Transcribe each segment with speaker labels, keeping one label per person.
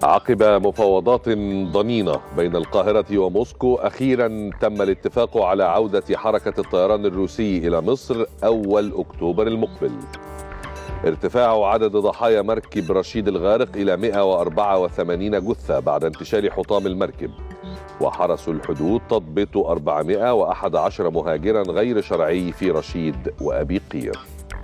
Speaker 1: عقب مفاوضات ضنينة بين القاهرة وموسكو أخيرا تم الاتفاق على عودة حركة الطيران الروسي إلى مصر أول أكتوبر المقبل ارتفاع عدد ضحايا مركب رشيد الغارق إلى 184 جثة بعد انتشار حطام المركب وحرس الحدود تضبط 411 مهاجرا غير شرعي في رشيد وأبي قير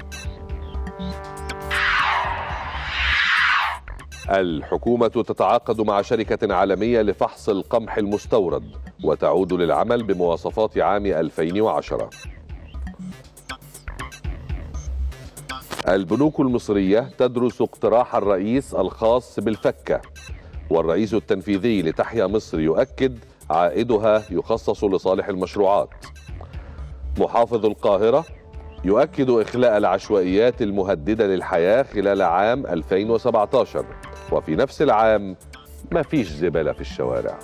Speaker 1: الحكومة تتعاقد مع شركة عالمية لفحص القمح المستورد وتعود للعمل بمواصفات عام 2010 البنوك المصرية تدرس اقتراح الرئيس الخاص بالفكة والرئيس التنفيذي لتحيا مصر يؤكد عائدها يخصص لصالح المشروعات محافظ القاهرة يؤكد إخلاء العشوائيات المهددة للحياة خلال عام 2017 وفي نفس العام ما فيش زبالة في الشوارع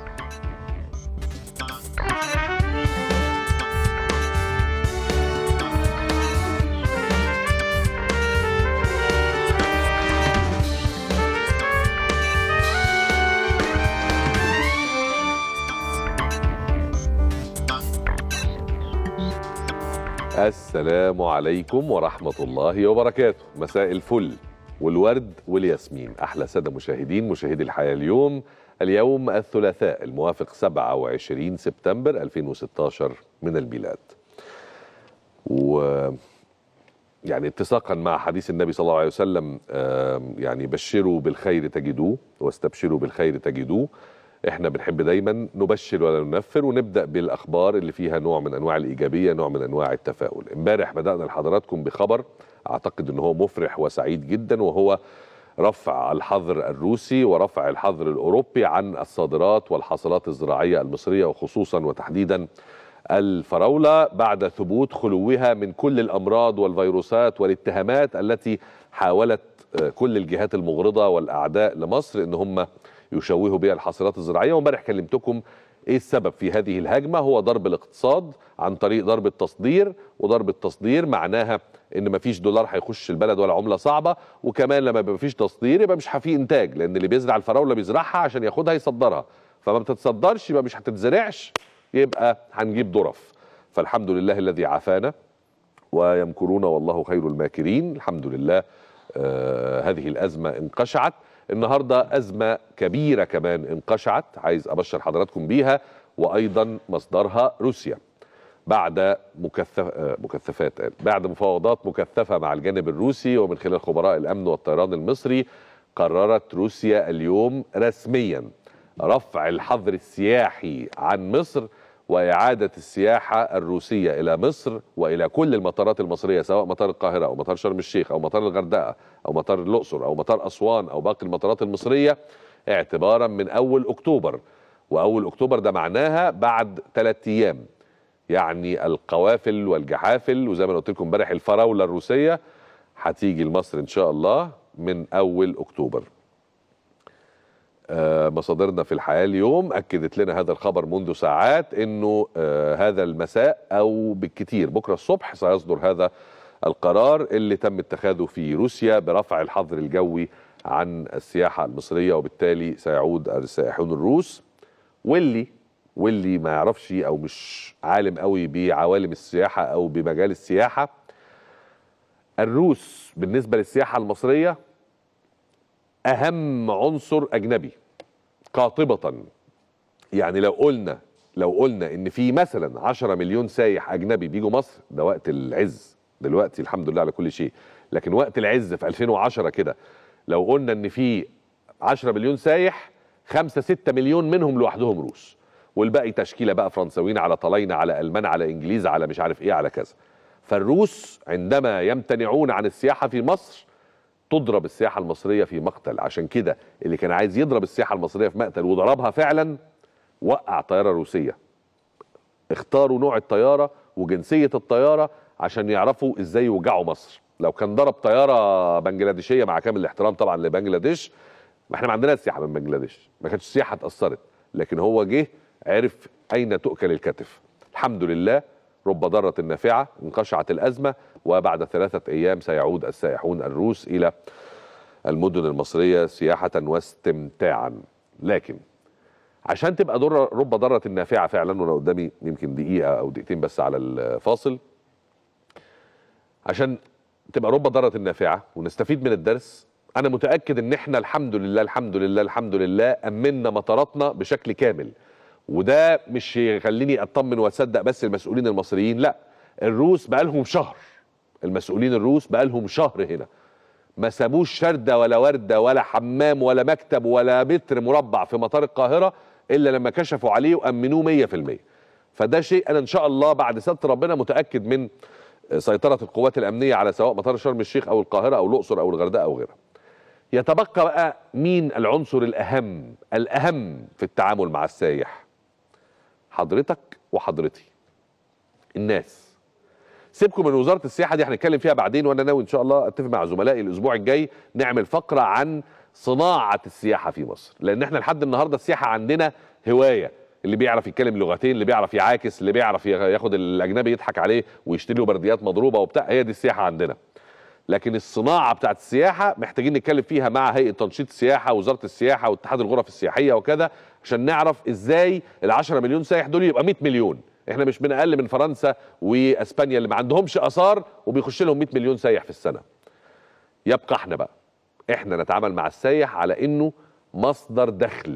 Speaker 1: السلام عليكم ورحمة الله وبركاته مساء الفل والورد والياسمين أحلى سادة مشاهدين مشاهدي الحياة اليوم اليوم الثلاثاء الموافق 27 سبتمبر 2016 من الميلاد و يعني اتساقا مع حديث النبي صلى الله عليه وسلم يعني بشروا بالخير تجدوه واستبشروا بالخير تجدوه احنا بنحب دايما نبشر ولا ننفر ونبدا بالاخبار اللي فيها نوع من انواع الايجابيه نوع من انواع التفاؤل امبارح بدانا لحضراتكم بخبر اعتقد ان هو مفرح وسعيد جدا وهو رفع الحظر الروسي ورفع الحظر الاوروبي عن الصادرات والحاصلات الزراعيه المصريه وخصوصا وتحديدا الفراوله بعد ثبوت خلوها من كل الامراض والفيروسات والاتهامات التي حاولت كل الجهات المغرضه والاعداء لمصر ان هم يشوهوا بها الحاصلات الزراعيه وامبارح كلمتكم ايه السبب في هذه الهجمه هو ضرب الاقتصاد عن طريق ضرب التصدير وضرب التصدير معناها ان مفيش دولار هيخش البلد ولا عمله صعبه وكمان لما يبقى مفيش تصدير يبقى مش في انتاج لان اللي بيزرع الفراوله بيزرعها عشان ياخدها يصدرها فما بتتصدرش يبقى مش هتتزرعش يبقى هنجيب ظرف فالحمد لله الذي عافانا ويمكرون والله خير الماكرين الحمد لله آه هذه الازمه انقشعت النهارده ازمه كبيره كمان انقشعت عايز ابشر حضراتكم بيها وايضا مصدرها روسيا بعد مكثف مكثفات بعد مفاوضات مكثفه مع الجانب الروسي ومن خلال خبراء الامن والطيران المصري قررت روسيا اليوم رسميا رفع الحظر السياحي عن مصر واعاده السياحه الروسيه الى مصر والى كل المطارات المصريه سواء مطار القاهره او مطار شرم الشيخ او مطار الغردقه او مطار الاقصر او مطار اسوان او باقي المطارات المصريه اعتبارا من اول اكتوبر واول اكتوبر ده معناها بعد ثلاث ايام يعني القوافل والجحافل وزي ما انا قلت لكم امبارح الفراوله الروسيه هتيجي لمصر ان شاء الله من اول اكتوبر آه مصادرنا في الحياه اليوم اكدت لنا هذا الخبر منذ ساعات انه آه هذا المساء او بالكثير بكره الصبح سيصدر هذا القرار اللي تم اتخاذه في روسيا برفع الحظر الجوي عن السياحه المصريه وبالتالي سيعود السائحون الروس واللي واللي ما يعرفش او مش عالم قوي بعوالم السياحه او بمجال السياحه الروس بالنسبه للسياحه المصريه اهم عنصر اجنبي قاطبه يعني لو قلنا لو قلنا ان في مثلا 10 مليون سايح اجنبي بيجوا مصر ده وقت العز دلوقتي الحمد لله على كل شيء لكن وقت العز في 2010 كده لو قلنا ان في 10 مليون سايح 5 6 مليون منهم لوحدهم روس والباقي تشكيله بقى فرنساويين على طلاينه على المان على انجليز على مش عارف ايه على كذا فالروس عندما يمتنعون عن السياحه في مصر تضرب السياحه المصريه في مقتل عشان كده اللي كان عايز يضرب السياحه المصريه في مقتل وضربها فعلا وقع طياره روسيه اختاروا نوع الطياره وجنسيه الطياره عشان يعرفوا ازاي يوجعوا مصر لو كان ضرب طياره بنجلاديشيه مع كامل الاحترام طبعا لبنجلاديش ما احنا ما عندناش سياحه من بنجلاديش ما كانتش السياحه اتاثرت لكن هو جه عرف اين تؤكل الكتف الحمد لله رب ضارة نافعة انقشعت الأزمة وبعد ثلاثة أيام سيعود السائحون الروس إلى المدن المصريه سياحه واستمتاعا لكن عشان تبقى ضرة رب ضارة نافعة فعلا وانا قدامي يمكن دقيقة او دقيقتين بس على الفاصل عشان تبقى رب ضارة نافعة ونستفيد من الدرس انا متأكد ان احنا الحمد لله الحمد لله الحمد لله امنا مطاراتنا بشكل كامل وده مش يخليني اطمن واصدق بس المسؤولين المصريين لا الروس بقالهم شهر المسؤولين الروس بقالهم شهر هنا ما سابوش شردة ولا وردة ولا حمام ولا مكتب ولا متر مربع في مطار القاهرة إلا لما كشفوا عليه وأمنوه مية في المية فده شيء أنا إن شاء الله بعد ستر ربنا متأكد من سيطرة القوات الأمنية على سواء مطار شرم الشيخ أو القاهرة أو الأقصر أو الغردقة أو غيرها يتبقى بقى مين العنصر الأهم الأهم في التعامل مع السايح حضرتك وحضرتي الناس سيبكم من وزاره السياحه دي هنتكلم فيها بعدين وانا ناوي ان شاء الله اتفق مع زملائي الاسبوع الجاي نعمل فقره عن صناعه السياحه في مصر لان احنا لحد النهارده السياحه عندنا هوايه اللي بيعرف يتكلم لغتين اللي بيعرف يعاكس اللي بيعرف ياخد الاجنبي يضحك عليه ويشتري له برديات مضروبه وبتاع هي دي السياحه عندنا لكن الصناعه بتاعت السياحه محتاجين نتكلم فيها مع هيئه تنشيط السياحه وزاره السياحه واتحاد الغرف السياحيه وكذا عشان نعرف ازاي ال 10 مليون سايح دول يبقى 100 مليون احنا مش من اقل من فرنسا واسبانيا اللي ما عندهمش اثار وبيخش لهم 100 مليون سايح في السنه يبقى احنا بقى احنا نتعامل مع السايح على انه مصدر دخل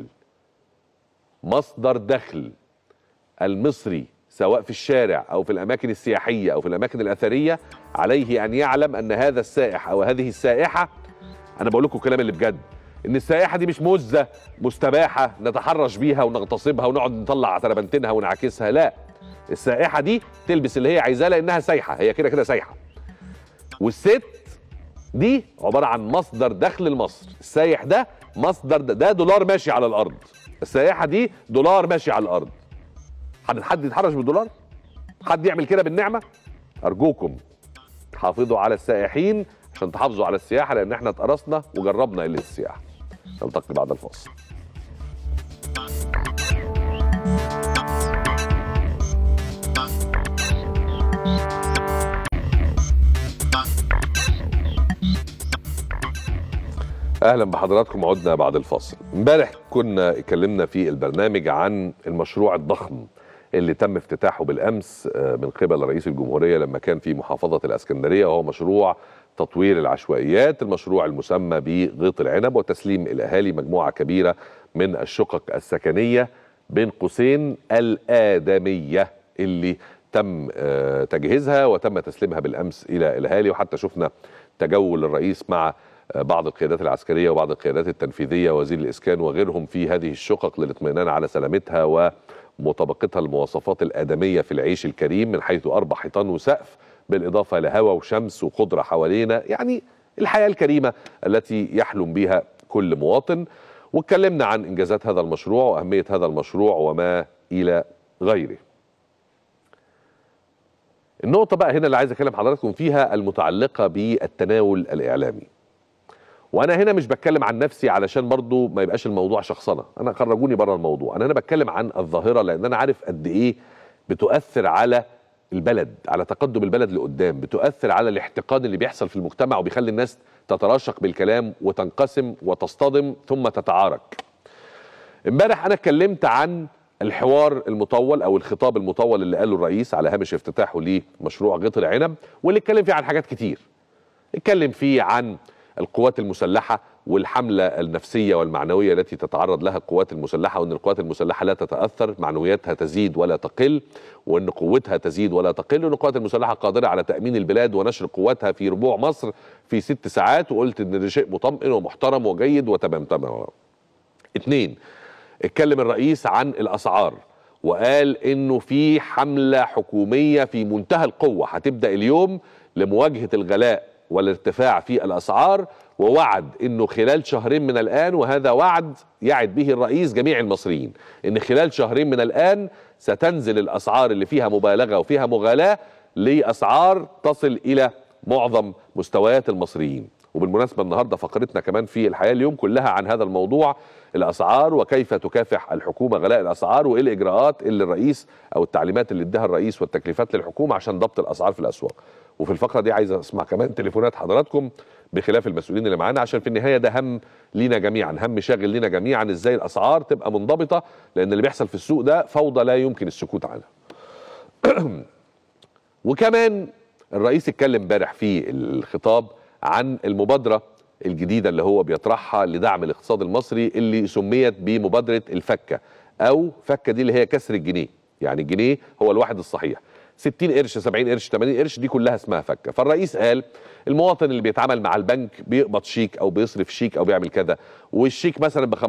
Speaker 1: مصدر دخل المصري سواء في الشارع او في الاماكن السياحيه او في الاماكن الاثريه عليه ان يعلم ان هذا السائح او هذه السائحه انا بقول لكم الكلام اللي بجد ان السائحه دي مش مزه مستباحه نتحرش بيها ونغتصبها ونقعد نطلع تربنتينها ونعاكسها لا السائحه دي تلبس اللي هي عايزاه لانها سايحه هي كده كده سايحه والست دي عباره عن مصدر دخل لمصر السايح ده مصدر ده, ده دولار ماشي على الارض السائحه دي دولار ماشي على الارض حد يتحرش بالدولار حد يعمل كده بالنعمه ارجوكم حافظوا على السائحين عشان تحافظوا على السياحه لان احنا اتقرصنا وجربنا قله السياحه نلتقي بعد الفاصل اهلا بحضراتكم عدنا بعد الفاصل امبارح كنا اتكلمنا في البرنامج عن المشروع الضخم اللي تم افتتاحه بالامس من قبل رئيس الجمهوريه لما كان في محافظه الاسكندريه وهو مشروع تطوير العشوائيات المشروع المسمى بغيط العنب وتسليم الاهالي مجموعه كبيره من الشقق السكنيه بين قوسين الادميه اللي تم تجهيزها وتم تسليمها بالامس الى الاهالي وحتى شفنا تجول الرئيس مع بعض القيادات العسكريه وبعض القيادات التنفيذيه وزير الاسكان وغيرهم في هذه الشقق للاطمئنان على سلامتها ومطابقتها المواصفات الادميه في العيش الكريم من حيث اربع حيطان وسقف بالاضافه لهواء وشمس وخضره حوالينا يعني الحياه الكريمه التي يحلم بها كل مواطن واتكلمنا عن انجازات هذا المشروع واهميه هذا المشروع وما الى غيره. النقطه بقى هنا اللي عايز اكلم حضراتكم فيها المتعلقه بالتناول الاعلامي. وانا هنا مش بتكلم عن نفسي علشان برضو ما يبقاش الموضوع شخصنه انا خرجوني بره الموضوع انا هنا بتكلم عن الظاهره لان انا عارف قد ايه بتؤثر على البلد على تقدم البلد لقدام بتؤثر على الاحتقان اللي بيحصل في المجتمع وبيخلي الناس تتراشق بالكلام وتنقسم وتصطدم ثم تتعارك امبارح انا اتكلمت عن الحوار المطول او الخطاب المطول اللي قاله الرئيس على هامش افتتاحه لمشروع غيط العنب واللي اتكلم فيه عن حاجات كتير اتكلم فيه عن القوات المسلحه والحمله النفسيه والمعنويه التي تتعرض لها القوات المسلحه وان القوات المسلحه لا تتاثر معنوياتها تزيد ولا تقل وان قوتها تزيد ولا تقل وان القوات المسلحه قادره على تامين البلاد ونشر قواتها في ربوع مصر في ست ساعات وقلت ان ده شيء مطمئن ومحترم وجيد وتمام تمام اتنين اتكلم الرئيس عن الاسعار وقال انه في حمله حكوميه في منتهى القوه هتبدا اليوم لمواجهه الغلاء والارتفاع في الاسعار ووعد انه خلال شهرين من الان وهذا وعد يعد به الرئيس جميع المصريين ان خلال شهرين من الان ستنزل الاسعار اللي فيها مبالغه وفيها مغالاه لاسعار تصل الى معظم مستويات المصريين وبالمناسبه النهارده فقرتنا كمان في الحياه اليوم كلها عن هذا الموضوع الاسعار وكيف تكافح الحكومه غلاء الاسعار وايه الاجراءات اللي الرئيس او التعليمات اللي اداها الرئيس والتكليفات للحكومه عشان ضبط الاسعار في الاسواق وفي الفقره دي عايز اسمع كمان تليفونات حضراتكم بخلاف المسؤولين اللي معانا عشان في النهايه ده هم لينا جميعا هم شاغل لينا جميعا ازاي الاسعار تبقى منضبطه لان اللي بيحصل في السوق ده فوضى لا يمكن السكوت عنها وكمان الرئيس اتكلم امبارح في الخطاب عن المبادره الجديده اللي هو بيطرحها لدعم الاقتصاد المصري اللي سميت بمبادره الفكه او فكه دي اللي هي كسر الجنيه يعني الجنيه هو الواحد الصحيح 60 قرش 70 قرش 80 قرش دي كلها اسمها فكه فالرئيس قال المواطن اللي بيتعامل مع البنك بيقبض شيك او بيصرف شيك او بيعمل كذا والشيك مثلا ب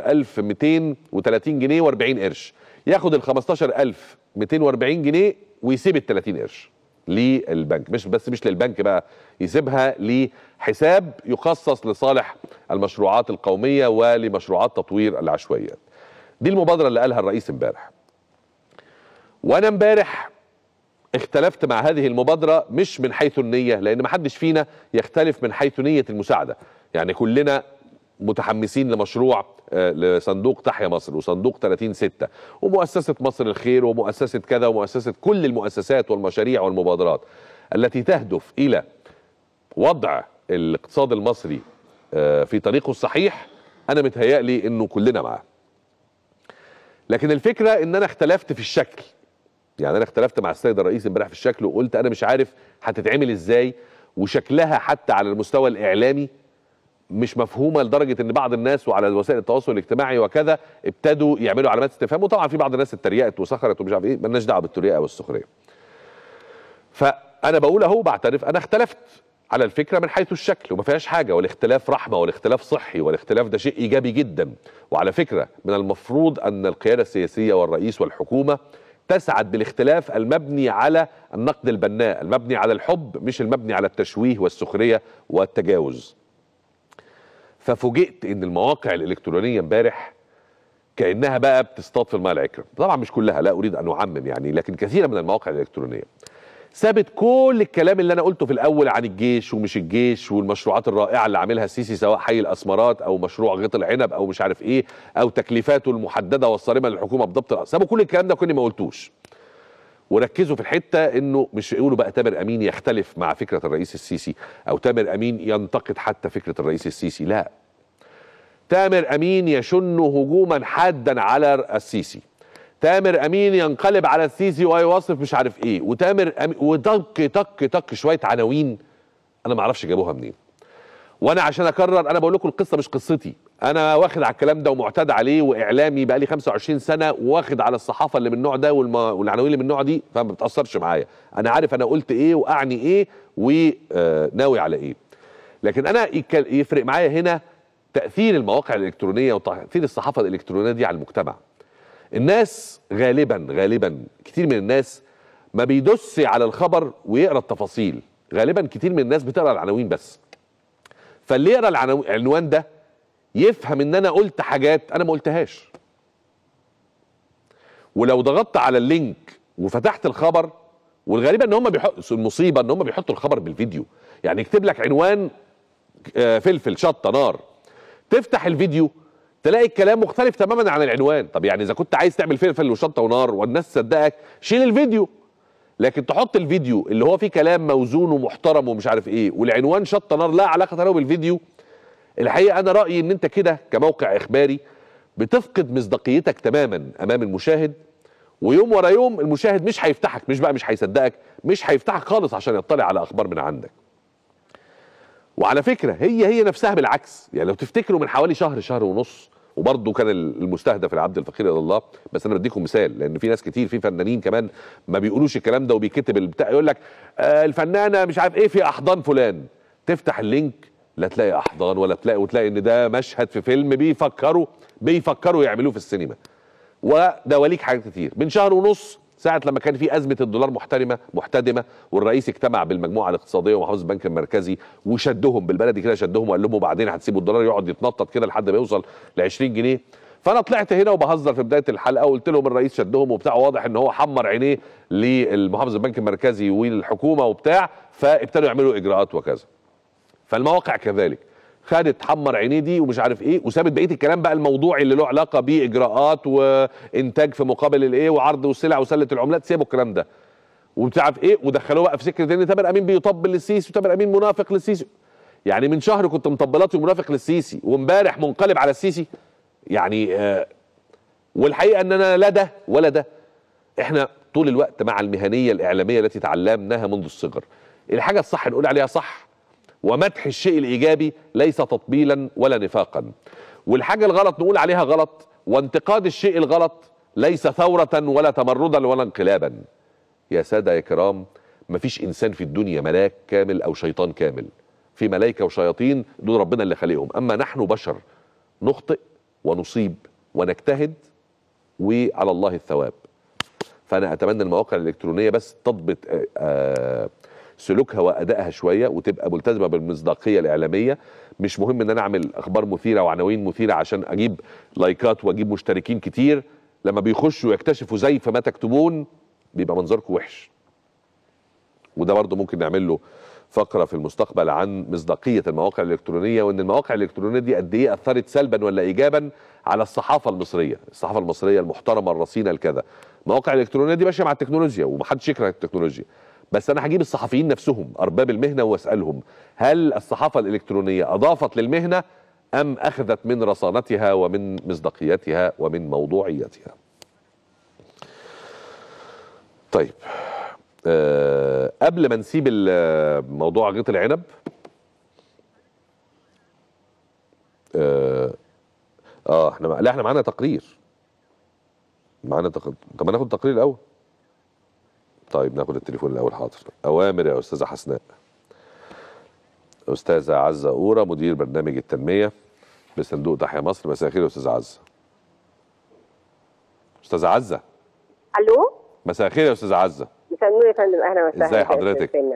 Speaker 1: 15230 جنيه و40 قرش ياخد ال 15240 جنيه ويسيب ال 30 قرش للبنك مش بس مش للبنك بقى يسيبها لحساب يخصص لصالح المشروعات القوميه ولمشروعات تطوير العشوائيات دي المبادره اللي قالها الرئيس امبارح وانا امبارح اختلفت مع هذه المبادره مش من حيث النيه لان ما حدش فينا يختلف من حيث نيه المساعده يعني كلنا متحمسين لمشروع آه، لصندوق تحيا مصر وصندوق 30 6 ومؤسسه مصر الخير ومؤسسه كذا ومؤسسه كل المؤسسات والمشاريع والمبادرات التي تهدف الى وضع الاقتصاد المصري آه، في طريقه الصحيح انا متهيألي انه كلنا معاه لكن الفكره ان انا اختلفت في الشكل يعني انا اختلفت مع السيد الرئيس امبارح في الشكل وقلت انا مش عارف هتتعمل ازاي وشكلها حتى على المستوى الاعلامي مش مفهومه لدرجه ان بعض الناس وعلى وسائل التواصل الاجتماعي وكذا ابتدوا يعملوا علامات استفهام وطبعا في بعض الناس اتريقت وسخرت ومش عارف ايه مالناش دعوه بالتريقه والسخريه. فانا بقول اهو بعترف انا اختلفت على الفكره من حيث الشكل وما فيهاش حاجه والاختلاف رحمه والاختلاف صحي والاختلاف ده شيء ايجابي جدا وعلى فكره من المفروض ان القياده السياسيه والرئيس والحكومه تسعد بالاختلاف المبني على النقد البناء المبني على الحب مش المبني على التشويه والسخريه والتجاوز ففوجئت ان المواقع الالكترونيه امبارح كانها بقى بتصطاد في الماء العكر طبعا مش كلها لا اريد ان اعمم يعني لكن كثيرا من المواقع الالكترونيه سابت كل الكلام اللي انا قلته في الاول عن الجيش ومش الجيش والمشروعات الرائعه اللي عاملها السيسي سواء حي الاسمرات او مشروع غيط العنب او مش عارف ايه او تكليفاته المحدده والصارمه للحكومه بضبط الأ- سابوا كل الكلام ده كني ما قلتوش وركزوا في الحته انه مش يقولوا بقى تامر امين يختلف مع فكره الرئيس السيسي او تامر امين ينتقد حتى فكره الرئيس السيسي لا تامر امين يشن هجوما حادا على السيسي تامر امين ينقلب على السيسي ويوصف مش عارف ايه وتامر أمين وطك طك طك شويه عناوين انا ما اعرفش جابوها منين وانا عشان اكرر انا بقول لكم القصه مش قصتي انا واخد على الكلام ده ومعتاد عليه واعلامي بقى لي 25 سنه واخد على الصحافه اللي من النوع ده والم... والعناوين اللي من النوع دي فما بتاثرش معايا انا عارف انا قلت ايه واعني ايه وناوي على ايه لكن انا يك- يفرق معايا هنا تاثير المواقع الالكترونيه وتاثير الصحافه الالكترونيه دي على المجتمع الناس غالبا غالبا كتير من الناس ما بيدس على الخبر ويقرا التفاصيل غالبا كتير من الناس بتقرا العناوين بس فاللي يقرا العنو- العنوان ده يفهم ان انا قلت حاجات انا ما قلتهاش ولو ضغطت على اللينك وفتحت الخبر والغريبه ان هم بيحطوا المصيبه ان هم بيحطوا الخبر بالفيديو يعني يكتب لك عنوان آه، فلفل شطه نار تفتح الفيديو تلاقي الكلام مختلف تماما عن العنوان طب يعني اذا كنت عايز تعمل فلفل وشطه ونار والناس تصدقك شيل الفيديو لكن تحط الفيديو اللي هو فيه كلام موزون ومحترم ومش عارف ايه والعنوان شطه نار لا علاقه له بالفيديو الحقيقه انا رايي ان انت كده كموقع اخباري بتفقد مصداقيتك تماما امام المشاهد ويوم ورا يوم المشاهد مش هيفتحك مش بقى مش هيصدقك مش هيفتحك خالص عشان يطلع على اخبار من عندك وعلى فكره هي هي نفسها بالعكس يعني لو تفتكروا من حوالي شهر شهر ونص وبرضه كان المستهدف العبد الفقير الى الله بس انا بديكم مثال لان في ناس كتير في فنانين كمان ما بيقولوش الكلام ده وبيكتب البتاع يقول لك آه الفنانه مش عارف ايه في احضان فلان تفتح اللينك لا تلاقي احضان ولا تلاقي وتلاقي ان ده مشهد في فيلم بيفكروا بيفكروا يعملوه في السينما ودواليك حاجات كتير من شهر ونص ساعة لما كان في أزمة الدولار محترمة محتدمة والرئيس اجتمع بالمجموعة الاقتصادية ومحافظ البنك المركزي وشدهم بالبلدي كده شدهم وقال لهم وبعدين هتسيبوا الدولار يقعد يتنطط كده لحد ما يوصل ل 20 جنيه فأنا طلعت هنا وبهزر في بداية الحلقة وقلت لهم الرئيس شدهم وبتاع واضح إن هو حمر عينيه للمحافظ البنك المركزي والحكومة وبتاع فابتدوا يعملوا إجراءات وكذا فالمواقع كذلك خدت حمر عينيه دي ومش عارف ايه وسابت بقيه الكلام بقى الموضوعي اللي له علاقه باجراءات وانتاج في مقابل الايه وعرض والسلع وسله العملات سيبوا الكلام ده وبتعرف ايه ودخلوه بقى في سكه ان تامر امين بيطبل للسيسي وتامر امين منافق للسيسي يعني من شهر كنت مطبلاتي ومنافق للسيسي وامبارح منقلب على السيسي يعني آه والحقيقه ان انا لا ده ولا ده احنا طول الوقت مع المهنيه الاعلاميه التي تعلمناها منذ الصغر الحاجه الصح نقول عليها صح ومدح الشيء الايجابي ليس تطبيلا ولا نفاقا والحاجه الغلط نقول عليها غلط وانتقاد الشيء الغلط ليس ثوره ولا تمردا ولا انقلابا يا ساده يا كرام مفيش انسان في الدنيا ملاك كامل او شيطان كامل في ملائكه وشياطين دول ربنا اللي خلقهم اما نحن بشر نخطئ ونصيب ونجتهد وعلى الله الثواب فانا اتمنى المواقع الالكترونيه بس تضبط آه سلوكها وادائها شويه وتبقى ملتزمه بالمصداقيه الاعلاميه مش مهم ان انا اعمل اخبار مثيره وعناوين مثيره عشان اجيب لايكات واجيب مشتركين كتير لما بيخشوا يكتشفوا زيف ما تكتبون بيبقى منظركم وحش وده برضه ممكن نعمل له فقره في المستقبل عن مصداقيه المواقع الالكترونيه وان المواقع الالكترونيه دي قد ايه اثرت سلبا ولا ايجابا على الصحافه المصريه، الصحافه المصريه المحترمه الرصينه الكذا. المواقع الالكترونيه دي ماشيه مع التكنولوجيا ومحدش يكره التكنولوجيا. بس انا هجيب الصحفيين نفسهم ارباب المهنه واسالهم هل الصحافه الالكترونيه اضافت للمهنه ام اخذت من رصانتها ومن مصداقيتها ومن موضوعيتها؟ طيب أه قبل ما نسيب موضوع غيط العنب اه, آه احنا لا احنا معانا تقرير معانا تقرير طب ما ناخد التقرير الاول طيب ناخد التليفون الاول حاضر اوامر يا استاذه حسناء استاذه عزه اورا مدير برنامج التنميه بصندوق تحيا مصر مساء الخير يا استاذه عزه استاذه عزه
Speaker 2: الو
Speaker 1: مساء الخير يا استاذه عزه
Speaker 2: مساء النور يا فندم اهلا وسهلا
Speaker 1: ازي حضرتك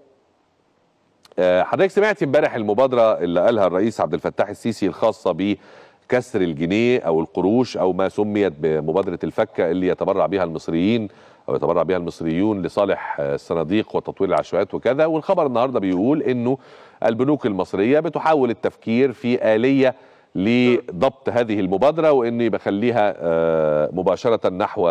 Speaker 1: آه حضرتك سمعتي امبارح المبادره اللي قالها الرئيس عبد الفتاح السيسي الخاصه بكسر الجنيه او القروش او ما سميت بمبادره الفكه اللي يتبرع بها المصريين او يتبرع بها المصريون لصالح الصناديق وتطوير العشوائيات وكذا والخبر النهارده بيقول انه البنوك المصريه بتحاول التفكير في اليه لضبط هذه المبادره وان بخليها مباشره نحو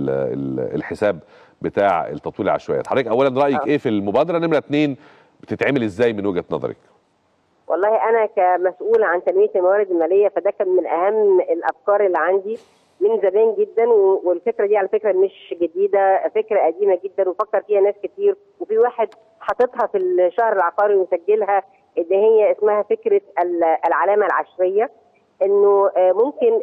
Speaker 1: الحساب بتاع التطوير العشوائيات حضرتك اولا رايك ايه في المبادره نمره اتنين بتتعمل ازاي من وجهه نظرك
Speaker 2: والله انا كمسؤوله عن تنميه الموارد الماليه فده كان من اهم الافكار اللي عندي من زمان جدا والفكره دي على فكره مش جديده فكره قديمه جدا وفكر فيها ناس كتير وفي واحد حاططها في الشهر العقاري ومسجلها ان هي اسمها فكره العلامه العشريه انه ممكن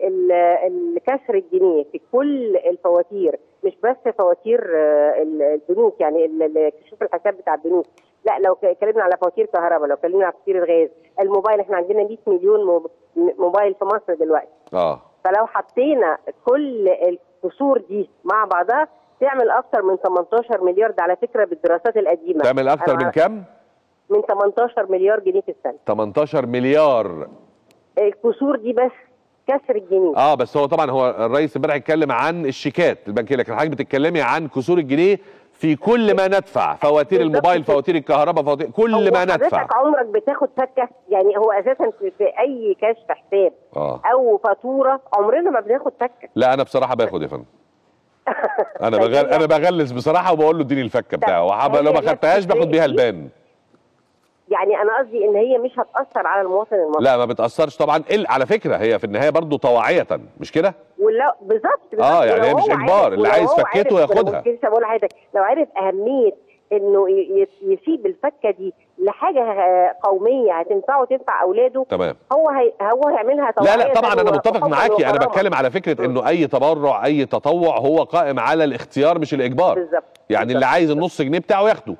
Speaker 2: الكسر الجنيه في كل الفواتير مش بس فواتير البنوك يعني كشوف الحساب بتاع البنوك لا لو اتكلمنا على فواتير كهرباء لو اتكلمنا على فواتير الغاز الموبايل احنا عندنا 100 مليون موبايل في مصر دلوقتي
Speaker 1: اه
Speaker 2: فلو حطينا كل الكسور دي مع بعضها تعمل اكتر من 18 مليار ده على فكره بالدراسات القديمه
Speaker 1: تعمل اكتر من كام؟
Speaker 2: من 18 مليار جنيه في السنه
Speaker 1: 18 مليار
Speaker 2: الكسور دي بس كسر الجنيه
Speaker 1: اه بس هو طبعا هو الرئيس امبارح اتكلم عن الشيكات البنكيه لكن حضرتك بتتكلمي عن كسور الجنيه في كل ما ندفع فواتير الموبايل فواتير الكهرباء فواتير كل ما ندفع
Speaker 2: حضرتك عمرك بتاخد فكه يعني هو اساسا في, في اي كشف حساب
Speaker 1: آه.
Speaker 2: او فاتوره عمرنا ما بناخد فكه
Speaker 1: لا انا بصراحه باخد يا فندم انا بغل... انا بغلس بصراحه وبقول له اديني الفكه بتاعه وحب... لو ما خدتهاش باخد بيها البان
Speaker 2: يعني انا قصدي ان هي مش هتاثر على المواطن المصري
Speaker 1: لا ما بتاثرش طبعا إلا على فكره هي في النهايه برضو طوعيه مش كده
Speaker 2: ولا بالظبط
Speaker 1: اه يعني هي مش اجبار اللي عايز فكته ياخدها
Speaker 2: لسه بقول لحضرتك لو عرف اهميه انه يسيب الفكه دي لحاجه قوميه هتنفعه وتنفع اولاده
Speaker 1: تمام
Speaker 2: هو هي هو هيعملها
Speaker 1: لا لا طبعا انا متفق معاكي انا بتكلم على فكره انه اي تبرع اي تطوع هو قائم على الاختيار مش الاجبار
Speaker 2: بالظبط
Speaker 1: يعني
Speaker 2: بالزبط.
Speaker 1: اللي عايز النص جنيه بتاعه ياخده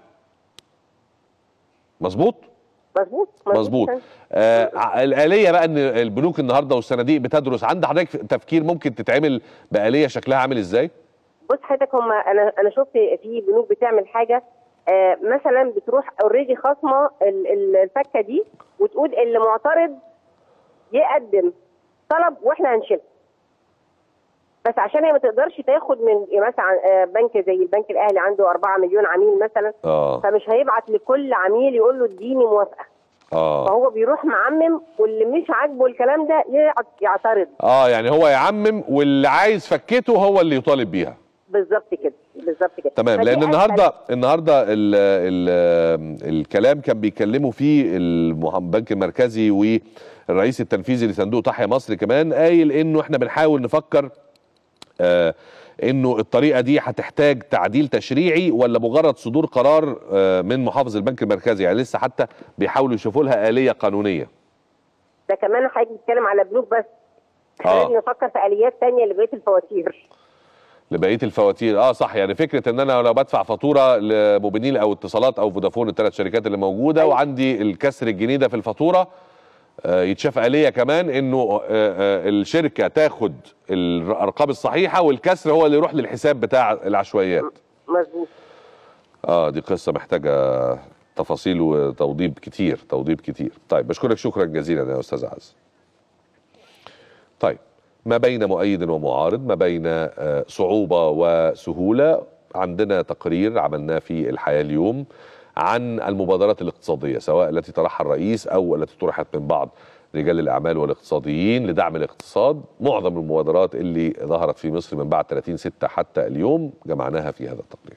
Speaker 1: مظبوط
Speaker 2: مظبوط
Speaker 1: مظبوط آه الآلية بقى ان البنوك النهارده والصناديق بتدرس عند حضرتك تفكير ممكن تتعمل بآلية شكلها عامل ازاي؟
Speaker 2: بص حضرتك هم انا انا شفت في بنوك بتعمل حاجه آه مثلا بتروح اوريدي خاصمه الفكه دي وتقول اللي معترض يقدم طلب واحنا هنشيلها بس عشان هي ما تقدرش تاخد من مثلا بنك زي البنك الاهلي عنده 4 مليون عميل مثلا
Speaker 1: اه
Speaker 2: فمش هيبعت لكل عميل يقول له اديني موافقه
Speaker 1: اه
Speaker 2: فهو بيروح معمم واللي مش عاجبه الكلام ده يعترض
Speaker 1: اه يعني هو يعمم واللي عايز فكته هو اللي يطالب بيها
Speaker 2: بالظبط كده بالظبط كده
Speaker 1: تمام
Speaker 2: فدي
Speaker 1: لان
Speaker 2: أسهل-
Speaker 1: النهارده النهارده ال ال الكلام كان بيتكلموا فيه المه- البنك المركزي والرئيس التنفيذي لصندوق تحيا مصر كمان قايل انه احنا بنحاول نفكر آه انه الطريقه دي هتحتاج تعديل تشريعي ولا مجرد صدور قرار آه من محافظ البنك المركزي يعني لسه حتى بيحاولوا يشوفوا لها اليه قانونيه
Speaker 2: ده كمان حضرتك بتتكلم على بنوك بس احنا
Speaker 1: آه.
Speaker 2: لازم نفكر في اليات تانية لبقيه الفواتير
Speaker 1: لبقيه الفواتير اه صح يعني فكره ان انا لو بدفع فاتوره لموبينيل او اتصالات او فودافون الثلاث شركات اللي موجوده
Speaker 2: أيوة.
Speaker 1: وعندي الكسر الجنيه ده في الفاتوره آه يتشاف آلية كمان انه آه آه الشركه تاخد الارقام الصحيحه والكسر هو اللي يروح للحساب بتاع العشوائيات
Speaker 2: مظبوط
Speaker 1: اه دي قصه محتاجه تفاصيل وتوضيب كتير توضيب كتير طيب بشكرك شكرا جزيلا يا استاذ عز طيب ما بين مؤيد ومعارض ما بين آه، صعوبة وسهولة عندنا تقرير عملناه في الحياة اليوم عن المبادرات الاقتصادية سواء التي طرحها الرئيس أو التي طرحت من بعض رجال الأعمال والاقتصاديين لدعم الاقتصاد معظم المبادرات اللي ظهرت في مصر من بعد 30 ستة حتى اليوم جمعناها في هذا التقرير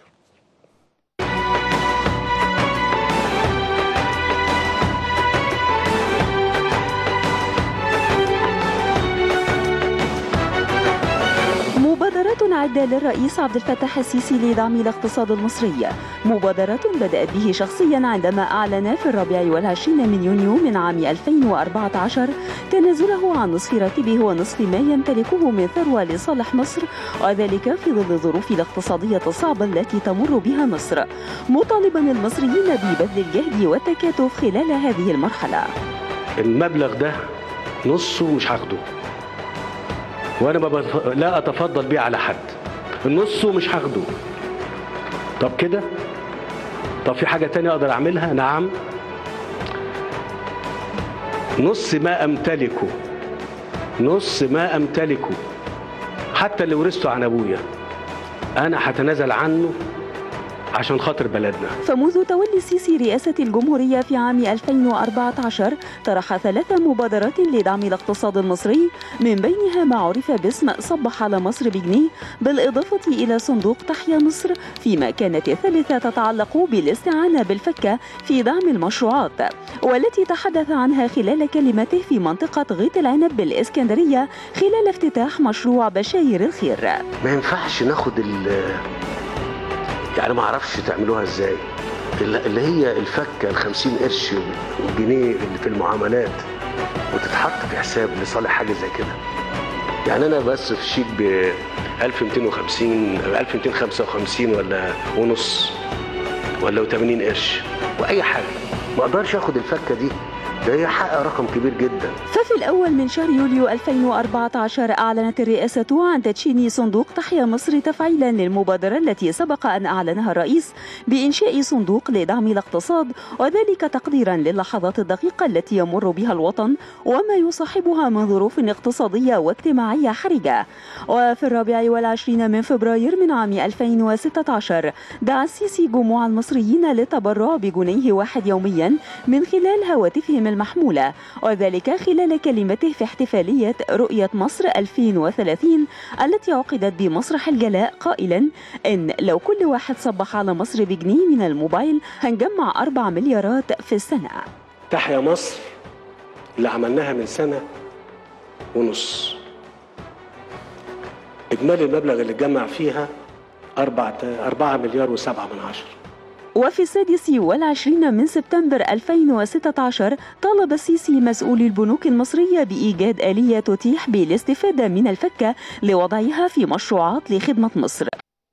Speaker 3: مبادرات عدة للرئيس عبد الفتاح السيسي لدعم الاقتصاد المصري مبادرة بدأت به شخصيا عندما أعلن في الرابع والعشرين من يونيو من عام 2014 تنازله عن نصف راتبه ونصف ما يمتلكه من ثروة لصالح مصر وذلك في ظل الظروف الاقتصادية الصعبة التي تمر بها مصر مطالبا المصريين ببذل الجهد والتكاتف خلال هذه المرحلة
Speaker 4: المبلغ ده نصه مش هاخده وانا ما بف... لا اتفضل بيه على حد النص مش هاخده طب كده طب في حاجه تانية اقدر اعملها نعم نص ما امتلكه نص ما امتلكه حتى اللي ورثته عن ابويا انا هتنازل عنه عشان خاطر بلدنا
Speaker 3: فمنذ تولي السيسي رئاسة الجمهورية في عام 2014 طرح ثلاث مبادرات لدعم الاقتصاد المصري من بينها ما عرف باسم صبح على مصر بجنيه بالإضافة إلى صندوق تحيا مصر فيما كانت الثالثة تتعلق بالاستعانة بالفكة في دعم المشروعات والتي تحدث عنها خلال كلمته في منطقة غيط العنب بالإسكندرية خلال افتتاح مشروع بشاير الخير
Speaker 4: ما ينفعش ناخد ال يعني ما اعرفش تعملوها ازاي اللي اللي هي الفكه ال 50 قرش والجنيه اللي في المعاملات وتتحط في حساب لصالح حاجه زي كده يعني انا بصرف شيك ب 1250 1255 ولا ونص ولا 80 قرش واي حاجه ما اقدرش اخد الفكه دي ده يحقق رقم كبير جدا
Speaker 3: ففي الأول من شهر يوليو 2014 أعلنت الرئاسة عن تدشين صندوق تحيا مصر تفعيلا للمبادرة التي سبق أن أعلنها الرئيس بإنشاء صندوق لدعم الاقتصاد وذلك تقديرا للحظات الدقيقة التي يمر بها الوطن وما يصاحبها من ظروف اقتصادية واجتماعية حرجة وفي الرابع والعشرين من فبراير من عام 2016 دعا السيسي جموع المصريين للتبرع بجنيه واحد يوميا من خلال هواتفهم المحمولة وذلك خلال كلمته في احتفالية رؤية مصر 2030 التي عقدت بمسرح الجلاء قائلا إن لو كل واحد صبح على مصر بجنيه من الموبايل هنجمع أربع مليارات في السنة
Speaker 4: تحيا مصر اللي عملناها من سنة ونص إجمالي المبلغ اللي اتجمع فيها أربعة أربعة مليار وسبعة من عشرة
Speaker 3: وفي السادس والعشرين من سبتمبر 2016 طالب السيسي مسؤولي البنوك المصرية بإيجاد آلية تتيح بالاستفادة من الفكة لوضعها في مشروعات لخدمة مصر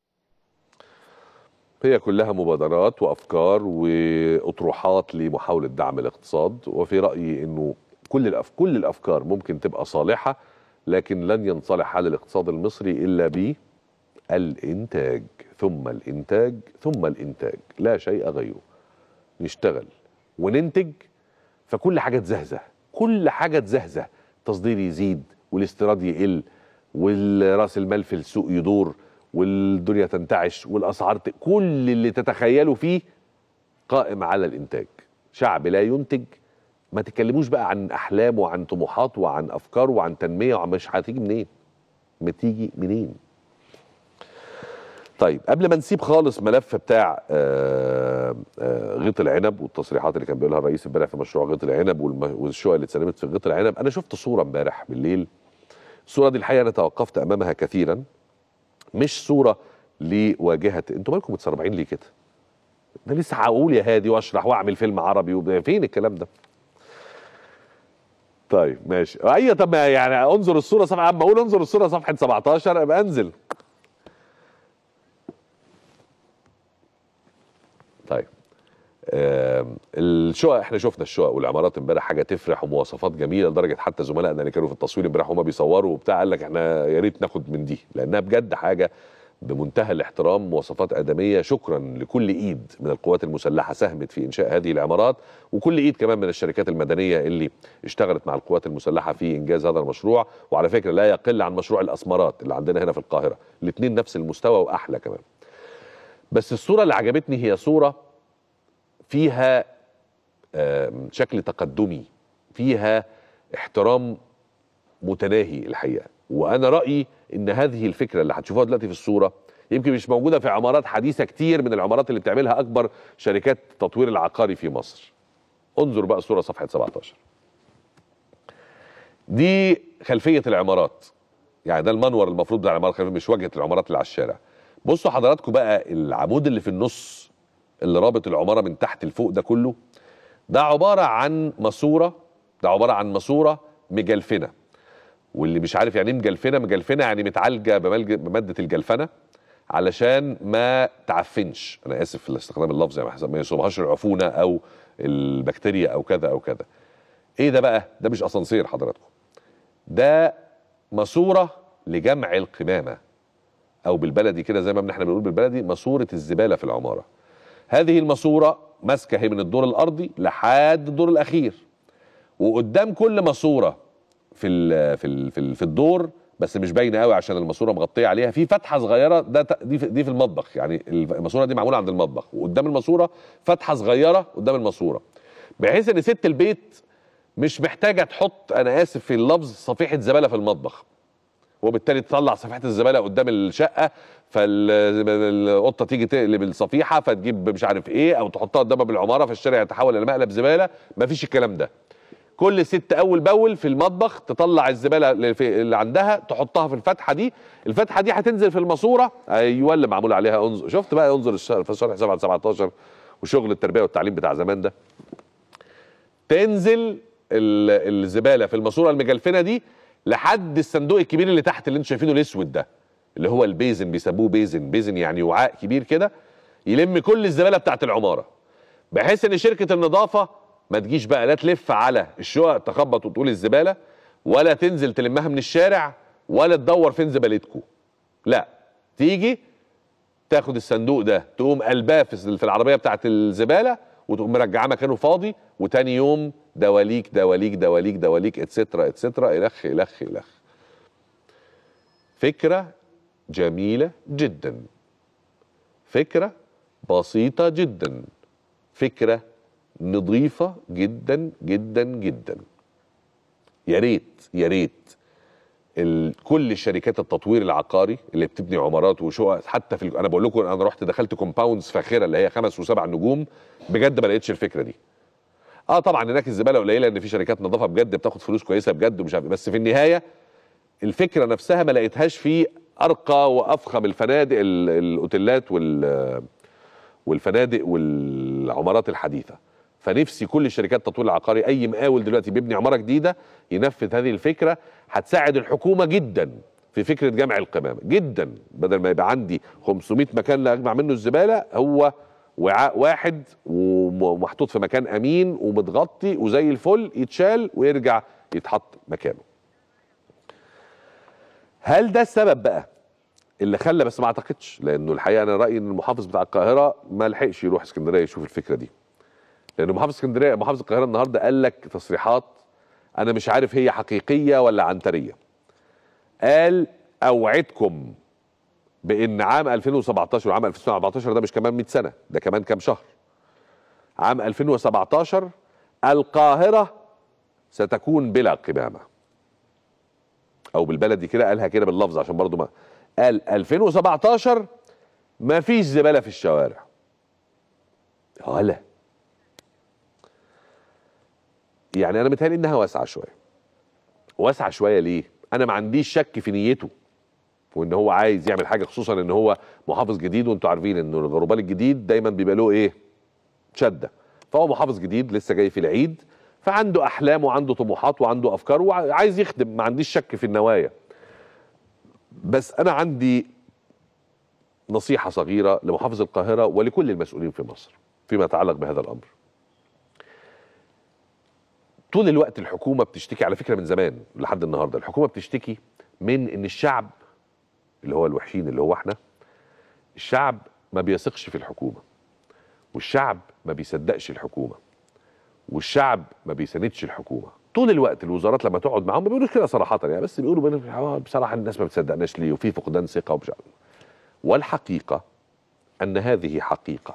Speaker 1: هي كلها مبادرات وافكار واطروحات لمحاوله دعم الاقتصاد وفي رايي انه كل الأف... كل الافكار ممكن تبقى صالحه لكن لن ينصلح حال الاقتصاد المصري الا بالانتاج ثم الانتاج ثم الانتاج لا شيء غيره نشتغل وننتج فكل حاجه تزهزه كل حاجه تزهزه التصدير يزيد والاستيراد يقل والراس المال في السوق يدور والدنيا تنتعش والاسعار ت... كل اللي تتخيلوا فيه قائم على الانتاج شعب لا ينتج ما تتكلموش بقى عن احلام وعن طموحات وعن افكار وعن تنميه وعن مش هتيجي منين بتيجي منين طيب قبل ما نسيب خالص ملف بتاع آه، آه، غيط العنب والتصريحات اللي كان بيقولها الرئيس امبارح في مشروع غيط العنب والم- والشقق اللي اتسلمت في غيط العنب انا شفت صوره امبارح بالليل الصوره دي الحقيقه انا توقفت امامها كثيرا مش صوره لواجهه انتوا مالكم متسربعين ليه كده انا لسه هقول يا هادي واشرح واعمل فيلم عربي وب- فين الكلام ده طيب ماشي اي طب ما يعني انظر الصوره صفحه اما اقول انظر الصوره صفحه 17 ابقى انزل طيب آم، الشقق احنا شفنا الشقق والعمارات امبارح حاجه تفرح ومواصفات جميله لدرجه حتى زملائنا اللي كانوا في التصوير امبارح وهم بيصوروا وبتاع قال لك احنا يا ريت ناخد من دي لانها بجد حاجه بمنتهى الاحترام مواصفات ادميه شكرا لكل ايد من القوات المسلحه ساهمت في انشاء هذه العمارات وكل ايد كمان من الشركات المدنيه اللي اشتغلت مع القوات المسلحه في انجاز هذا المشروع وعلى فكره لا يقل عن مشروع الاسمرات اللي عندنا هنا في القاهره الاثنين نفس المستوى واحلى كمان بس الصوره اللي عجبتني هي صوره فيها آم، شكل تقدمي فيها احترام متناهي الحقيقه وانا رايي ان هذه الفكره اللي هتشوفوها دلوقتي في الصوره يمكن مش موجوده في عمارات حديثه كتير من العمارات اللي بتعملها اكبر شركات التطوير العقاري في مصر انظر بقى الصوره صفحه 17 دي خلفيه العمارات يعني ده المنور المفروض بتاع العمارات الخلفيه مش واجهه العمارات اللي على الشارع بصوا حضراتكم بقى العمود اللي في النص اللي رابط العماره من تحت لفوق ده كله ده عباره عن ماسوره ده عباره عن ماسوره مجلفنه واللي مش عارف يعني ايه مجلفنه مجلفنه يعني متعالجه بملج- بماده الجلفنه علشان ما تعفنش انا اسف في استخدام اللفظ يعني ما يصيبهاش العفونه او البكتيريا او كذا او كذا ايه ده بقى ده مش اسانسير حضراتكم ده ماسوره لجمع القمامه او بالبلدي كده زي ما احنا بنقول بالبلدي ماسوره الزباله في العماره هذه الماسوره ماسكه هي من الدور الارضي لحد الدور الاخير وقدام كل ماسوره في ال في ال في, ال في الدور بس مش باينه قوي عشان الماسوره مغطيه عليها في فتحه صغيره ده ت- دي في, دي في المطبخ يعني الماسوره دي معموله عند المطبخ وقدام الماسوره فتحه صغيره قدام الماسوره بحيث ان ست البيت مش محتاجه تحط انا اسف في اللفظ صفيحه زباله في المطبخ وبالتالي تطلع صفيحه الزباله قدام الشقه فالقطه تيجي تقلب الصفيحه فتجيب مش عارف ايه او تحطها قدام باب العماره فالشارع يتحول الى مقلب زباله مفيش الكلام ده كل ست اول باول في المطبخ تطلع الزباله اللي, في اللي عندها تحطها في الفتحه دي الفتحه دي هتنزل في الماسوره ايوه اللي معمول عليها انظر شفت بقى انظر الشرح في شرح 7 17 وشغل التربيه والتعليم بتاع زمان ده تنزل ال- الزباله في الماسوره المجلفنه دي لحد الصندوق الكبير اللي تحت اللي انتم شايفينه الاسود ده اللي هو البيزن بيسموه بيزن بيزن يعني وعاء كبير كده يلم كل الزباله بتاعت العماره بحيث ان شركه النظافه ما تجيش بقى لا تلف على الشقق تخبط وتقول الزباله ولا تنزل تلمها من الشارع ولا تدور فين زبالتكم لا تيجي تاخد الصندوق ده تقوم قلباه في في العربيه بتاعت الزباله وتقوم مرجعاه مكانه فاضي وتاني يوم دواليك دواليك دواليك دواليك اتسترا اتسترا الخ الخ الخ فكره جميله جدا فكره بسيطه جدا فكره نظيفه جدا جدا جدا يا ريت يا ريت ال- كل شركات التطوير العقاري اللي بتبني عمارات وشقق حتى في ال- انا بقول لكم انا رحت دخلت كومباوندز فاخره اللي هي خمس وسبع نجوم بجد ما لقيتش الفكره دي اه طبعا هناك الزباله قليله ان في شركات نظافه بجد بتاخد فلوس كويسه بجد ومش عارف بس في النهايه الفكره نفسها ما لقيتهاش في ارقى وافخم الفنادق ال- الاوتيلات وال والفنادق والعمارات الحديثه فنفسي كل الشركات التطوير العقاري اي مقاول دلوقتي بيبني عماره جديده ينفذ هذه الفكره هتساعد الحكومه جدا في فكره جمع القمامه جدا بدل ما يبقى عندي 500 مكان لا اجمع منه الزباله هو وعاء واحد ومحطوط في مكان امين ومتغطي وزي الفل يتشال ويرجع يتحط مكانه هل ده السبب بقى اللي خلى بس ما اعتقدش لانه الحقيقه انا رايي ان المحافظ بتاع القاهره ما لحقش يروح اسكندريه يشوف الفكره دي لان محافظ اسكندريه محافظ القاهره النهارده قال لك تصريحات انا مش عارف هي حقيقيه ولا عنتريه قال اوعدكم بان عام 2017 وعام 2014 ده مش كمان 100 سنه ده كمان كام شهر عام 2017 القاهره ستكون بلا قمامه او بالبلدي كده قالها كده باللفظ عشان برضو ما قال 2017 مفيش زباله في الشوارع ولا يعني انا متهيألي انها واسعه شويه واسعه شويه ليه انا ما عنديش شك في نيته وان هو عايز يعمل حاجه خصوصا ان هو محافظ جديد وانتوا عارفين ان الغربال الجديد دايما بيبقى له ايه شده فهو محافظ جديد لسه جاي في العيد فعنده احلام وعنده طموحات وعنده افكار وعايز يخدم ما عنديش شك في النوايا بس انا عندي نصيحه صغيره لمحافظ القاهره ولكل المسؤولين في مصر فيما يتعلق بهذا الامر طول الوقت الحكومه بتشتكي على فكره من زمان لحد النهارده الحكومه بتشتكي من ان الشعب اللي هو الوحشين اللي هو احنا الشعب ما بيثقش في الحكومه والشعب ما بيصدقش الحكومه والشعب ما بيساندش الحكومه طول الوقت الوزارات لما تقعد معاهم ما بيقولوش كده صراحه يعني بس بيقولوا بين- آه بصراحه الناس ما بتصدقناش ليه وفي فقدان ثقه ومش عارف. والحقيقه ان هذه حقيقه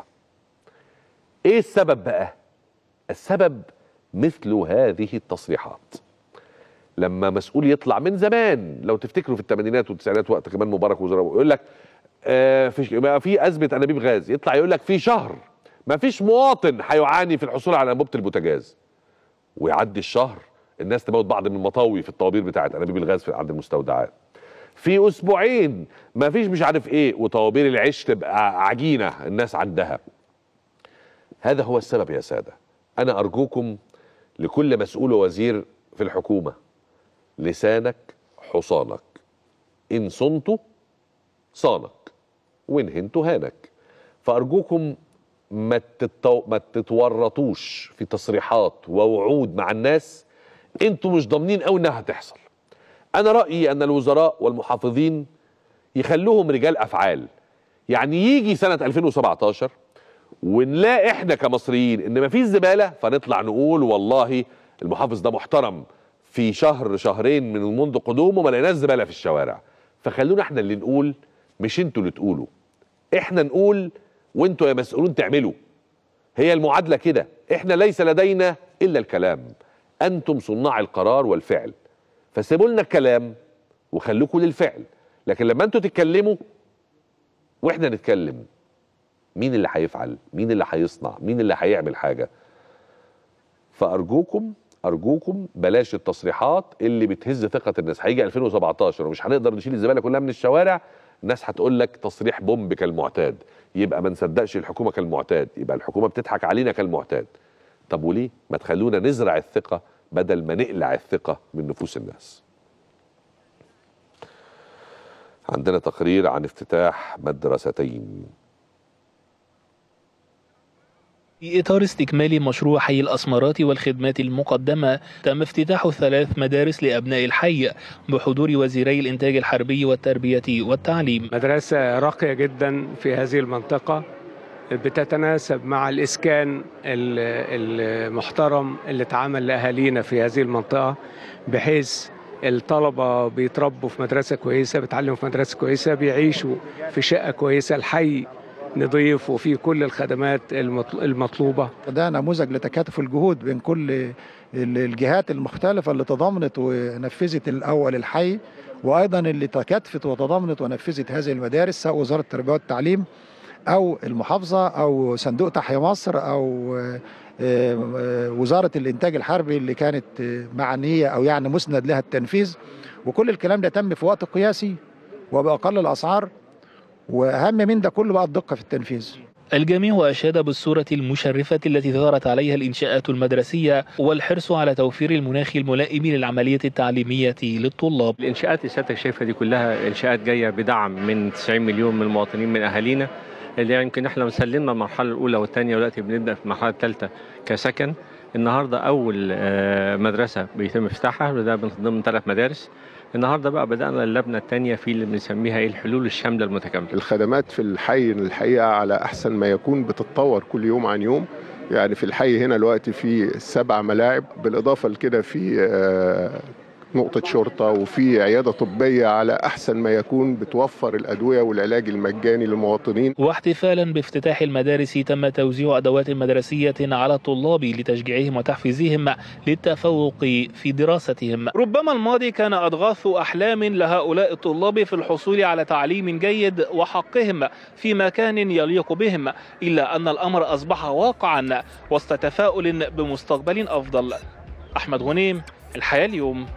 Speaker 1: ايه السبب بقى السبب مثل هذه التصريحات لما مسؤول يطلع من زمان لو تفتكروا في الثمانينات والتسعينات وقت كمان مبارك وزراء يقول لك آه في بقى في ازمه انابيب غاز يطلع يقول لك في شهر ما فيش مواطن هيعاني في الحصول على انبوبه البوتاجاز ويعدي الشهر الناس تموت بعض من المطاوي في الطوابير بتاعت انابيب الغاز في عند المستودعات في اسبوعين ما فيش مش عارف ايه وطوابير العيش تبقى عجينه الناس عندها هذا هو السبب يا ساده انا ارجوكم لكل مسؤول ووزير في الحكومه لسانك حصانك ان صنت صانك وان هنت هانك فارجوكم ما تتو... ما تتورطوش في تصريحات ووعود مع الناس انتوا مش ضامنين قوي انها هتحصل انا رايي ان الوزراء والمحافظين يخلوهم رجال افعال يعني يجي سنه 2017 ونلاقي احنا كمصريين ان مفيش زباله فنطلع نقول والله المحافظ ده محترم في شهر شهرين من منذ قدومه ما لقيناش زباله في الشوارع فخلونا احنا اللي نقول مش انتوا اللي تقولوا احنا نقول وانتوا يا مسؤولون تعملوا هي المعادله كده احنا ليس لدينا الا الكلام انتم صناع القرار والفعل فسيبوا لنا الكلام وخلوكوا للفعل لكن لما انتوا تتكلموا واحنا نتكلم مين اللي هيفعل مين اللي هيصنع مين اللي هيعمل حاجه فارجوكم ارجوكم بلاش التصريحات اللي بتهز ثقه الناس هيجي 2017 ومش هنقدر نشيل الزباله كلها من الشوارع الناس هتقول لك تصريح بومب كالمعتاد يبقى ما نصدقش الحكومه كالمعتاد يبقى الحكومه بتضحك علينا كالمعتاد طب وليه ما تخلونا نزرع الثقه بدل ما نقلع الثقه من نفوس الناس عندنا تقرير عن افتتاح مدرستين
Speaker 5: في إطار استكمال مشروع حي الأسمرات والخدمات المقدمة تم افتتاح ثلاث مدارس لأبناء الحي بحضور وزيري الإنتاج الحربي والتربية والتعليم
Speaker 6: مدرسة راقية جدا في هذه المنطقة بتتناسب مع الإسكان ال- المحترم اللي اتعمل لأهالينا في هذه المنطقة بحيث الطلبة بيتربوا في مدرسة كويسة بيتعلموا في مدرسة كويسة بيعيشوا في شقة كويسة الحي نضيف وفيه كل الخدمات المطل- المطلوبة
Speaker 7: ده نموذج لتكاتف الجهود بين كل ال- الجهات المختلفة اللي تضامنت ونفذت الأول الحي وأيضا اللي تكاتفت وتضامنت ونفذت هذه المدارس سواء وزارة التربية والتعليم أو المحافظة أو صندوق تحيا مصر أو آه، آه، وزارة الإنتاج الحربي اللي كانت آه، معنية أو يعني مسند لها التنفيذ وكل الكلام ده تم في وقت قياسي وبأقل الأسعار وأهم من ده كله بقى الدقة في التنفيذ
Speaker 5: الجميع أشاد بالصورة المشرفة التي ظهرت عليها الإنشاءات المدرسية والحرص على توفير المناخ الملائم للعملية التعليمية للطلاب
Speaker 8: الانشاءات اللي سيادتك شايفها دي كلها انشاءات جايه بدعم من 90 مليون من المواطنين من اهالينا اللي يمكن احنا مسلمنا المرحله الاولى والثانيه ودلوقتي بنبدا في المرحله الثالثه كسكن النهارده اول آه، مدرسه بيتم افتتاحها وده من ضمن ثلاث مدارس النهارده بقى بدانا اللجنه الثانيه في اللي بنسميها ايه الحلول الشامله المتكامله
Speaker 9: الخدمات في الحي الحقيقه على احسن ما يكون بتتطور كل يوم عن يوم يعني في الحي هنا دلوقتي في سبع ملاعب بالاضافه لكده في آه، نقطة شرطة وفي عيادة طبية على أحسن ما يكون بتوفر الأدوية والعلاج المجاني للمواطنين
Speaker 5: واحتفالا بافتتاح المدارس تم توزيع أدوات مدرسية على الطلاب لتشجيعهم وتحفيزهم للتفوق في دراستهم ربما الماضي كان أضغاث أحلام لهؤلاء الطلاب في الحصول على تعليم جيد وحقهم في مكان يليق بهم إلا أن الأمر أصبح واقعا وسط تفاؤل بمستقبل أفضل أحمد غنيم الحياة اليوم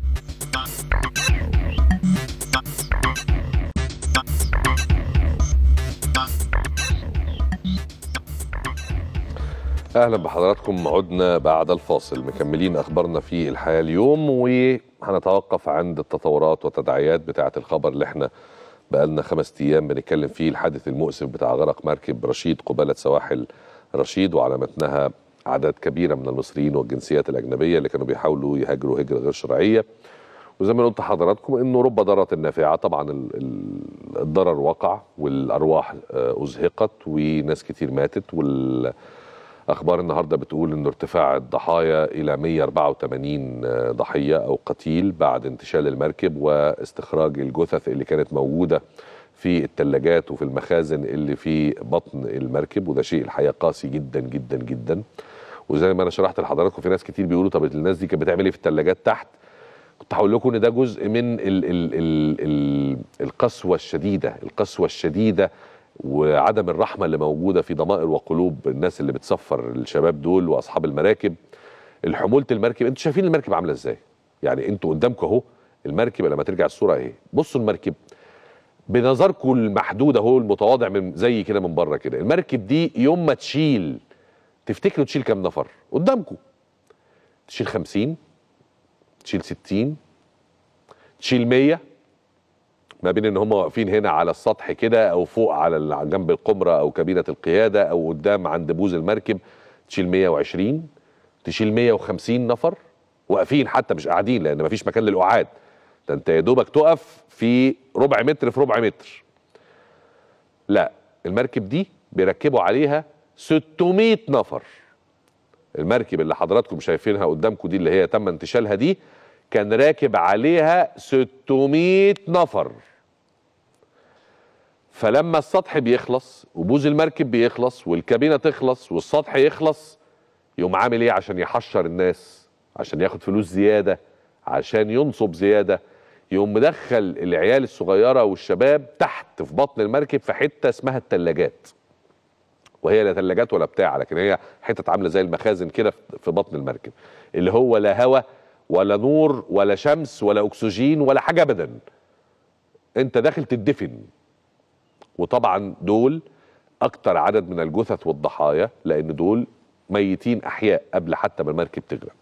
Speaker 1: اهلا بحضراتكم عدنا بعد الفاصل مكملين اخبارنا في الحياه اليوم وهنتوقف عند التطورات والتداعيات بتاعه الخبر اللي احنا بقالنا خمس ايام بنتكلم فيه الحادث المؤسف بتاع غرق مركب رشيد قباله سواحل رشيد وعلى متنها اعداد كبيره من المصريين والجنسيات الاجنبيه اللي كانوا بيحاولوا يهاجروا هجره غير شرعيه وزي ما قلت لحضراتكم انه رب ضاره نافعه طبعا ال- ال- الضرر وقع والارواح آه، ازهقت وناس كتير ماتت وال اخبار النهارده بتقول انه ارتفاع الضحايا الى 184 ضحيه او قتيل بعد انتشال المركب واستخراج الجثث اللي كانت موجوده في الثلاجات وفي المخازن اللي في بطن المركب وده شيء الحقيقه قاسي جدا جدا جدا وزي ما انا شرحت لحضراتكم في ناس كتير بيقولوا طب الناس دي كانت بتعمل ايه في الثلاجات تحت كنت هقول لكم ان ده جزء من ال ال ال ال القسوه الشديده القسوه الشديده وعدم الرحمه اللي موجوده في ضمائر وقلوب الناس اللي بتسفر الشباب دول واصحاب المراكب الحموله المركب انتوا شايفين المركب عامله ازاي يعني انتوا قدامكم اهو المركب لما ترجع الصوره اهي بصوا المركب بنظركم المحدود اهو المتواضع من زي كده من بره كده المركب دي يوم ما تشيل تفتكروا تشيل كام نفر قدامكم تشيل 50 تشيل 60 تشيل 100 ما بين ان هم واقفين هنا على السطح كده او فوق على ال- جنب القمره او كابينه القياده او قدام عند بوز المركب تشيل 120 تشيل 150 نفر واقفين حتى مش قاعدين لان مفيش مكان للقعاد ده انت يا دوبك تقف في ربع متر في ربع متر لا المركب دي بيركبوا عليها 600 نفر المركب اللي حضراتكم شايفينها قدامكم دي اللي هي تم انتشالها دي كان راكب عليها 600 نفر فلما السطح بيخلص وبوز المركب بيخلص والكابينه تخلص والسطح يخلص يقوم عامل ايه عشان يحشر الناس عشان ياخد فلوس زياده عشان ينصب زياده يقوم مدخل العيال الصغيره والشباب تحت في بطن المركب في حته اسمها التلاجات وهي لا ثلاجات ولا بتاع لكن هي حتت عامله زي المخازن كده في بطن المركب اللي هو لا هواء ولا نور ولا شمس ولا اكسجين ولا حاجه ابدا انت داخل تدفن وطبعا دول اكتر عدد من الجثث والضحايا لان دول ميتين احياء قبل حتى ما المركب تغرق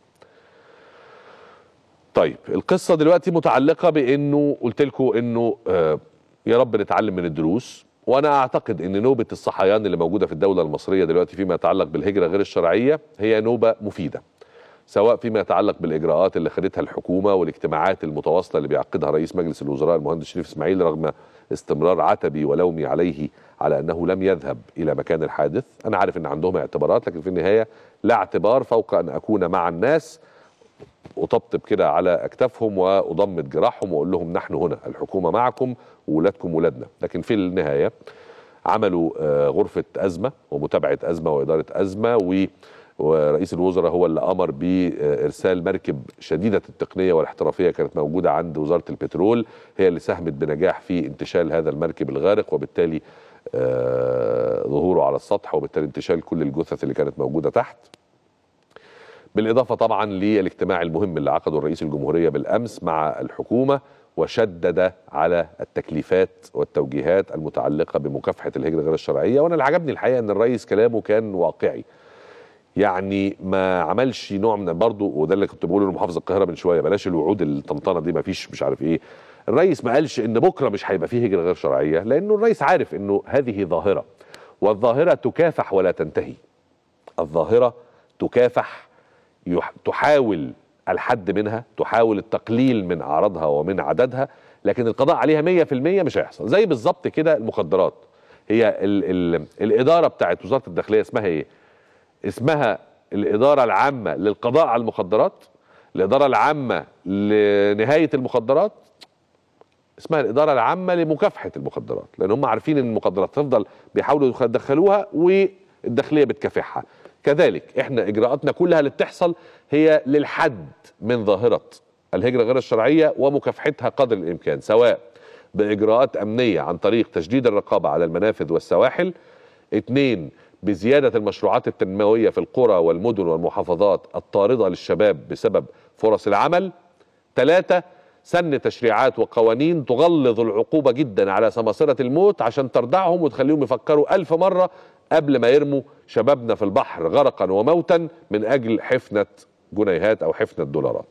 Speaker 1: طيب القصه دلوقتي متعلقه بانه قلت لكم انه آه يا رب نتعلم من الدروس وانا اعتقد ان نوبه الصحيان اللي موجوده في الدوله المصريه دلوقتي فيما يتعلق بالهجره غير الشرعيه هي نوبه مفيده سواء فيما يتعلق بالاجراءات اللي خدتها الحكومه والاجتماعات المتواصله اللي بيعقدها رئيس مجلس الوزراء المهندس شريف اسماعيل رغم استمرار عتبي ولومي عليه على انه لم يذهب الى مكان الحادث انا عارف ان عندهم اعتبارات لكن في النهايه لا اعتبار فوق ان اكون مع الناس اطبطب كده على اكتافهم واضمد جراحهم واقول لهم نحن هنا الحكومه معكم واولادكم ولادنا لكن في النهايه عملوا آه، غرفه ازمه ومتابعه ازمه واداره ازمه و ورئيس الوزراء هو اللي امر بارسال مركب شديده التقنيه والاحترافيه كانت موجوده عند وزاره البترول هي اللي ساهمت بنجاح في انتشال هذا المركب الغارق وبالتالي آه، ظهوره على السطح وبالتالي انتشال كل الجثث اللي كانت موجوده تحت بالاضافه طبعا للاجتماع المهم اللي عقده رئيس الجمهوريه بالامس مع الحكومه وشدد على التكليفات والتوجيهات المتعلقه بمكافحه الهجره غير الشرعيه وانا اللي عجبني الحقيقه ان الرئيس كلامه كان واقعي يعني ما عملش نوع من برضه وده اللي كنت بقوله لمحافظ القاهره من شويه بلاش الوعود الطنطنه دي ما فيش مش عارف ايه الرئيس ما قالش ان بكره مش هيبقى فيه هجره غير شرعيه لانه الرئيس عارف انه هذه ظاهره والظاهره تكافح ولا تنتهي الظاهره تكافح يح- تحاول الحد منها تحاول التقليل من اعراضها ومن عددها لكن القضاء عليها 100% مش هيحصل زي بالظبط كده المخدرات هي ال ال الاداره بتاعت وزاره الداخليه اسمها ايه اسمها الاداره العامه للقضاء على المخدرات الاداره العامه لنهايه المخدرات اسمها الاداره العامه لمكافحه المخدرات لان هم عارفين ان المخدرات تفضل بيحاولوا يدخلوها والداخليه بتكافحها كذلك احنا اجراءاتنا كلها اللي بتحصل هي للحد من ظاهره الهجره غير الشرعيه ومكافحتها قدر الامكان سواء باجراءات امنيه عن طريق تشديد الرقابه على المنافذ والسواحل اثنين بزياده المشروعات التنمويه في القرى والمدن والمحافظات الطارده للشباب بسبب فرص العمل ثلاثه سن تشريعات وقوانين تغلظ العقوبة جدا على سماسرة الموت عشان تردعهم وتخليهم يفكروا ألف مرة قبل ما يرموا شبابنا في البحر غرقا وموتا من أجل حفنة جنيهات أو حفنة دولارات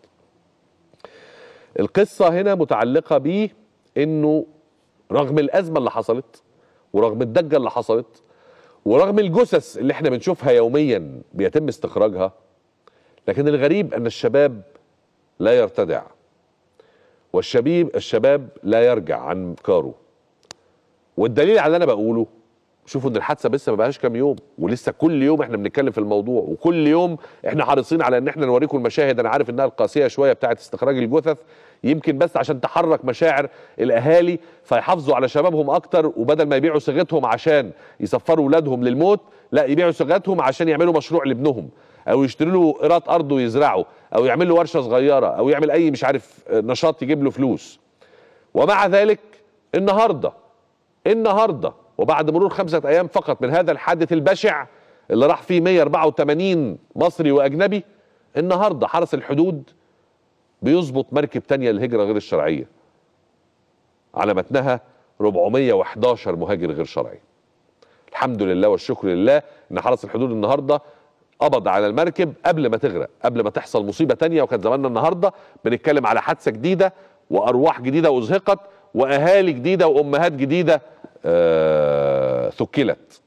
Speaker 1: القصة هنا متعلقة بيه انه رغم الازمة اللي حصلت ورغم الدجة اللي حصلت ورغم الجثث اللي احنا بنشوفها يوميا بيتم استخراجها لكن الغريب ان الشباب لا يرتدع والشبيب الشباب لا يرجع عن افكاره والدليل على اللي انا بقوله شوفوا ان الحادثه لسه ما بقاش كام يوم ولسه كل يوم احنا بنتكلم في الموضوع وكل يوم احنا حريصين على ان احنا نوريكم المشاهد انا عارف انها القاسيه شويه بتاعه استخراج الجثث يمكن بس عشان تحرك مشاعر الاهالي فيحافظوا على شبابهم اكتر وبدل ما يبيعوا صيغتهم عشان يسفروا اولادهم للموت لا يبيعوا صيغتهم عشان يعملوا مشروع لابنهم او يشتروا له قيراط ارض ويزرعوا او يعمل له ورشه صغيره او يعمل اي مش عارف نشاط يجيب له فلوس ومع ذلك النهارده النهارده وبعد مرور خمسه ايام فقط من هذا الحادث البشع اللي راح فيه 184 مصري واجنبي النهارده حرس الحدود بيظبط مركب تانية للهجرة غير الشرعية على متنها 411 مهاجر غير شرعي الحمد لله والشكر لله ان حرس الحدود النهارده قبض على المركب قبل ما تغرق قبل ما تحصل مصيبه تانية وكان زماننا النهارده بنتكلم على حادثه جديده وارواح جديده ازهقت واهالي جديده وامهات جديده آه ثكلت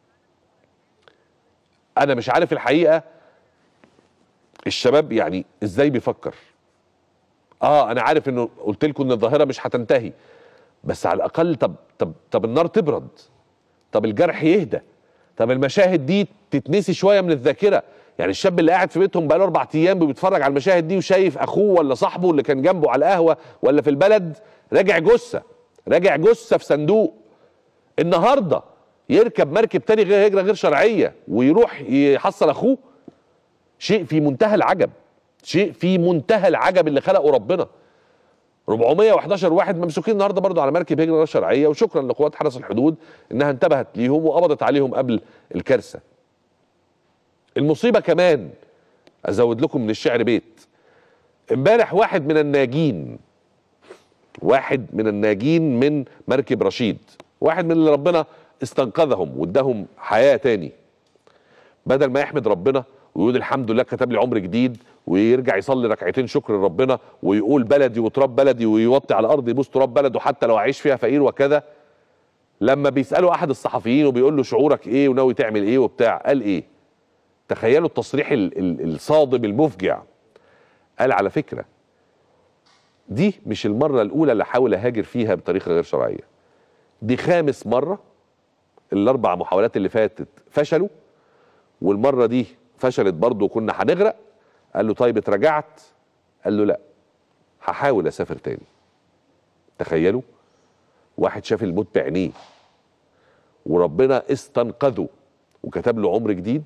Speaker 1: انا مش عارف الحقيقه الشباب يعني ازاي بيفكر اه انا عارف انه قلت لكم ان الظاهره مش هتنتهي بس على الاقل طب طب طب النار تبرد طب الجرح يهدى طب المشاهد دي تتنسي شويه من الذاكره يعني الشاب اللي قاعد في بيتهم بقاله اربع ايام بيتفرج على المشاهد دي وشايف اخوه ولا صاحبه اللي كان جنبه على القهوه ولا في البلد راجع جثه راجع جثه في صندوق النهارده يركب مركب تاني غير هجره غير شرعيه ويروح يحصل اخوه شيء في منتهى العجب شيء في منتهى العجب اللي خلقه ربنا 411 واحد ممسوكين النهارده برضه على مركب هجره غير شرعيه وشكرا لقوات حرس الحدود انها انتبهت ليهم وقبضت عليهم قبل الكارثه. المصيبه كمان ازود لكم من الشعر بيت. امبارح واحد من الناجين واحد من الناجين من مركب رشيد واحد من اللي ربنا استنقذهم واداهم حياه تاني بدل ما يحمد ربنا ويقول الحمد لله كتب لي عمر جديد ويرجع يصلي ركعتين شكر لربنا ويقول بلدي وتراب بلدي ويوطي على الارض يبوس تراب بلده حتى لو اعيش فيها فقير وكذا لما بيسالوا احد الصحفيين وبيقول له شعورك ايه وناوي تعمل ايه وبتاع قال ايه تخيلوا التصريح ال ال الصادم المفجع قال على فكره دي مش المره الاولى اللي حاول اهاجر فيها بطريقه غير شرعيه دي خامس مره الاربع محاولات اللي فاتت فشلوا والمره دي فشلت برضه وكنا هنغرق قال له طيب اتراجعت قال له لا هحاول اسافر تاني تخيلوا واحد شاف الموت بعينيه وربنا استنقذه وكتب له عمر جديد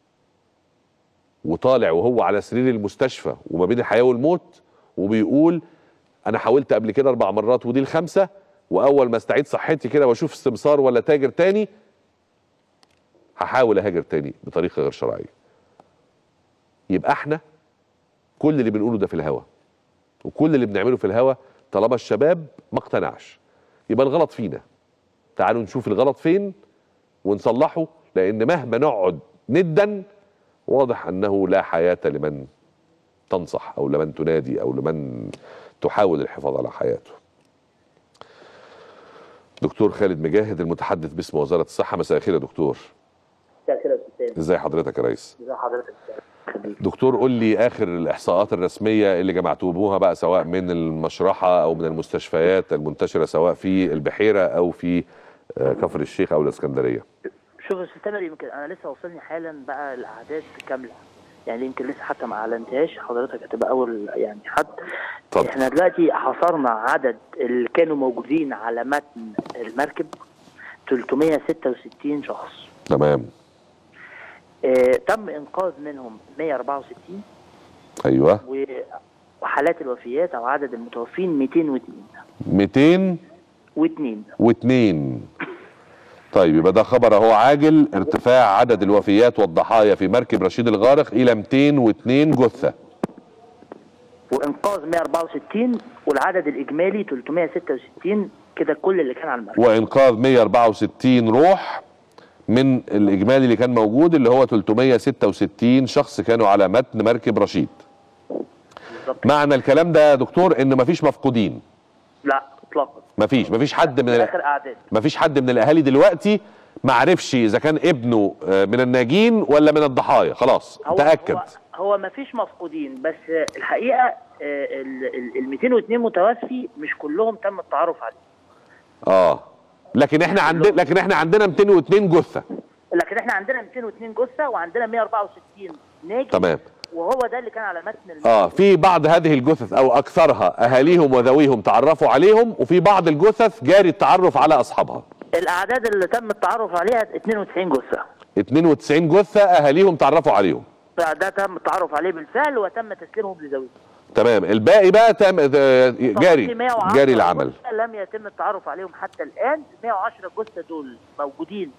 Speaker 1: وطالع وهو على سرير المستشفى وما بين الحياه والموت وبيقول انا حاولت قبل كده اربع مرات ودي الخامسه واول ما استعيد صحتي كده واشوف استمسار ولا تاجر تاني هحاول اهاجر تاني بطريقه غير شرعيه يبقى احنا كل اللي بنقوله ده في الهوا وكل اللي بنعمله في الهوا طالما الشباب ما اقتنعش يبقى الغلط فينا تعالوا نشوف الغلط فين ونصلحه لان مهما نقعد ندا واضح انه لا حياه لمن تنصح او لمن تنادي او لمن تحاول الحفاظ على حياته دكتور خالد مجاهد المتحدث باسم وزاره الصحه مساء الخير يا دكتور
Speaker 10: مساء الخير يا استاذ
Speaker 1: ازي حضرتك يا ريس
Speaker 10: ازي حضرتك
Speaker 1: دكتور قول لي اخر الاحصاءات الرسميه اللي جمعتوها بقى سواء من المشرحه او من المستشفيات المنتشره سواء في البحيره او في آه، كفر الشيخ او الاسكندريه
Speaker 10: شوف يا استاذ تامر يمكن انا لسه وصلني حالا بقى الاعداد كامله يعني يمكن لسه حتى ما اعلنتهاش حضرتك هتبقى اول يعني حد
Speaker 1: اتفضل
Speaker 10: احنا دلوقتي حصرنا عدد اللي كانوا موجودين على متن المركب 366 شخص
Speaker 1: تمام
Speaker 10: اه تم انقاذ منهم 164
Speaker 1: ايوه
Speaker 10: و- وحالات الوفيات او عدد المتوفين 202
Speaker 1: 202
Speaker 10: واثنين
Speaker 1: طيب يبقى ده خبر اهو عاجل ارتفاع عدد الوفيات والضحايا في مركب رشيد الغارق الى 202 جثه
Speaker 10: وانقاذ 164 والعدد الاجمالي 366 كده كل اللي كان على المركب
Speaker 1: وانقاذ 164 روح من الاجمالي اللي كان موجود اللي هو 366 شخص كانوا على متن مركب رشيد
Speaker 10: بالظبط
Speaker 1: معنى الكلام ده يا دكتور ان مفيش مفقودين
Speaker 10: لا اطلاقا
Speaker 1: مفيش مفيش حد من
Speaker 10: في
Speaker 1: ال-
Speaker 10: اخر اعداد
Speaker 1: مفيش حد من الاهالي دلوقتي ما عرفش اذا كان ابنه آه، من الناجين ولا من الضحايا خلاص
Speaker 10: هو
Speaker 1: تاكد
Speaker 10: هو, هو ما فيش مفقودين بس الحقيقه آه، ال ال- ال 202 متوفي مش كلهم تم التعرف عليه
Speaker 1: اه لكن احنا عندنا لكن احنا عندنا 202 جثه
Speaker 10: لكن احنا عندنا 202 جثه وعندنا 164 ناجي
Speaker 1: تمام
Speaker 10: وهو ده اللي كان على متن المركب.
Speaker 1: اه في بعض هذه الجثث او اكثرها اهاليهم وذويهم تعرفوا عليهم وفي بعض الجثث جاري التعرف على اصحابها
Speaker 10: الاعداد اللي تم التعرف عليها 92 جثه
Speaker 1: 92 جثه اهاليهم تعرفوا عليهم
Speaker 10: فده تم التعرف عليه بالفعل وتم تسليمهم لذويهم
Speaker 1: تمام الباقي بقى تم آه، جاري
Speaker 10: ففي 110
Speaker 1: جاري العمل
Speaker 10: جثة لم يتم التعرف عليهم حتى الان 110 جثه دول موجودين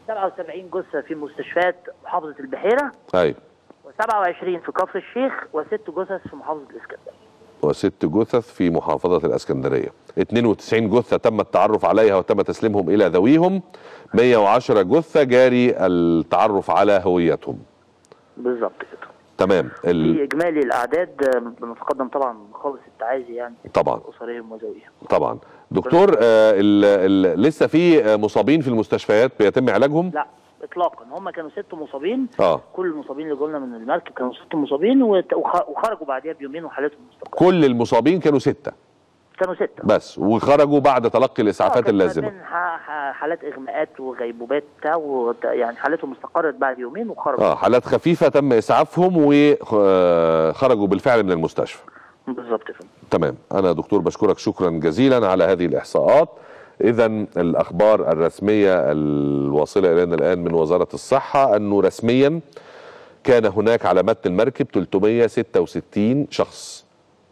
Speaker 10: 77 جثه في مستشفيات محافظه البحيره
Speaker 1: ايوه
Speaker 10: و27 في كفر الشيخ وست جثث في محافظه الاسكندريه
Speaker 1: وست جثث في محافظة الإسكندرية 92 جثة تم التعرف عليها وتم تسليمهم إلى ذويهم 110 جثة جاري التعرف على هويتهم
Speaker 10: بالظبط كده
Speaker 1: تمام
Speaker 10: في
Speaker 1: ال...
Speaker 10: اجمالي الاعداد آه، بنتقدم طبعا خالص التعازي يعني
Speaker 1: طبعا
Speaker 10: اسرهم وذويهم
Speaker 1: طبعا دكتور آه ال... ال... لسه في آه، مصابين في المستشفيات بيتم علاجهم
Speaker 10: لا اطلاقا هم كانوا ست مصابين
Speaker 1: اه
Speaker 10: كل المصابين اللي جولنا من المركب كانوا ست مصابين وت- وخ- وخرجوا بعديها بيومين وحالتهم مستقره
Speaker 1: كل المصابين كانوا ستة
Speaker 10: كانوا سته
Speaker 1: بس وخرجوا بعد تلقي
Speaker 10: آه،
Speaker 1: الإسعافات
Speaker 10: كان
Speaker 1: اللازمة
Speaker 10: من ح- ح- حالات اغماءات وغيبوبات بتاع وت- يعني حالتهم استقرت بعد يومين وخرجوا
Speaker 1: اه حالات خفيفة تم إسعافهم وخرجوا بالفعل من المستشفى
Speaker 10: بالظبط كده
Speaker 1: تمام انا دكتور بشكرك شكرا جزيلا على هذه الاحصاءات اذا الاخبار الرسميه الواصله الينا الان من وزاره الصحه انه رسميا كان هناك على متن المركب 366 شخص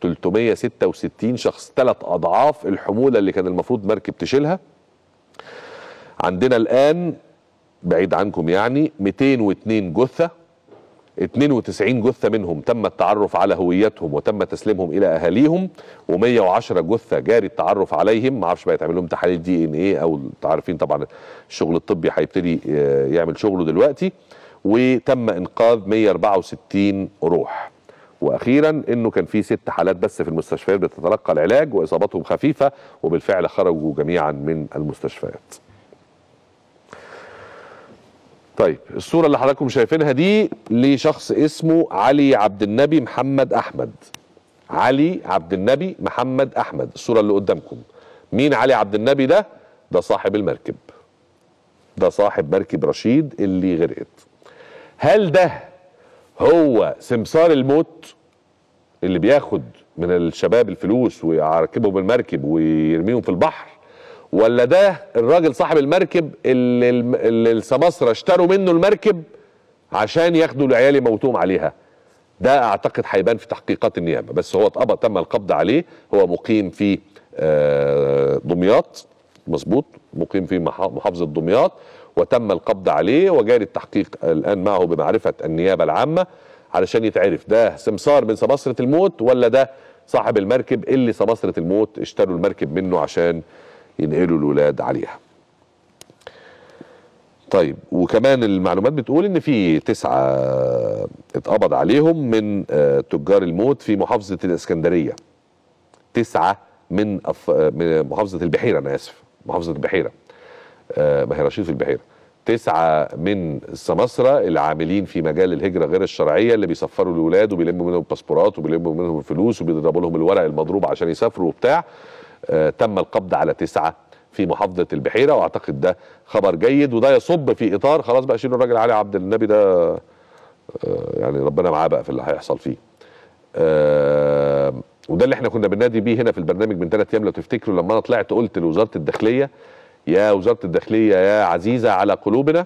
Speaker 1: 366 شخص ثلاث اضعاف الحموله اللي كان المفروض مركب تشيلها عندنا الان بعيد عنكم يعني 202 جثه 92 جثة منهم تم التعرف على هويتهم وتم تسليمهم إلى أهاليهم و110 جثة جاري التعرف عليهم ما اعرفش بقى يتعمل لهم تحاليل دي ان ايه او انتوا عارفين طبعا الشغل الطبي هيبتدي آه، يعمل شغله دلوقتي وتم انقاذ 164 روح واخيرا انه كان في ست حالات بس في المستشفيات بتتلقى العلاج واصابتهم خفيفه وبالفعل خرجوا جميعا من المستشفيات طيب الصورة اللي حضراتكم شايفينها دي لشخص اسمه علي عبد النبي محمد أحمد علي عبد النبي محمد أحمد الصورة اللي قدامكم مين علي عبد النبي ده؟ ده صاحب المركب ده صاحب مركب رشيد اللي غرقت هل ده هو سمسار الموت اللي بياخد من الشباب الفلوس ويركبهم المركب ويرميهم في البحر ولا ده الراجل صاحب المركب اللي, الم- اللي السماسرة اشتروا منه المركب عشان ياخدوا العيال يموتوهم عليها ده اعتقد هيبان في تحقيقات النيابه بس هو اتقبض تم القبض عليه هو مقيم في آه، دمياط مظبوط مقيم في مح- محافظه دمياط وتم القبض عليه وجاري التحقيق الان معه بمعرفه النيابه العامه علشان يتعرف ده سمسار من سماسره الموت ولا ده صاحب المركب اللي سماسره الموت اشتروا المركب منه عشان ينقلوا الولاد عليها طيب وكمان المعلومات بتقول ان في تسعة اتقبض عليهم من آه، تجار الموت في محافظة الاسكندرية تسعة من أف... آه، من محافظة البحيرة انا اسف محافظة البحيرة آه، ما هي رشيد في البحيرة تسعة من السماسرة العاملين في مجال الهجرة غير الشرعية اللي بيسفروا الولاد وبيلموا منهم الباسبورات وبيلموا منهم الفلوس وبيضربوا لهم الورق المضروب عشان يسافروا وبتاع آه، تم القبض على تسعة في محافظة البحيرة واعتقد ده خبر جيد وده يصب في اطار خلاص بقى شيلوا الراجل علي عبد النبي ده آه، يعني ربنا معاه بقى في اللي هيحصل فيه آه، وده اللي احنا كنا بننادي بيه هنا في البرنامج من ثلاث ايام لو تفتكروا لما انا طلعت قلت لوزاره الداخليه يا وزاره الداخليه يا عزيزه على قلوبنا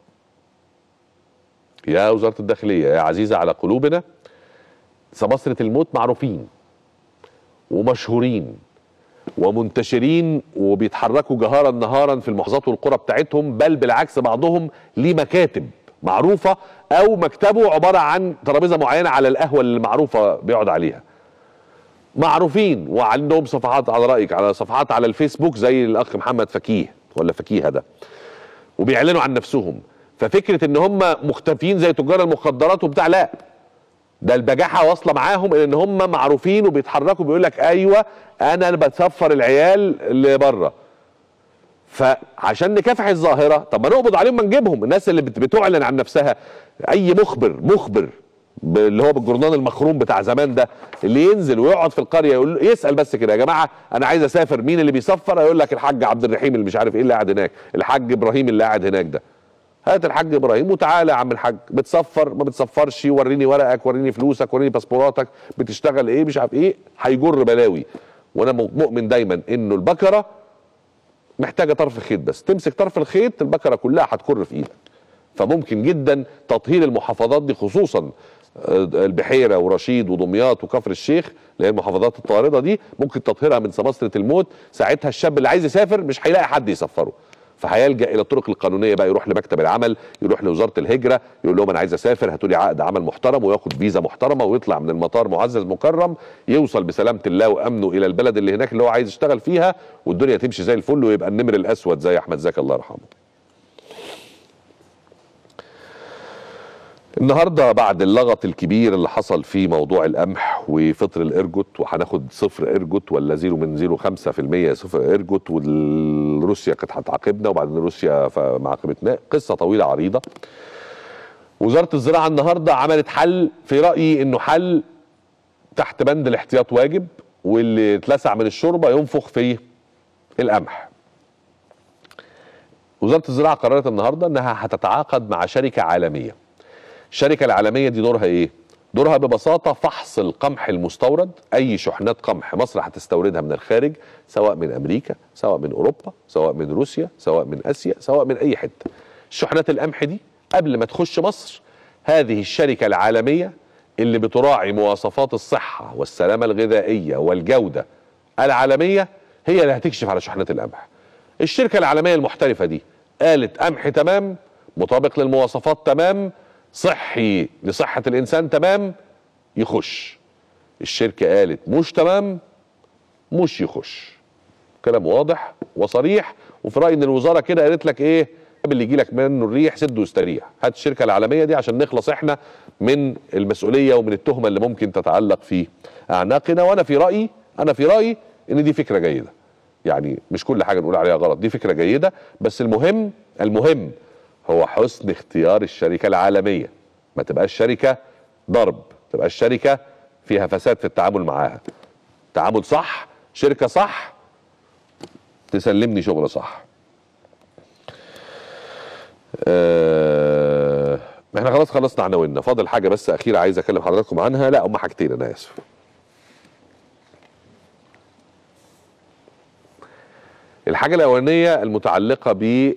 Speaker 1: يا وزاره الداخليه يا عزيزه على قلوبنا سماسره الموت معروفين ومشهورين ومنتشرين وبيتحركوا جهارا نهارا في المحافظات والقرى بتاعتهم بل بالعكس بعضهم ليه مكاتب معروفه او مكتبه عباره عن ترابيزه معينه على القهوه اللي معروفه بيقعد عليها معروفين وعندهم صفحات على رايك على صفحات على الفيسبوك زي الاخ محمد فكيه ولا فكيه ده وبيعلنوا عن نفسهم ففكره ان هم مختفيين زي تجار المخدرات وبتاع لا ده البجاحه واصله معاهم ان هم معروفين وبيتحركوا بيقول لك ايوه انا اللي بسفر العيال لبره فعشان نكافح الظاهره طب ما نقبض عليهم ما نجيبهم الناس اللي بت- بتعلن عن نفسها اي مخبر مخبر ب- اللي هو بالجورنال المخروم بتاع زمان ده اللي ينزل ويقعد في القريه يقول يسال بس كده يا جماعه انا عايز اسافر مين اللي بيسفر يقول لك الحاج عبد الرحيم اللي مش عارف ايه اللي قاعد هناك الحاج ابراهيم اللي قاعد هناك ده هات الحاج ابراهيم وتعالى يا عم الحاج بتصفر ما بتصفرش وريني ورقك وريني فلوسك وريني باسبوراتك بتشتغل ايه مش عارف ايه هيجر بلاوي وانا مؤمن دايما انه البكره محتاجه طرف خيط بس تمسك طرف الخيط البكره كلها هتكر في ايدك فممكن جدا تطهير المحافظات دي خصوصا آه، البحيره ورشيد ودمياط وكفر الشيخ اللي هي المحافظات الطارده دي ممكن تطهيرها من سماسره الموت ساعتها الشاب اللي عايز يسافر مش هيلاقي حد يسفره فهيلجا الى الطرق القانونيه بقى يروح لمكتب العمل يروح لوزاره الهجره يقول لهم انا عايز اسافر هاتوا لي عقد عمل محترم وياخد فيزا محترمه ويطلع من المطار معزز مكرم يوصل بسلامه الله وامنه الى البلد اللي هناك اللي هو عايز يشتغل فيها والدنيا تمشي زي الفل ويبقى النمر الاسود زي احمد زكي الله يرحمه النهارده بعد اللغط الكبير اللي حصل في موضوع القمح وفطر الارجوت وهناخد صفر ارجوت ولا زيرو من زيرو خمسة في المية صفر ارجوت وروسيا كانت هتعاقبنا وبعدين روسيا ف- ما عاقبتنا قصه طويله عريضه وزاره الزراعه النهارده عملت حل في رايي انه حل تحت بند الاحتياط واجب واللي اتلسع من الشوربه ينفخ في القمح وزاره الزراعه قررت النهارده انها هتتعاقد مع شركه عالميه الشركه العالميه دي دورها ايه دورها ببساطه فحص القمح المستورد اي شحنات قمح مصر هتستوردها من الخارج سواء من امريكا سواء من اوروبا سواء من روسيا سواء من اسيا سواء من اي حته شحنات القمح دي قبل ما تخش مصر هذه الشركه العالميه اللي بتراعي مواصفات الصحه والسلامه الغذائيه والجوده العالميه هي اللي هتكشف على شحنات القمح الشركه العالميه المحترفه دي قالت قمح تمام مطابق للمواصفات تمام صحي لصحه الانسان تمام يخش الشركه قالت مش تمام مش يخش كلام واضح وصريح وفي رايي ان الوزاره كده قالت لك ايه اللي يجي لك منه الريح سد واستريح هات الشركه العالميه دي عشان نخلص احنا من المسؤوليه ومن التهمه اللي ممكن تتعلق في اعناقنا وانا في رايي انا في رايي ان دي فكره جيده يعني مش كل حاجه نقول عليها غلط دي فكره جيده بس المهم المهم هو حسن اختيار الشركه العالميه ما تبقاش شركه ضرب تبقى الشركه فيها فساد في التعامل معاها تعامل صح شركه صح تسلمني شغل صح آه، احنا خلاص خلصنا عناويننا فاضل حاجه بس اخيره عايز اكلم حضراتكم عنها لا هم حاجتين انا اسف الحاجه الاولانيه المتعلقه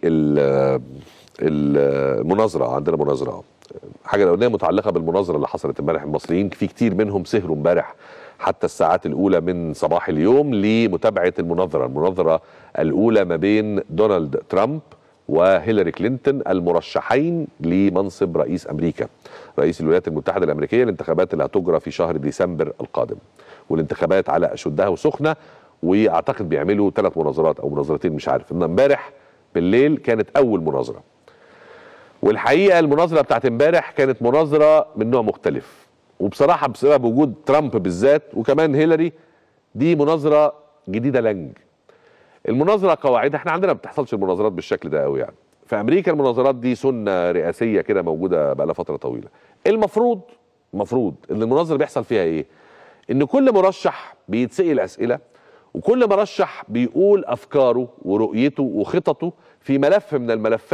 Speaker 1: بالمناظره عندنا مناظره أهو. الحاجه الاولانيه متعلقه بالمناظره اللي حصلت امبارح المصريين في كتير منهم سهروا امبارح حتى الساعات الاولى من صباح اليوم لمتابعه المناظره المناظره الاولى ما بين دونالد ترامب وهيلاري كلينتون المرشحين لمنصب رئيس امريكا رئيس الولايات المتحده الامريكيه الانتخابات اللي هتجرى في شهر ديسمبر القادم والانتخابات على اشدها وسخنه واعتقد بيعملوا ثلاث مناظرات او مناظرتين مش عارف ان امبارح بالليل كانت اول مناظره والحقيقه المناظره بتاعت امبارح كانت مناظره من نوع مختلف وبصراحه بسبب وجود ترامب بالذات وكمان هيلاري دي مناظره جديده لنج المناظره قواعدها احنا عندنا ما بتحصلش المناظرات بالشكل ده قوي يعني في امريكا المناظرات دي سنه رئاسيه كده موجوده بقى لها فتره طويله المفروض المفروض ان المناظره بيحصل فيها ايه ان كل مرشح بيتسال اسئله وكل مرشح بيقول افكاره ورؤيته وخططه في ملف من الملفات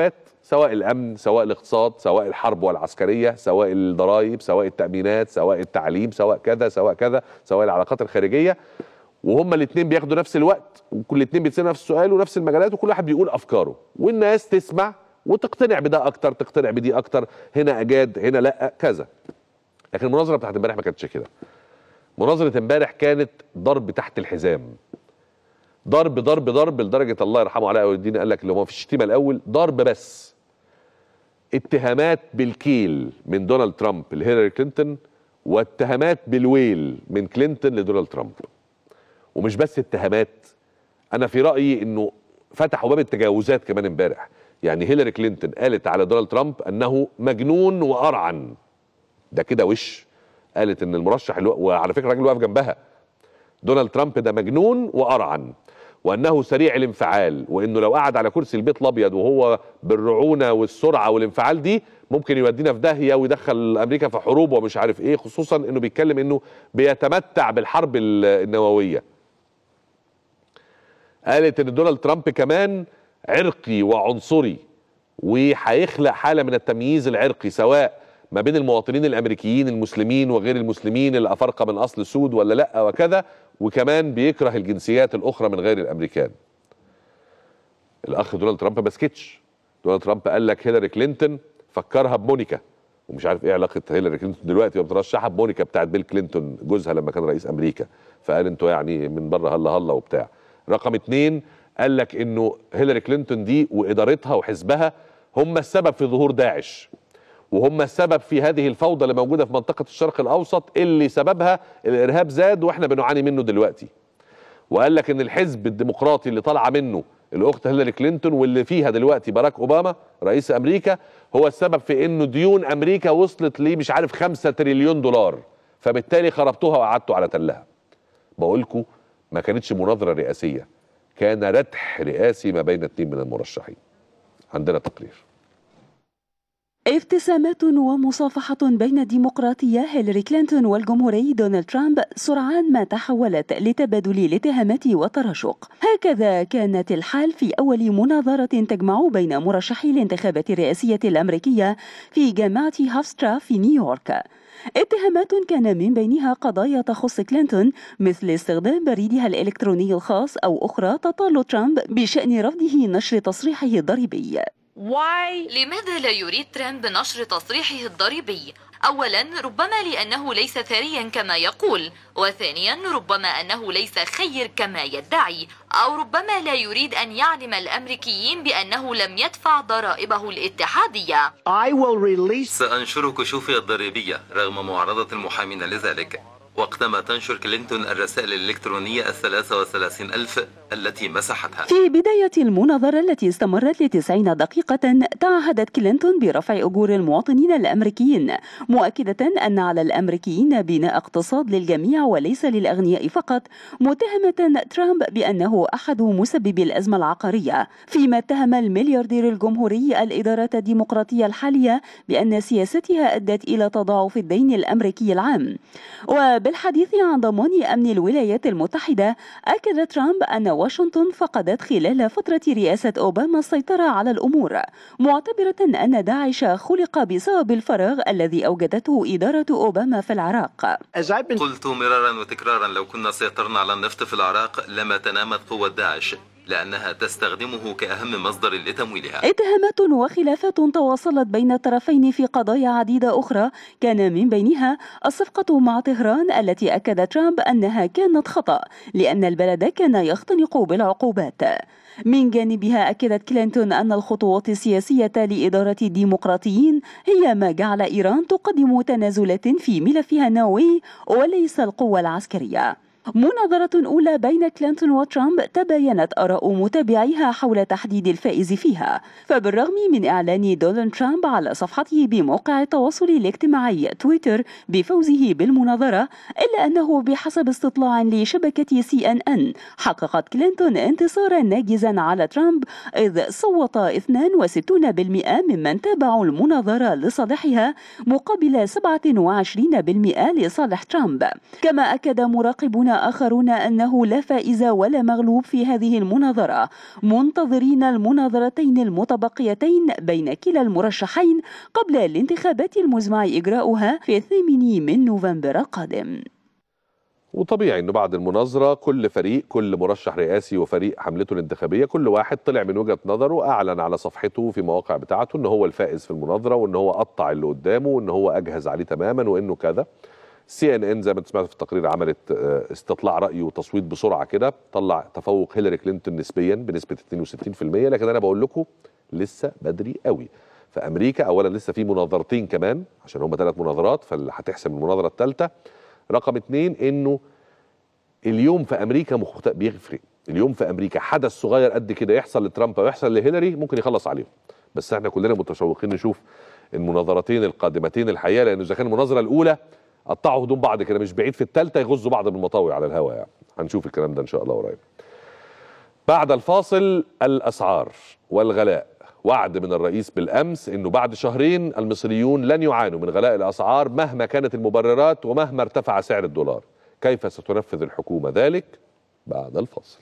Speaker 1: سواء الامن سواء الاقتصاد سواء الحرب والعسكريه سواء الضرائب سواء التامينات سواء التعليم سواء كذا سواء كذا سواء العلاقات الخارجيه وهما الاثنين بياخدوا نفس الوقت وكل الاثنين بيتسالوا نفس السؤال ونفس المجالات وكل واحد بيقول افكاره والناس تسمع وتقتنع بده اكتر تقتنع بدي اكتر هنا اجاد هنا لا كذا لكن المناظره بتاعت امبارح ما كانتش كده مناظره امبارح كانت ضرب تحت الحزام ضرب ضرب ضرب لدرجه الله يرحمه علاء ولي الدين قال لك اللي هو في الشتيمه الاول ضرب بس اتهامات بالكيل من دونالد ترامب لهيلاري كلينتون واتهامات بالويل من كلينتون لدونالد ترامب ومش بس اتهامات انا في رايي انه فتحوا باب التجاوزات كمان امبارح يعني هيلاري كلينتون قالت على دونالد ترامب انه مجنون وارعن ده كده وش قالت ان المرشح الو... وعلى فكره الراجل واقف جنبها دونالد ترامب ده مجنون وارعن وانه سريع الانفعال وانه لو قعد على كرسي البيت الابيض وهو بالرعونه والسرعه والانفعال دي ممكن يودينا في داهيه ويدخل امريكا في حروب ومش عارف ايه خصوصا انه بيتكلم انه بيتمتع بالحرب ال- النوويه قالت ان دونالد ترامب كمان عرقي وعنصري وهيخلق حاله من التمييز العرقي سواء ما بين المواطنين الامريكيين المسلمين وغير المسلمين الافارقه من اصل سود ولا لا وكذا وكمان بيكره الجنسيات الاخرى من غير الامريكان الاخ دونالد ترامب ما سكتش دونالد ترامب قال لك هيلاري كلينتون فكرها بمونيكا ومش عارف ايه علاقه هيلاري كلينتون دلوقتي ومترشحه بمونيكا بتاعت بيل كلينتون جوزها لما كان رئيس امريكا فقال انتوا يعني من بره هلا هلا وبتاع رقم اتنين قال لك انه هيلاري كلينتون دي وادارتها وحزبها هم السبب في ظهور داعش وهم السبب في هذه الفوضى اللي موجوده في منطقه الشرق الاوسط اللي سببها الارهاب زاد واحنا بنعاني منه دلوقتي وقال لك ان الحزب الديمقراطي اللي طالعه منه الاخت هيلاري كلينتون واللي فيها دلوقتي باراك اوباما رئيس امريكا هو السبب في انه ديون امريكا وصلت ليه مش عارف 5 تريليون دولار فبالتالي خربتوها وقعدتوا على تلها بقول لكم ما كانتش مناظره رئاسيه كان ردح رئاسي ما بين اثنين من المرشحين عندنا تقرير
Speaker 3: ابتسامات ومصافحة بين الديمقراطية هيلاري كلينتون والجمهوري دونالد ترامب سرعان ما تحولت لتبادل الاتهامات والتراشق هكذا كانت الحال في أول مناظرة تجمع بين مرشحي الانتخابات الرئاسية الأمريكية في جامعة هافسترا في نيويورك اتهامات كان من بينها قضايا تخص كلينتون مثل استخدام بريدها الإلكتروني الخاص أو أخرى تطال ترامب بشأن رفضه نشر تصريحه الضريبي
Speaker 11: لماذا لا يريد ترامب نشر تصريحه الضريبي؟ أولا ربما لأنه ليس ثريا كما يقول وثانيا ربما أنه ليس خير كما يدعي أو ربما لا يريد أن يعلم الأمريكيين بأنه لم يدفع ضرائبه الاتحادية
Speaker 12: سأنشر كشوفي الضريبية رغم معارضة المحامين لذلك وقتما تنشر كلينتون الرسائل الإلكترونية الثلاثة وثلاثين ألف التي مسحتها
Speaker 3: في بداية المناظرة التي استمرت لتسعين دقيقة تعهدت كلينتون برفع أجور المواطنين الأمريكيين مؤكدة أن على الأمريكيين بناء اقتصاد للجميع وليس للأغنياء فقط متهمة ترامب بأنه أحد مسببي الأزمة العقارية فيما اتهم الملياردير الجمهوري الإدارة الديمقراطية الحالية بأن سياستها أدت إلى تضاعف الدين الأمريكي العام وبالحديث عن ضمان أمن الولايات المتحدة أكد ترامب أن واشنطن فقدت خلال فترة رئاسة أوباما السيطرة على الأمور معتبرة أن داعش خلق بسبب الفراغ الذي أوجدته إدارة أوباما في العراق
Speaker 12: قلت مرارا وتكرارا لو كنا سيطرنا على النفط في العراق لما تنامت قوة داعش لأنها تستخدمه كأهم مصدر لتمويلها
Speaker 3: اتهامات وخلافات تواصلت بين الطرفين في قضايا عديدة أخرى كان من بينها الصفقة مع طهران التي أكد ترامب أنها كانت خطأ لأن البلد كان يختنق بالعقوبات من جانبها أكدت كلينتون أن الخطوات السياسية لإدارة الديمقراطيين هي ما جعل إيران تقدم تنازلات في ملفها النووي وليس القوة العسكرية مناظرة أولى بين كلينتون وترامب تباينت آراء متابعيها حول تحديد الفائز فيها فبالرغم من إعلان دونالد ترامب على صفحته بموقع التواصل الاجتماعي تويتر بفوزه بالمناظرة إلا أنه بحسب استطلاع لشبكة سي أن أن حققت كلينتون انتصارا ناجزا على ترامب إذ صوت 62% ممن تابعوا المناظرة لصالحها مقابل 27% لصالح ترامب كما أكد مراقبون آخرون أنه لا فائز ولا مغلوب في هذه المناظرة منتظرين المناظرتين المتبقيتين بين كلا المرشحين قبل الانتخابات المزمع إجراؤها في الثامن من نوفمبر القادم
Speaker 1: وطبيعي انه بعد المناظره كل فريق كل مرشح رئاسي وفريق حملته الانتخابيه كل واحد طلع من وجهه نظره اعلن على صفحته في مواقع بتاعته ان هو الفائز في المناظره وان هو قطع اللي قدامه وان هو اجهز عليه تماما وانه كذا سي ان ان زي ما انت سمعت في التقرير عملت آه، استطلاع راي وتصويت بسرعه كده طلع تفوق هيلاري كلينتون نسبيا بنسبه 62% لكن انا بقول لكم لسه بدري قوي في امريكا اولا لسه في مناظرتين كمان عشان هم ثلاث مناظرات فاللي هتحسم المناظره الثالثه رقم اتنين انه اليوم في امريكا مخت... بيفرق اليوم في امريكا حدث صغير قد كده يحصل لترامب او يحصل لهيلاري ممكن يخلص عليهم بس احنا كلنا متشوقين نشوف المناظرتين القادمتين الحقيقه لان اذا كان المناظره الاولى قطعوا هدوم بعض كده مش بعيد في الثالثه يغزوا بعض بالمطاوي على الهواء يعني هنشوف الكلام ده ان شاء الله قريب بعد الفاصل الاسعار والغلاء وعد من الرئيس بالامس انه بعد شهرين المصريون لن يعانوا من غلاء الاسعار مهما كانت المبررات ومهما ارتفع سعر الدولار كيف ستنفذ الحكومه ذلك بعد الفاصل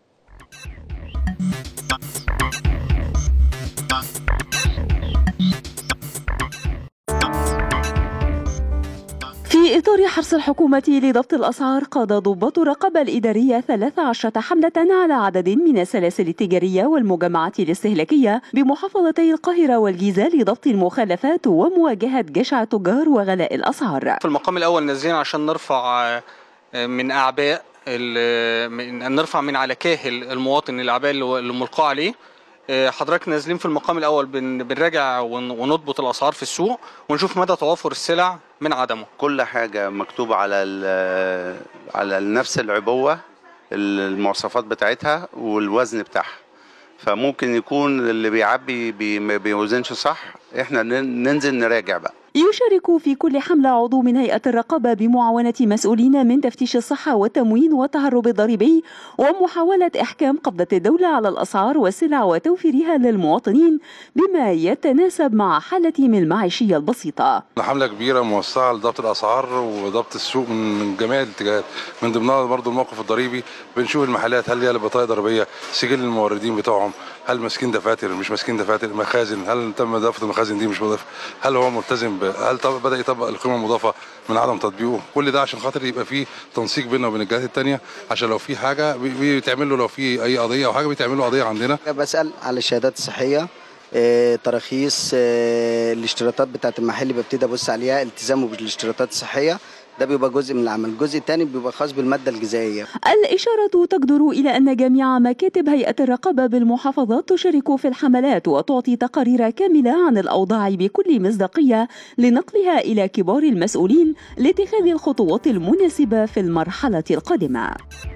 Speaker 3: في إطار حرص الحكومة لضبط الأسعار قاد ضباط الرقابة الإدارية 13 حملة على عدد من السلاسل التجارية والمجمعات الاستهلاكية بمحافظتي القاهرة والجيزة لضبط المخالفات ومواجهة جشع التجار وغلاء الأسعار
Speaker 13: في المقام الاول نازلين عشان نرفع آه، من اعباء ال- من- نرفع من على كاهل المواطن الاعباء اللي اللي ملقاه عليه آه، حضرتك نازلين في المقام الاول بن- بنراجع ون- ونضبط الاسعار في السوق ونشوف مدى توافر السلع من عدمه
Speaker 14: كل حاجة مكتوبة على ال- على نفس العبوة المواصفات بتاعتها والوزن بتاعها فممكن يكون اللي بيعبي بي ما بيوزنش صح احنا نن- ننزل نراجع بقى
Speaker 3: يشارك في كل حملة عضو من هيئة الرقابة بمعاونة مسؤولين من تفتيش الصحة والتموين والتهرب الضريبي ومحاولة إحكام قبضة الدولة على الأسعار والسلع وتوفيرها للمواطنين بما يتناسب مع حالتهم المعيشية البسيطة
Speaker 15: حملة كبيرة موسعة لضبط الأسعار وضبط السوق من من جميع الاتجاهات من ضمنها برضو الموقف الضريبي بنشوف المحلات هل ليها بطاقة ضريبية سجل الموردين بتوعهم هل ماسكين دفاتر مش ماسكين دفاتر مخازن هل تم إضافة المخازن دي مش مضافة هل هو ملتزم ب... هل طب بدأ يطبق القيمة المضافة من عدم تطبيقه كل ده عشان خاطر يبقى فيه تنسيق بيننا وبين الجهات التانية عشان لو في حاجة بي- بيتعمل له لو في أي قضية أو حاجة بيتعمل له قضية عندنا
Speaker 16: بسأل على الشهادات الصحية آه، تراخيص آه، الاشتراطات بتاعة المحل ببتدي ابص عليها التزامه بالاشتراطات الصحية ده بيبقى جزء من العمل الجزء الثاني بيبقى خاص بالمادة الغذائية
Speaker 3: الإشارة تقدر إلى أن جميع مكاتب هيئة الرقابة بالمحافظات تشارك في الحملات وتعطي تقارير كاملة عن الأوضاع بكل مصداقية لنقلها إلى كبار المسؤولين لاتخاذ الخطوات المناسبة في المرحلة القادمة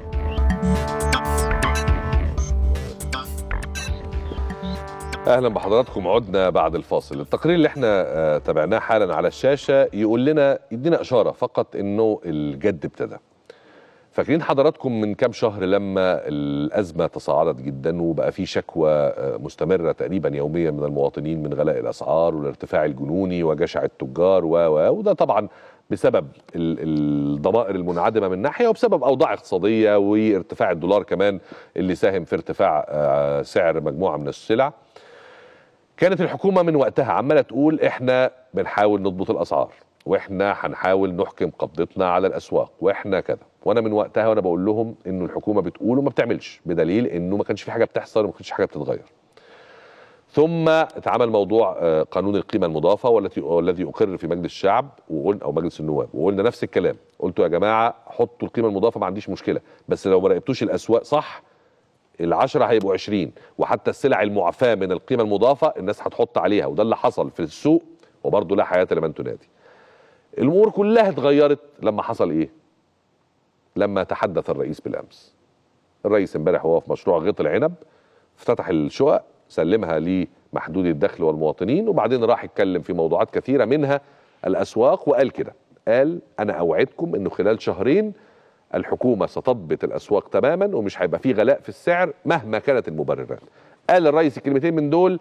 Speaker 1: اهلا بحضراتكم عدنا بعد الفاصل التقرير اللي احنا آه، تابعناه حالا على الشاشه يقول لنا يدينا اشاره فقط انه الجد ابتدى فاكرين حضراتكم من كام شهر لما الازمه تصاعدت جدا وبقى في شكوى آه، مستمره تقريبا يوميا من المواطنين من غلاء الاسعار والارتفاع الجنوني وجشع التجار و و وده طبعا بسبب ال- الضمائر المنعدمه من ناحيه وبسبب اوضاع اقتصاديه وارتفاع الدولار كمان اللي ساهم في ارتفاع آه، سعر مجموعه من السلع كانت الحكومه من وقتها عماله تقول احنا بنحاول نضبط الاسعار واحنا هنحاول نحكم قبضتنا على الاسواق واحنا كذا وانا من وقتها وانا بقول لهم انه الحكومه بتقول وما بتعملش بدليل انه ما كانش في حاجه بتحصل وما كانش حاجه بتتغير ثم اتعمل موضوع آه، قانون القيمه المضافه والتي والذي اقر في مجلس الشعب وقلنا او مجلس النواب وقلنا نفس الكلام قلتوا يا جماعه حطوا القيمه المضافه ما عنديش مشكله بس لو ما راقبتوش الاسواق صح العشرة هيبقوا 20 وحتى السلع المعفاة من القيمة المضافة الناس هتحط عليها وده اللي حصل في السوق وبرضه لا حياة لمن تنادي الأمور كلها اتغيرت لما حصل إيه؟ لما تحدث الرئيس بالأمس الرئيس امبارح وهو في مشروع غيط العنب افتتح الشقق سلمها لمحدود الدخل والمواطنين وبعدين راح يتكلم في موضوعات كثيرة منها الأسواق وقال كده قال أنا أوعدكم أنه خلال شهرين الحكومه ستضبط الاسواق تماما ومش هيبقى فيه غلاء في السعر مهما كانت المبررات. قال الرئيس الكلمتين من دول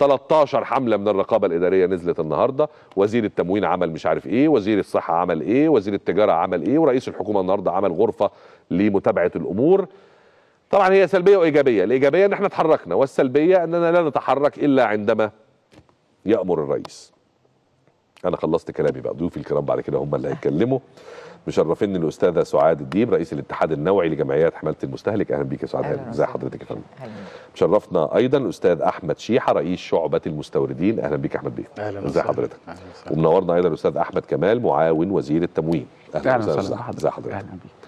Speaker 1: 13 حمله من الرقابه الاداريه نزلت النهارده وزير التموين عمل مش عارف ايه وزير الصحه عمل ايه وزير التجاره عمل ايه ورئيس الحكومه النهارده عمل غرفه لمتابعه الامور طبعا هي سلبيه وايجابيه الايجابيه ان احنا اتحركنا والسلبيه اننا لا نتحرك الا عندما يامر الرئيس انا خلصت كلامي بقى ضيوفي الكرام بعد كده هم اللي هيتكلموا مشرفيني الاستاذه سعاد الديب رئيس الاتحاد النوعي لجمعيات حمايه المستهلك اهلا بيك يا سعاد
Speaker 17: أهلاً
Speaker 1: ازي حضرتك يا فندم مشرفنا ايضا الاستاذ احمد شيحه رئيس شعبه المستوردين اهلا بيك يا احمد بيه
Speaker 17: أهلاً
Speaker 1: ازي
Speaker 17: وسهلاً.
Speaker 1: حضرتك ومنورنا ايضا الاستاذ احمد كمال معاون وزير التموين
Speaker 17: أهلاً وسهلاً
Speaker 1: ازي
Speaker 17: بحضرتك.
Speaker 1: ازي حضرتك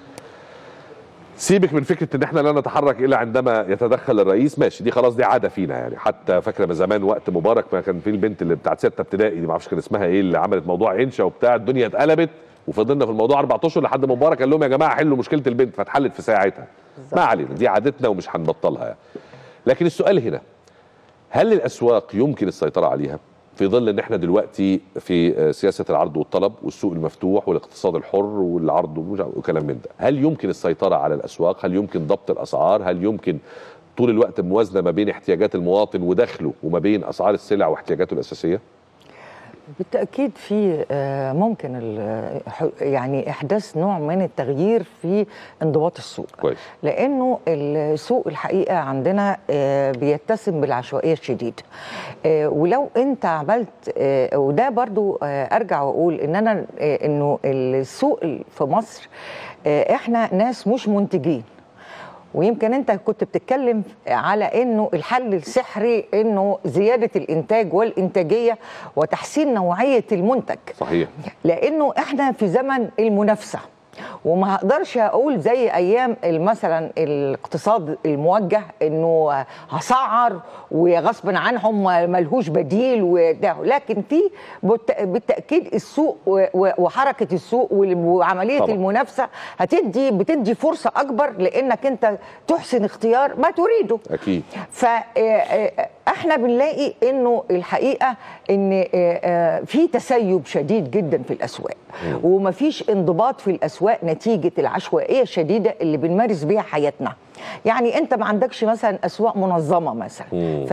Speaker 1: سيبك من فكره ان احنا لا نتحرك الا عندما يتدخل الرئيس ماشي دي خلاص دي عاده فينا يعني حتى فاكره من زمان وقت مبارك ما كان في البنت اللي بتاعت سته ابتدائي دي ما اعرفش كان اسمها ايه اللي عملت موضوع انشا وبتاع الدنيا اتقلبت وفضلنا في الموضوع اربع اشهر لحد ما مبارك قال لهم يا جماعه حلوا مشكله البنت فاتحلت في ساعتها ما علينا دي عادتنا ومش هنبطلها يعني. لكن السؤال هنا هل الاسواق يمكن السيطره عليها في ظل ان احنا دلوقتي في آه، سياسه العرض والطلب والسوق المفتوح والاقتصاد الحر والعرض ومش عارف- وكلام من ده هل يمكن السيطره على الاسواق هل يمكن ضبط الاسعار هل يمكن طول الوقت موازنه ما بين احتياجات المواطن ودخله وما بين اسعار السلع واحتياجاته الاساسيه
Speaker 17: بالتأكيد في آه، ممكن ال- ح- يعني إحداث نوع من التغيير في انضباط السوق
Speaker 1: كويس
Speaker 17: لأنه السوق الحقيقة عندنا آه، بيتسم بالعشوائية الشديدة آه، ولو أنت عملت آه، وده برضو آه، أرجع وأقول إن أنا آه، إنه السوق في مصر آه، إحنا ناس مش منتجين ويمكن انت كنت بتتكلم على انه الحل السحري انه زياده الانتاج والانتاجيه وتحسين نوعيه المنتج
Speaker 1: صحيح
Speaker 17: لانه احنا في زمن المنافسه وما هقدرش اقول زي ايام مثلا الاقتصاد الموجه انه هسعر وغصب عنهم ملهوش بديل وده لكن في بالت- بالتاكيد السوق و- و- وحركه السوق وال- وعمليه
Speaker 18: طبعا.
Speaker 17: المنافسه هتدي بتدي فرصه اكبر لانك انت تحسن اختيار ما تريده
Speaker 1: اكيد
Speaker 17: فاحنا بنلاقي انه الحقيقه ان آه، آه، في تسيب شديد جدا في الاسواق ومفيش انضباط في الاسواق نتيجه العشوائيه الشديده اللي بنمارس بيها حياتنا يعني انت ما عندكش مثلا اسواق منظمه مثلا
Speaker 18: مم.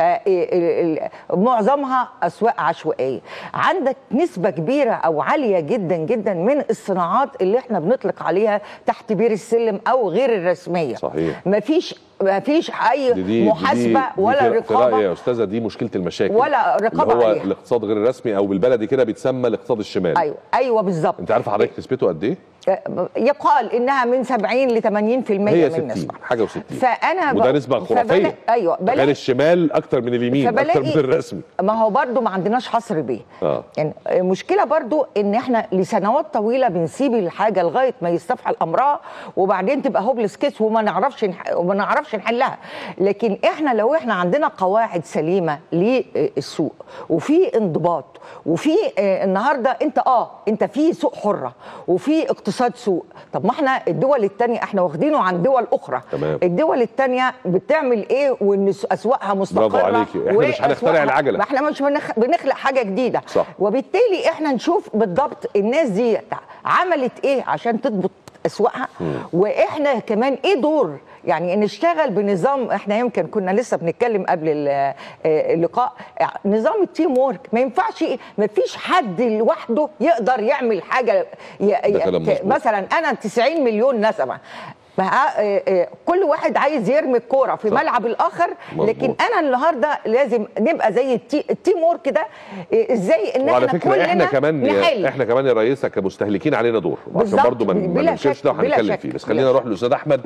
Speaker 17: فمعظمها اسواق عشوائيه عندك نسبه كبيره او عاليه جدا جدا من الصناعات اللي احنا بنطلق عليها تحت بير السلم او غير الرسميه
Speaker 1: صحيح
Speaker 17: مفيش مفيش اي
Speaker 1: دي دي
Speaker 17: محاسبه
Speaker 1: دي
Speaker 17: ولا
Speaker 1: في- في رأيي
Speaker 17: رقابه
Speaker 1: يا استاذه دي مشكله المشاكل
Speaker 17: ولا رقابة
Speaker 1: اللي هو
Speaker 17: عليها.
Speaker 1: الاقتصاد غير الرسمي او بالبلدي كده بيتسمى الاقتصاد الشمالي
Speaker 17: ايوه ايوه بالظبط
Speaker 1: انت عارف حضرتك نسبته قد ايه
Speaker 17: يقال انها من 70 ل 80%
Speaker 1: هي
Speaker 17: من
Speaker 1: 60
Speaker 17: النسبه
Speaker 1: حاجه و60
Speaker 17: فانا
Speaker 1: وده
Speaker 17: ب-
Speaker 1: نسبه
Speaker 17: فبلا-
Speaker 1: خرافيه
Speaker 17: ايوه
Speaker 1: تخيل
Speaker 17: بلاقي
Speaker 1: الشمال اكتر من اليمين اكتر من
Speaker 17: فبلاقي-
Speaker 1: الرسمي
Speaker 17: ما هو برضو ما عندناش حصر بيه
Speaker 1: اه
Speaker 17: يعني مشكله برضو ان احنا لسنوات طويله بنسيب الحاجه لغايه ما يستفحل امرها وبعدين تبقى هوبلس كيس وما نعرفش نح... وما نعرفش نحلها لكن احنا لو احنا عندنا قواعد سليمه للسوق وفي انضباط وفي آه، النهارده انت اه انت في سوق حره وفي اقتصاد سوق طب ما احنا الدول الثانيه احنا واخدينه عن دول اخرى
Speaker 1: تمام.
Speaker 17: الدول الثانيه بتعمل ايه وان اسواقها مستقره
Speaker 1: برافو عليكي. إحنا مش هنخترع
Speaker 17: وأسواقها-
Speaker 1: العجلة.
Speaker 17: ما احنا مش بنخ... بنخلق حاجه جديده
Speaker 1: صح.
Speaker 17: وبالتالي احنا نشوف بالضبط الناس دي عملت ايه عشان تضبط اسواقها
Speaker 18: مم.
Speaker 17: واحنا كمان ايه دور يعني نشتغل بنظام احنا يمكن كنا لسه بنتكلم قبل ال- آه، اللقاء نظام التيم وورك ما ينفعش ما فيش حد لوحده يقدر يعمل حاجه ي...
Speaker 1: ده كلام
Speaker 17: ت-
Speaker 1: مظبوط.
Speaker 17: مثلا انا 90 مليون نسمه فه- آه، آه، كل واحد عايز يرمي الكوره في ملعب الاخر
Speaker 1: مظبوط.
Speaker 17: لكن انا النهارده لازم نبقى زي التي... التيم وورك ده آه، ازاي ان
Speaker 1: وعلى
Speaker 17: احنا
Speaker 1: فكره
Speaker 17: كلنا
Speaker 1: احنا كمان
Speaker 17: نحل
Speaker 1: احنا كمان يا ريسه كمستهلكين علينا دور عشان
Speaker 17: بالظبط،
Speaker 1: برضو ما ما
Speaker 17: بلا
Speaker 1: ننكرش
Speaker 17: شك،
Speaker 1: ده
Speaker 17: بلا
Speaker 1: وهنتكلم
Speaker 17: شك،
Speaker 1: فيه بس
Speaker 17: بلا
Speaker 1: خلينا نروح للاستاذ احمد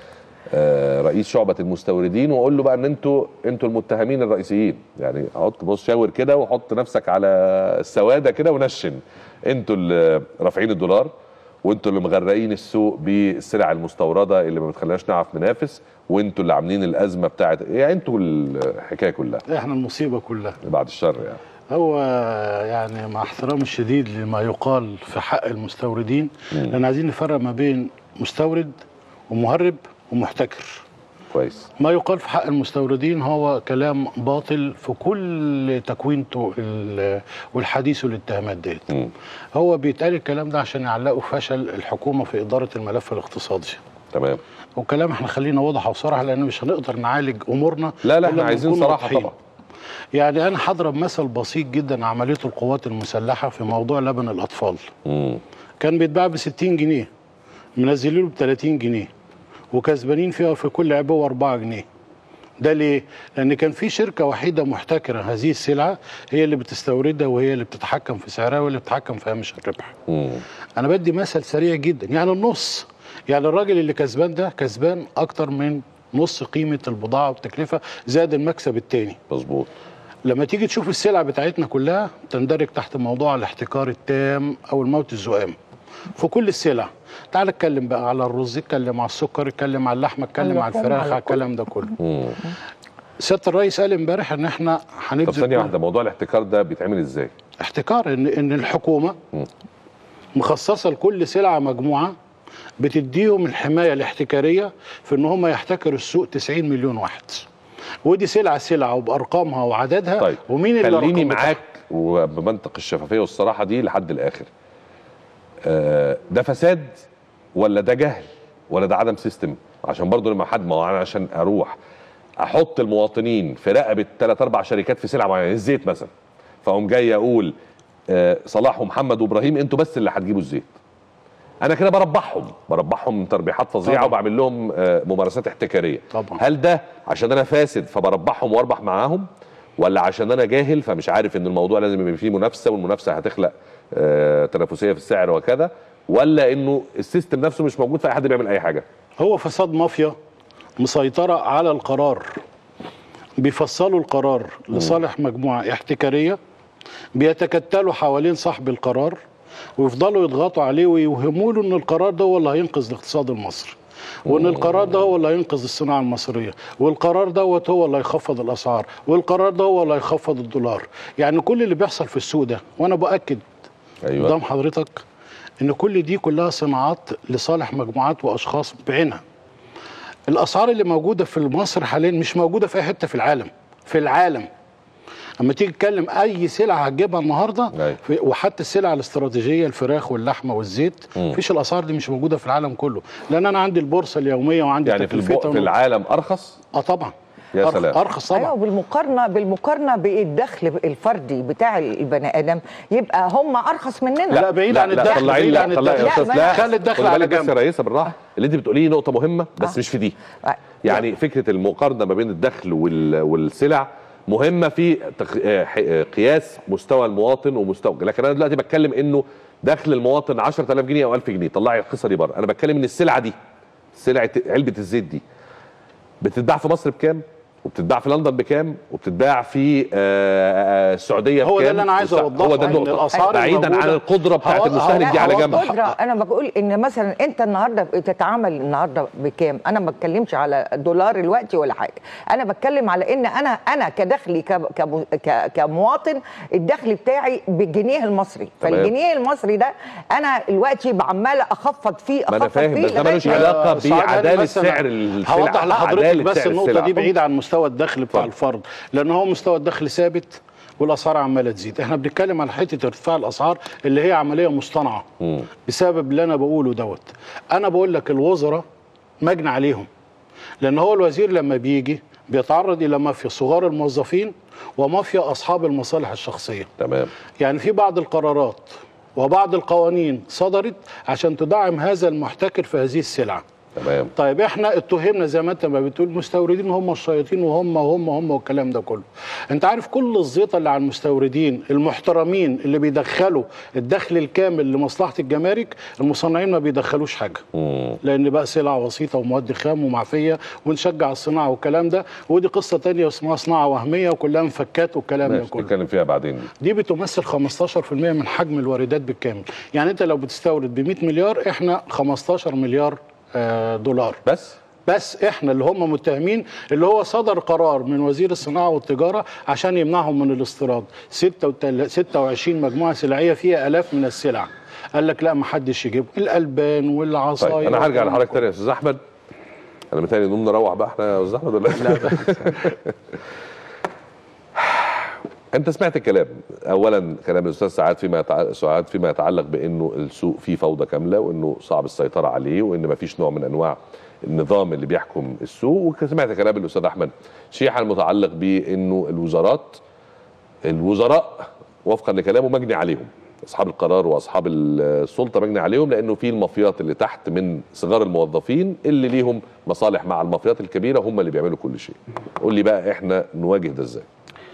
Speaker 1: آه، رئيس شعبة المستوردين واقول له بقى ان انتوا انتوا المتهمين الرئيسيين يعني حط بص شاور كده وحط نفسك على السواده كده ونشن انتوا اللي رافعين الدولار وانتوا اللي مغرقين السوق بالسلع المستورده اللي ما بتخليناش نعرف ننافس وانتوا اللي عاملين الازمه بتاعت يعني انتوا الحكايه كلها
Speaker 19: احنا المصيبه كلها
Speaker 1: بعد الشر يعني
Speaker 19: هو يعني مع احترامي الشديد لما يقال في حق المستوردين لان عايزين نفرق ما بين مستورد ومهرب ومحتكر
Speaker 1: كويس
Speaker 19: ما يقال في حق المستوردين هو كلام باطل في كل تكوينته ال- والحديث والاتهامات ديت هو بيتقال الكلام ده عشان يعلقوا فشل الحكومه في اداره الملف الاقتصادي
Speaker 1: تمام
Speaker 19: والكلام احنا خلينا واضح وصراحه لان مش هنقدر نعالج امورنا
Speaker 1: لا لا
Speaker 19: إلا
Speaker 1: احنا
Speaker 19: لما
Speaker 1: عايزين
Speaker 19: نكون
Speaker 1: صراحه
Speaker 19: واضحين.
Speaker 1: طبعا
Speaker 19: يعني انا هضرب مثل بسيط جدا عمليه القوات المسلحه في موضوع لبن الاطفال كان بيتباع ب 60 جنيه منزلينه ب 30 جنيه وكسبانين فيها في كل عبوه 4 جنيه ده ليه؟ لأن كان في شركة وحيدة محتكرة هذه السلعة هي اللي بتستوردها وهي اللي بتتحكم في سعرها واللي بتتحكم في هامش الربح. أنا بدي مثل سريع جدا يعني النص يعني الراجل اللي كسبان ده كسبان أكتر من نص قيمة البضاعة والتكلفة زائد المكسب التاني.
Speaker 1: مظبوط.
Speaker 19: لما تيجي تشوف السلع بتاعتنا كلها تندرج تحت موضوع الاحتكار التام أو الموت الزؤام. في كل السلع تعال اتكلم بقى على الرز اتكلم على السكر اتكلم على اللحمه اتكلم على
Speaker 1: اللحوم،
Speaker 19: الفراخ
Speaker 1: على
Speaker 19: على
Speaker 1: كل-
Speaker 19: الكلام ده كله سياده الرئيس قال امبارح ان احنا
Speaker 1: طب
Speaker 19: هنبذل
Speaker 1: ثانيه
Speaker 19: كل-
Speaker 1: واحده موضوع الاحتكار ده بيتعمل ازاي؟
Speaker 19: احتكار ان ان الحكومه مخصصه لكل سلعه مجموعه بتديهم الحمايه الاحتكاريه في ان هم يحتكروا السوق 90 مليون واحد ودي سلعه سلعه وبارقامها وعددها
Speaker 1: طيب
Speaker 19: ومين اللي
Speaker 1: خليني
Speaker 19: رقم
Speaker 1: معاك وبمنطق الشفافيه والصراحه دي لحد الاخر آه، ده فساد ولا ده جهل ولا ده عدم سيستم عشان برضو لما حد ما هو انا عشان اروح احط المواطنين في رقبه ثلاث اربع شركات في سلعه معينه الزيت مثلا فاقوم جاي اقول آه، صلاح ومحمد وابراهيم انتوا بس اللي هتجيبوا الزيت انا كده بربحهم بربحهم تربيحات فظيعه
Speaker 19: طبعا.
Speaker 1: وبعمل لهم آه، ممارسات احتكاريه
Speaker 19: طبعا.
Speaker 1: هل ده عشان انا فاسد فبربحهم واربح معاهم ولا عشان انا جاهل فمش عارف ان الموضوع لازم يبقى فيه منافسه والمنافسه هتخلق آه، تنافسيه في السعر وكذا ولا انه السيستم نفسه مش موجود في اي حد بيعمل اي حاجه
Speaker 19: هو فساد مافيا مسيطرة على القرار بيفصلوا القرار لصالح مجموعة احتكارية بيتكتلوا حوالين صاحب القرار ويفضلوا يضغطوا عليه ويوهموا له ان القرار ده هو اللي هينقذ الاقتصاد المصري وان القرار ده هو اللي هينقذ الصناعه المصريه والقرار دوت هو اللي هيخفض الاسعار والقرار ده هو اللي هيخفض الدولار يعني كل اللي بيحصل في السوق ده وانا باكد
Speaker 1: ايوه
Speaker 19: قدام حضرتك ان كل دي كلها صناعات لصالح مجموعات واشخاص بعينها الاسعار اللي موجوده في مصر حاليا مش موجوده في اي حته في العالم في العالم اما تيجي تتكلم اي سلعه هتجيبها النهارده في وحتى السلع الاستراتيجيه الفراخ واللحمه والزيت مفيش الاسعار دي مش موجوده في العالم كله لان انا عندي البورصه اليوميه وعندي
Speaker 1: يعني في, البو...
Speaker 19: تكلفتها
Speaker 1: في العالم ارخص
Speaker 19: اه طبعا
Speaker 1: يا
Speaker 19: أرخ-
Speaker 1: سلام
Speaker 19: ارخص طبعا
Speaker 17: ايوه بالمقارنه بالمقارنه بالدخل الفردي بتاع البني ادم يبقى هم ارخص مننا
Speaker 19: لا، بعيد عن الدخل،
Speaker 1: طلعي
Speaker 19: بعيد
Speaker 1: لا
Speaker 19: عن
Speaker 1: طلعي يا
Speaker 19: الدخل.
Speaker 1: استاذ
Speaker 19: لا،
Speaker 1: لا
Speaker 19: خلي الدخل
Speaker 1: خدي
Speaker 19: على
Speaker 1: بالك بس
Speaker 19: جنب.
Speaker 1: يا رئيسه بالراحه اللي انت بتقوليه نقطه مهمه بس مش في دي يعني فكره المقارنه ما بين الدخل وال... والسلع مهمه في تق... آه، ح- آه، قياس مستوى المواطن ومستوى لكن انا دلوقتي بتكلم انه دخل المواطن 10000 جنيه او 1000 جنيه طلعي القصه دي بره انا بتكلم ان السلعه دي سلعه علبه الزيت دي بتتباع في مصر بكام وبتتباع في لندن بكام وبتتباع في آه، آه، السعوديه
Speaker 19: هو ده
Speaker 1: بكام
Speaker 19: اللي أنا عايز
Speaker 1: وس-
Speaker 19: أوضحه،
Speaker 1: هو ده
Speaker 19: إن
Speaker 1: النقطه
Speaker 19: الأسعار
Speaker 1: بعيدا عن
Speaker 19: الموجودة-
Speaker 1: القدره بتاعت
Speaker 19: هو-
Speaker 1: المستهلك دي
Speaker 17: لا،
Speaker 1: على
Speaker 17: هو
Speaker 1: جنب
Speaker 17: قدرة. انا بقول ان مثلا انت النهارده بتتعامل النهارده بكام انا ما بتكلمش على دولار الوقت ولا حاجه انا بتكلم على ان انا انا كدخلي ك- كم- ك- كمواطن الدخل بتاعي بالجنيه المصري
Speaker 1: تمام.
Speaker 17: فالجنيه المصري ده انا دلوقتي عماله اخفض فيه
Speaker 1: ما انا
Speaker 17: اخفض
Speaker 1: فاهم
Speaker 17: فيه
Speaker 1: بس ده
Speaker 17: لغاية
Speaker 1: ملوش
Speaker 17: ما-
Speaker 1: علاقه
Speaker 19: سعاد، أنا
Speaker 1: بعداله
Speaker 19: بس أنا
Speaker 1: سعر السلع
Speaker 19: هوضح لحضرتك
Speaker 1: عدالة
Speaker 19: بس
Speaker 1: سعر
Speaker 19: النقطه
Speaker 1: السلع.
Speaker 19: دي بعيد عن مستوى الدخل بتاع الفرد لان هو مستوى الدخل ثابت والاسعار عماله تزيد احنا بنتكلم على حته ارتفاع الاسعار اللي هي عمليه مصطنعه بسبب اللي انا بقوله دوت انا بقول لك الوزراء مجني عليهم لان هو الوزير لما بيجي بيتعرض الى مافيا صغار الموظفين ومافيا اصحاب المصالح الشخصيه
Speaker 1: تمام
Speaker 19: يعني في بعض القرارات وبعض القوانين صدرت عشان تدعم هذا المحتكر في هذه السلعه
Speaker 1: تمام
Speaker 19: طيب احنا اتهمنا زي ما انت ما بتقول مستوردين هم الشياطين وهم وهم هم والكلام ده كله انت عارف كل الزيطه اللي على المستوردين المحترمين اللي بيدخلوا الدخل الكامل لمصلحه الجمارك المصنعين ما بيدخلوش حاجه لان بقى سلع وسيطه ومواد خام ومعفيه ونشجع الصناعه والكلام ده ودي قصه تانية اسمها صناعه وهميه وكلها مفكات والكلام ده
Speaker 1: ماشي
Speaker 19: كله
Speaker 1: نتكلم فيها بعدين
Speaker 19: دي بتمثل 15% من حجم الواردات بالكامل يعني انت لو بتستورد ب 100 مليار احنا 15 مليار آه، دولار
Speaker 1: بس
Speaker 19: بس احنا اللي هم متهمين اللي هو صدر قرار من وزير الصناعه والتجاره عشان يمنعهم من الاستيراد 26 مجموعه سلعيه فيها الاف من السلع قال لك لا ما حدش يجيبهم الالبان والعصاير
Speaker 1: طيب انا هرجع
Speaker 19: والكلام
Speaker 1: لحضرتك تاني يا استاذ احمد انا متهيألي نقوم نروح بقى احنا يا استاذ احمد ولا لا انت سمعت الكلام اولا كلام الاستاذ سعاد فيما يتع... سعاد فيما يتعلق بانه السوق فيه فوضى كامله وانه صعب السيطره عليه وان ما فيش نوع من انواع النظام اللي بيحكم السوق وسمعت كلام الاستاذ احمد شيحه المتعلق بانه الوزارات الوزراء وفقا لكلامه مجني عليهم اصحاب القرار واصحاب السلطه مجني عليهم لانه في المافيات اللي تحت من صغار الموظفين اللي ليهم مصالح مع المافيات الكبيره هم اللي بيعملوا كل شيء قول لي بقى احنا نواجه ده ازاي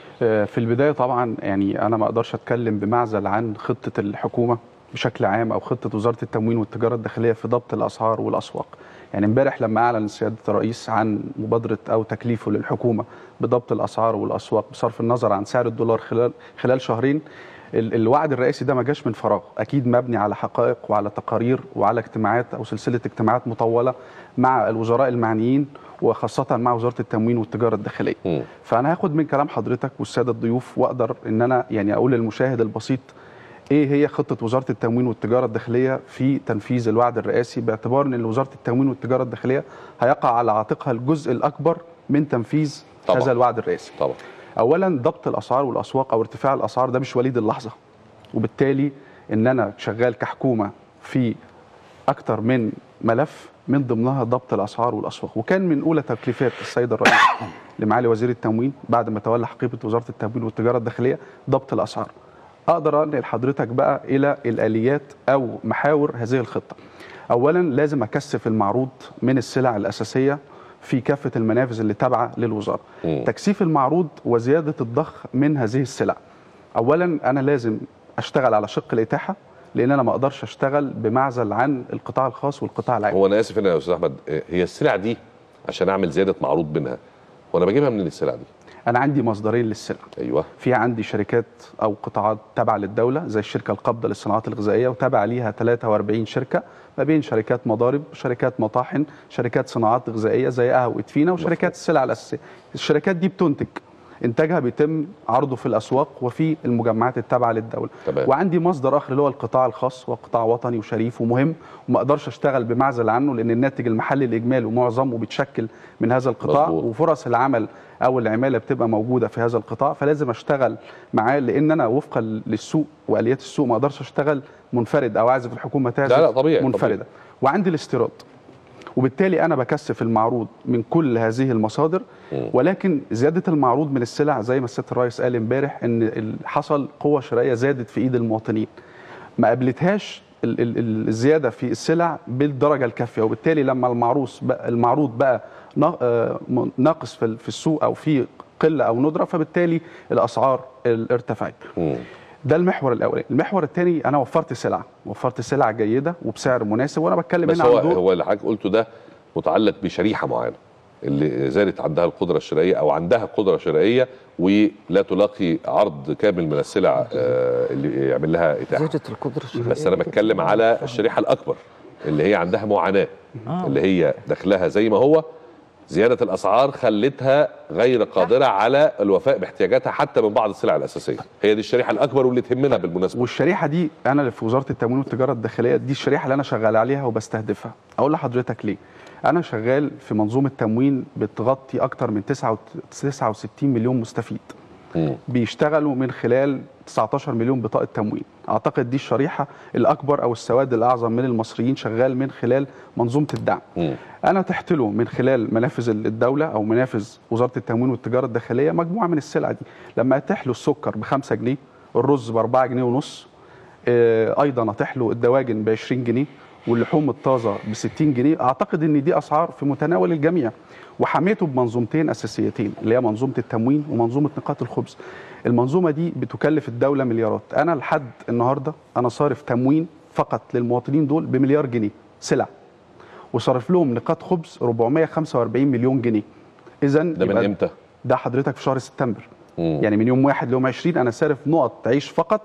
Speaker 18: في البدايه طبعا يعني انا ما اقدرش اتكلم بمعزل عن خطه الحكومه بشكل عام او خطه وزاره التموين والتجاره الداخليه في ضبط الاسعار والاسواق يعني امبارح لما اعلن سياده الرئيس عن مبادره او تكليفه للحكومه بضبط الاسعار والاسواق بصرف النظر عن سعر الدولار خلال خلال شهرين ال- الوعد الرئاسي ده ما جاش من فراغ اكيد مبني على حقائق وعلى تقارير وعلى اجتماعات او سلسله اجتماعات مطوله مع الوزراء المعنيين وخاصه مع وزاره التموين والتجاره الداخليه فانا هاخد من كلام حضرتك والساده الضيوف واقدر ان انا يعني اقول للمشاهد البسيط ايه هي خطه وزاره التموين والتجاره الداخليه في تنفيذ الوعد الرئاسي باعتبار ان وزاره التموين والتجاره الداخليه هيقع على عاتقها الجزء الاكبر من تنفيذ
Speaker 1: طبعاً.
Speaker 18: هذا الوعد الرئاسي
Speaker 1: طبعا
Speaker 18: اولا ضبط الاسعار والاسواق او ارتفاع الاسعار ده مش وليد اللحظه وبالتالي ان انا شغال كحكومه في اكتر من ملف من ضمنها ضبط الاسعار والاسواق وكان من اولى تكليفات السيد الرئيس لمعالي وزير التموين بعد ما تولى حقيبه وزاره التموين والتجاره الداخليه ضبط الاسعار اقدر انقل حضرتك بقى الى الاليات او محاور هذه الخطه اولا لازم اكثف المعروض من السلع الاساسيه في كافه المنافذ اللي تابعه للوزاره
Speaker 1: مم.
Speaker 18: تكثيف المعروض وزياده الضخ من هذه السلع اولا انا لازم اشتغل على شق الاتاحه لان انا ما اقدرش اشتغل بمعزل عن القطاع الخاص والقطاع العام
Speaker 1: هو انا اسف هنا يا استاذ احمد هي السلع دي عشان اعمل زياده معروض منها وانا بجيبها من السلع دي
Speaker 18: انا عندي مصدرين للسلع
Speaker 1: ايوه
Speaker 18: في عندي شركات او قطاعات تابعه للدوله زي الشركه القابضه للصناعات الغذائيه وتابع ليها 43 شركه ما بين شركات مضارب شركات مطاحن شركات صناعات غذائيه زي قهوه ادفينا وشركات السلع الاساسيه الشركات دي بتنتج انتاجها بيتم عرضه في الاسواق وفي المجمعات التابعه للدوله
Speaker 1: تمام.
Speaker 18: وعندي مصدر اخر اللي هو القطاع الخاص وقطاع وطني وشريف ومهم وما اقدرش اشتغل بمعزل عنه لان الناتج المحلي الاجمالي ومعظمه بيتشكل من هذا القطاع
Speaker 1: مظبوط.
Speaker 18: وفرص العمل او العماله بتبقى موجوده في هذا القطاع فلازم اشتغل معاه لان انا وفقا للسوق واليات السوق ما اقدرش اشتغل منفرد او اعزف الحكومه تعزف
Speaker 1: لا لا طبيعي،
Speaker 18: منفرده
Speaker 1: طبيعي.
Speaker 18: وعندي الاستيراد وبالتالي انا بكثف المعروض من كل هذه المصادر ولكن زياده المعروض من السلع زي ما السيد الرئيس قال امبارح ان ال- حصل قوه شرائيه زادت في ايد المواطنين ما قابلتهاش ال- ال- ال- الزياده في السلع بالدرجه الكافيه وبالتالي لما المعروض بقى المعروض بقى نا- آه، م- ناقص في ال- في السوق او في قله او ندره فبالتالي الاسعار ال- ارتفعت ده المحور الاولاني المحور الثاني انا وفرت سلع وفرت سلع جيده وبسعر مناسب وانا بتكلم
Speaker 1: بس
Speaker 18: هنا
Speaker 1: هو
Speaker 18: عن دور
Speaker 1: هو اللي حضرتك قلته ده متعلق بشريحه معينه اللي زادت عندها القدره الشرائيه او عندها قدره شرائيه ولا تلاقي عرض كامل من السلع آه، اللي يعمل لها اتاحه
Speaker 17: زيادة القدرة الشرائية
Speaker 1: بس انا بتكلم على الشريحه الاكبر اللي هي عندها معاناه
Speaker 17: آه.
Speaker 1: اللي هي دخلها زي ما هو زياده الاسعار خلتها غير قادره على الوفاء باحتياجاتها حتى من بعض السلع الاساسيه هي دي الشريحه الاكبر واللي تهمنا بالمناسبه
Speaker 18: والشريحه دي انا اللي في وزاره التموين والتجاره الداخليه دي الشريحه اللي انا شغال عليها وبستهدفها اقول لحضرتك ليه انا شغال في منظومه تموين بتغطي اكتر من 69 مليون مستفيد بيشتغلوا من خلال 19 مليون بطاقه تموين اعتقد دي الشريحه الاكبر او السواد الاعظم من المصريين شغال من خلال منظومه الدعم انا تحت له من خلال منافذ الدوله او منافذ وزاره التموين والتجاره الداخليه مجموعه من السلع دي لما اتاح له السكر ب 5 جنيه الرز ب 4 جنيه ونص آه، ايضا اتاح له الدواجن ب 20 جنيه واللحوم الطازه ب 60 جنيه اعتقد ان دي اسعار في متناول الجميع وحميته بمنظومتين اساسيتين اللي هي منظومه التموين ومنظومه نقاط الخبز المنظومه دي بتكلف الدوله مليارات انا لحد النهارده انا صارف تموين فقط للمواطنين دول بمليار جنيه سلع وصرف لهم نقاط خبز 445 مليون جنيه اذا
Speaker 1: ده من امتى؟
Speaker 18: ده حضرتك في شهر سبتمبر يعني من يوم 1 ليوم 20 انا صارف نقط عيش فقط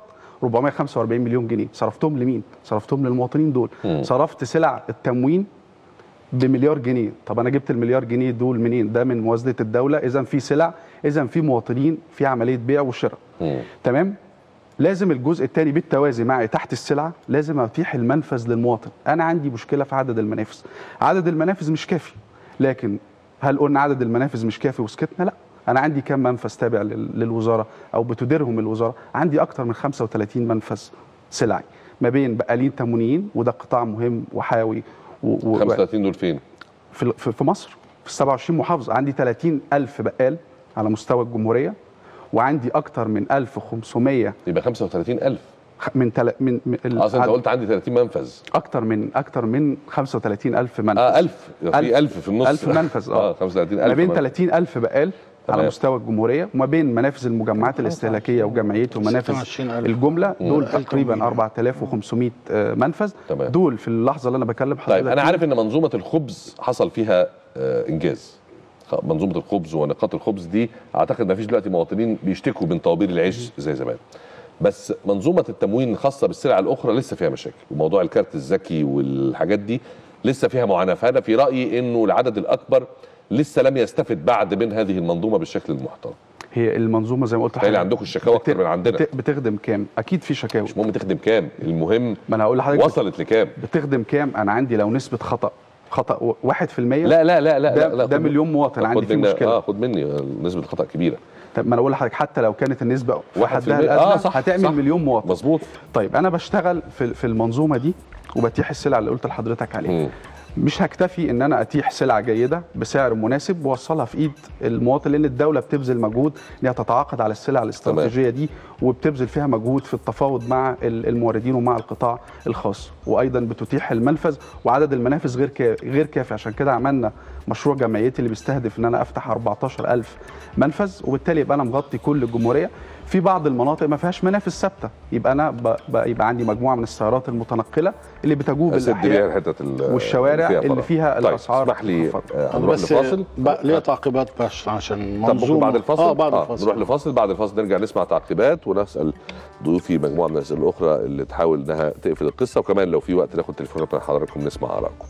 Speaker 18: 445 مليون جنيه صرفتهم لمين صرفتهم للمواطنين دول
Speaker 1: مم.
Speaker 18: صرفت سلع التموين بمليار جنيه طب انا جبت المليار جنيه دول منين ده من موازنه الدوله اذا في سلع اذا في مواطنين في عمليه بيع وشراء تمام لازم الجزء الثاني بالتوازي مع تحت السلعه لازم اتيح المنفذ للمواطن انا عندي مشكله في عدد المنافذ عدد المنافذ مش كافي لكن هل قلنا عدد المنافذ مش كافي وسكتنا لا انا عندي كام منفذ تابع لل- للوزاره او بتديرهم الوزاره عندي اكتر من 35 منفذ سلعي ما بين بقالين تموينيين وده قطاع مهم وحيوي و... و...
Speaker 1: 35 دول فين؟
Speaker 18: في في في مصر في 27 محافظه عندي 30 الف بقال على مستوى الجمهوريه وعندي اكتر من 1500
Speaker 1: يبقى 35000
Speaker 18: من تل... من, من ال-
Speaker 1: اصلا انت
Speaker 18: عد-
Speaker 1: قلت عندي 30 منفذ
Speaker 18: اكتر من اكتر من 35000 منفذ
Speaker 1: اه 1000 في 1000 في النص
Speaker 18: 1000 منفذ
Speaker 1: اه
Speaker 18: اه
Speaker 1: 35000
Speaker 18: ما بين
Speaker 1: منفذ.
Speaker 18: 30000 بقال على
Speaker 1: تمام.
Speaker 18: مستوى الجمهوريه وما بين منافذ المجمعات الاستهلاكية وجمعيته ومنافذ
Speaker 19: 26,000.
Speaker 18: الجمله دول
Speaker 19: مم.
Speaker 18: تقريبا 4500 آه، منفذ
Speaker 1: تمام.
Speaker 18: دول في اللحظه اللي انا بكلم حضرتك
Speaker 1: طيب انا
Speaker 18: فيها
Speaker 1: عارف ان منظومه الخبز حصل فيها آه، انجاز خ- منظومه الخبز ونقاط الخبز دي اعتقد ما فيش دلوقتي مواطنين بيشتكوا من طوابير العيش زي زمان بس منظومه التموين الخاصه بالسلع الاخرى لسه فيها مشاكل وموضوع الكارت الذكي والحاجات دي لسه فيها معاناه فانا في رايي انه العدد الاكبر لسه لم يستفد بعد من هذه المنظومه بالشكل المحترم
Speaker 18: هي المنظومه زي ما قلت
Speaker 1: تخيل عندكم الشكاوى اكتر من عندنا
Speaker 18: بت- بتخدم كام اكيد في شكاوى
Speaker 1: مش مهم تخدم كام المهم
Speaker 18: ما انا هقول لحضرتك
Speaker 1: وصلت لكام
Speaker 18: بتخدم كام انا عندي لو نسبه خطا خطا 1%
Speaker 1: لا لا لا لا
Speaker 18: ده,
Speaker 1: لا, لا
Speaker 18: ده
Speaker 1: خد-
Speaker 18: مليون مواطن
Speaker 1: خد
Speaker 18: عندي فيه
Speaker 1: مني-
Speaker 18: مشكله
Speaker 1: اه خد مني آه، نسبه الخطا كبيره
Speaker 18: طب ما انا اقول لحضرتك حتى لو كانت النسبه في
Speaker 1: واحد في
Speaker 18: حدها
Speaker 1: المية.
Speaker 18: الادنى
Speaker 1: آه، صح،
Speaker 18: هتعمل
Speaker 1: صح.
Speaker 18: مليون مواطن
Speaker 1: مظبوط
Speaker 18: طيب انا بشتغل في في المنظومه دي وبتيح السلع اللي قلت لحضرتك عليها مش هكتفي ان انا اتيح سلعه جيده بسعر مناسب واوصلها في ايد المواطن لان الدوله بتبذل مجهود انها تتعاقد على السلع الاستراتيجيه دي وبتبذل فيها مجهود في التفاوض مع ال- الموردين ومع القطاع الخاص وايضا بتتيح المنفذ وعدد المنافذ غير كا- غير كافي عشان كده عملنا مشروع جمعيتي اللي بيستهدف ان انا افتح 14000 منفذ وبالتالي يبقى انا مغطي كل الجمهوريه في بعض المناطق ما فيهاش منافذ ثابته يبقى انا ب- ب- يبقى عندي مجموعه من السيارات المتنقله اللي بتجوب
Speaker 1: اسد بيها
Speaker 18: الاحياء
Speaker 1: الحتت ال-
Speaker 18: والشوارع اللي
Speaker 1: فراغ.
Speaker 18: فيها
Speaker 1: طيب
Speaker 18: الاسعار
Speaker 1: اسمح لي آه،
Speaker 19: انا
Speaker 1: نروح
Speaker 19: بس
Speaker 1: لفاصل
Speaker 19: بقى ليا تعقيبات بس عشان
Speaker 1: طب ممكن
Speaker 19: منظومه
Speaker 1: بعد الفاصل
Speaker 19: اه بعد الفاصل
Speaker 1: نروح لفاصل بعد الفاصل نرجع نسمع تعقيبات ونسال ضيوفي مجموعه من الاسئله الاخرى اللي تحاول انها تقفل القصه وكمان لو في وقت ناخد تليفونات من حضراتكم نسمع ارائكم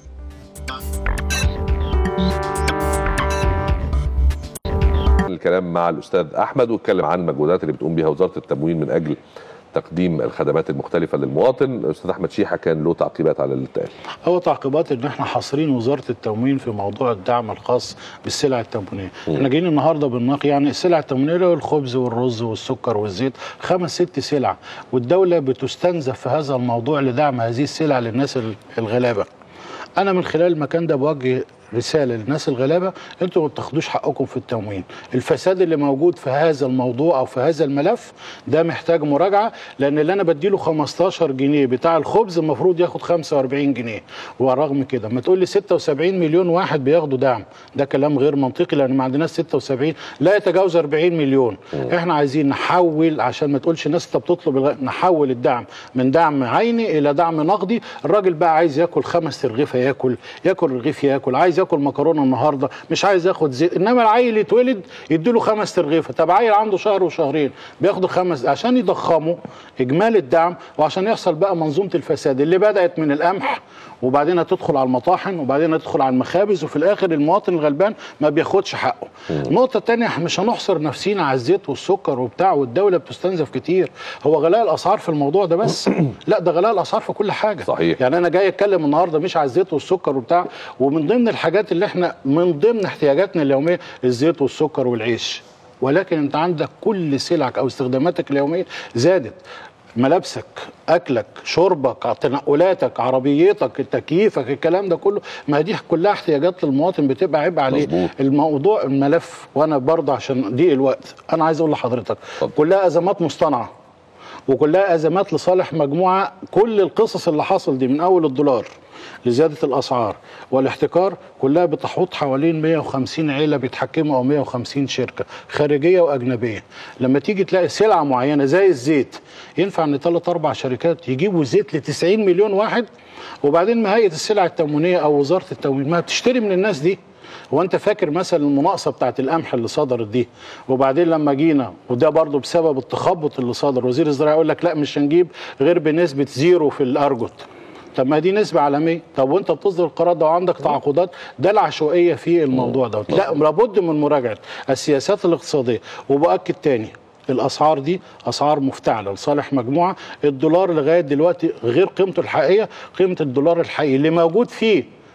Speaker 1: الكلام مع الاستاذ احمد واتكلم عن المجهودات اللي بتقوم بها وزاره التموين من اجل تقديم الخدمات المختلفه للمواطن الاستاذ احمد شيحه كان له تعقيبات على اللي اتقال
Speaker 19: هو تعقيبات ان احنا حاصرين وزاره التموين في موضوع الدعم الخاص بالسلع التموينيه احنا جايين النهارده بالنقي يعني السلع التموينيه اللي هو الخبز والرز والسكر والزيت خمس ست سلع والدوله بتستنزف في هذا الموضوع لدعم هذه السلع للناس ال- الغلابه انا من خلال المكان ده بوجه رساله للناس الغلابه انتوا ما بتاخدوش حقكم في التموين الفساد اللي موجود في هذا الموضوع او في هذا الملف ده محتاج مراجعه لان اللي انا بديله 15 جنيه بتاع الخبز المفروض ياخد 45 جنيه ورغم كده ما تقول لي 76 مليون واحد بياخدوا دعم ده كلام غير منطقي لان ما عندناش 76 لا يتجاوز 40 مليون احنا عايزين نحول عشان ما تقولش الناس انت بتطلب الغ... نحول الدعم من دعم عيني الى دعم نقدي الراجل بقى عايز ياكل خمس ترغيفه ياكل ياكل رغيف ياكل عايز ياكل مكرونه النهارده مش عايز ياخد زيت انما العيل يتولد يديله خمس ترغيفه طب عيل عنده شهر وشهرين بياخدوا خمس عشان يضخموا اجمالي الدعم وعشان يحصل بقى منظومه الفساد اللي بدات من القمح وبعدين هتدخل على المطاحن وبعدين هتدخل على المخابز وفي الاخر المواطن الغلبان ما بياخدش حقه النقطه الثانيه مش هنحصر نفسينا على الزيت والسكر وبتاع والدوله بتستنزف كتير هو غلاء الاسعار في الموضوع ده بس لا ده غلاء الاسعار في كل حاجه
Speaker 1: صحيح
Speaker 19: يعني انا جاي اتكلم النهارده مش على الزيت والسكر وبتاع ومن ضمن الحاجات اللي احنا من ضمن احتياجاتنا اليوميه الزيت والسكر والعيش ولكن انت عندك كل سلعك او استخداماتك اليوميه زادت ملابسك اكلك شربك تنقلاتك عربيتك تكييفك الكلام ده كله ما دي كلها احتياجات للمواطن بتبقى عبء عليه
Speaker 1: مظبوط.
Speaker 19: الموضوع الملف وانا برضه عشان ضيق الوقت انا عايز اقول لحضرتك كلها ازمات مصطنعه وكلها ازمات لصالح مجموعه كل القصص اللي حصل دي من اول الدولار لزياده الاسعار والاحتكار كلها بتحوط حوالين 150 عيله بيتحكموا او 150 شركه خارجيه واجنبيه لما تيجي تلاقي سلعه معينه زي الزيت ينفع ان ثلاث اربع شركات يجيبوا زيت ل 90 مليون واحد وبعدين ما هيئه السلع التموينيه او وزاره التموين ما بتشتري من الناس دي هو انت فاكر مثلا المناقصه بتاعت القمح اللي صدرت دي وبعدين لما جينا وده برضو بسبب التخبط اللي صدر وزير الزراعه يقول لك لا مش هنجيب غير بنسبه زيرو في الارجوت طب ما دي نسبة عالمية طب وانت بتصدر القرار ده وعندك تعاقدات ده العشوائية في الموضوع ده لا لابد من مراجعة السياسات الاقتصادية وبأكد تاني الاسعار دي اسعار مفتعله لصالح مجموعه الدولار لغايه دلوقتي غير قيمته الحقيقيه قيمه الدولار الحقيقي اللي موجود فيه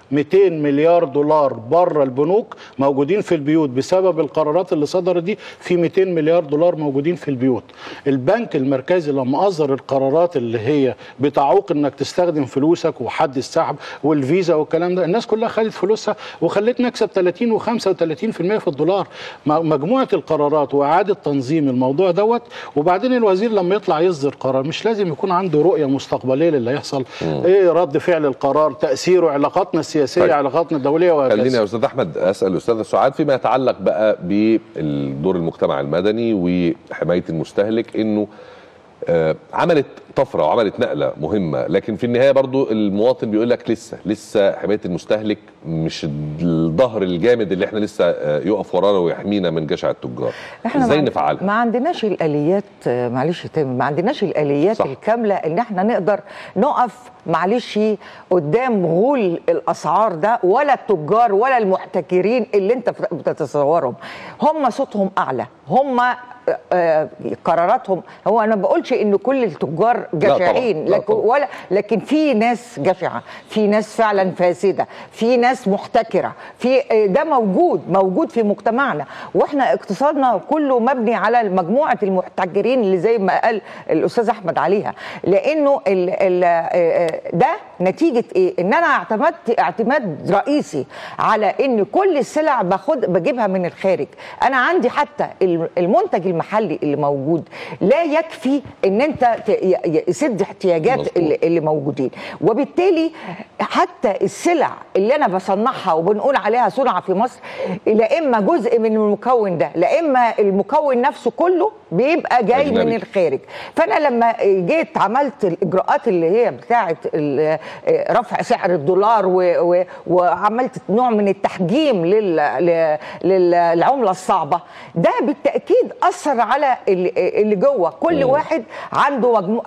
Speaker 19: 200 مليار دولار بره البنوك موجودين في البيوت بسبب القرارات اللي صدرت دي في 200 مليار دولار موجودين في البيوت البنك المركزي لما اصدر القرارات اللي هي بتعوق انك تستخدم فلوسك وحد السحب والفيزا والكلام ده الناس كلها خدت فلوسها وخلت نكسب 30 و35% في الدولار م- مجموعه القرارات واعاده تنظيم الموضوع دوت وبعدين الوزير لما يطلع يصدر قرار مش لازم يكون عنده رؤيه مستقبليه للي هيحصل ايه رد فعل القرار تاثيره علاقاتنا السياسيه
Speaker 1: طيب.
Speaker 19: علاقاتنا الدوليه وهكذا
Speaker 1: خليني يا استاذ احمد اسال الاستاذ سعاد فيما يتعلق بقى بدور المجتمع المدني وحمايه المستهلك انه آه، عملت طفره وعملت نقله مهمه لكن في النهايه برضو المواطن بيقول لك لسه لسه حمايه المستهلك مش الظهر الجامد اللي احنا لسه آه، يقف ورانا ويحمينا من جشع التجار
Speaker 17: احنا
Speaker 1: ازاي
Speaker 17: ما عند-
Speaker 1: نفعلها
Speaker 17: ما عندناش الاليات آه، معلش يا تامر ما عندناش الاليات
Speaker 1: صح.
Speaker 17: صح. الكامله ان احنا نقدر نقف معلش قدام غول الاسعار ده ولا التجار ولا المحتكرين اللي انت بت- بتتصورهم هم صوتهم اعلى هم آه، آه، قراراتهم هو انا ما بقولش ان كل التجار
Speaker 1: لا طبعاً،
Speaker 17: جشعين
Speaker 1: لا
Speaker 17: لكن
Speaker 1: طبعاً.
Speaker 17: ولا لكن في ناس جشعه في ناس فعلا فاسده في ناس محتكره في ده موجود موجود في مجتمعنا واحنا اقتصادنا كله مبني على مجموعه المحتكرين اللي زي ما قال الاستاذ احمد عليها لانه ال ال ده نتيجه ايه ان انا اعتمدت اعتماد رئيسي على ان كل السلع باخد بجيبها من الخارج انا عندي حتى المنتج المحلي اللي موجود لا يكفي ان انت ت- ي- ي- يسد احتياجات اللي, اللي موجودين وبالتالي حتى السلع اللي انا بصنعها وبنقول عليها صنع في مصر لا اما جزء من المكون ده لا اما المكون نفسه كله بيبقى جاي
Speaker 1: أجنبي.
Speaker 17: من الخارج فانا لما جيت عملت الاجراءات اللي هي بتاعه ال- رفع سعر الدولار و- و- وعملت نوع من التحجيم لل- ل- للعمله الصعبه ده بالتاكيد اثر على اللي اللي جوه كل واحد عنده مجموع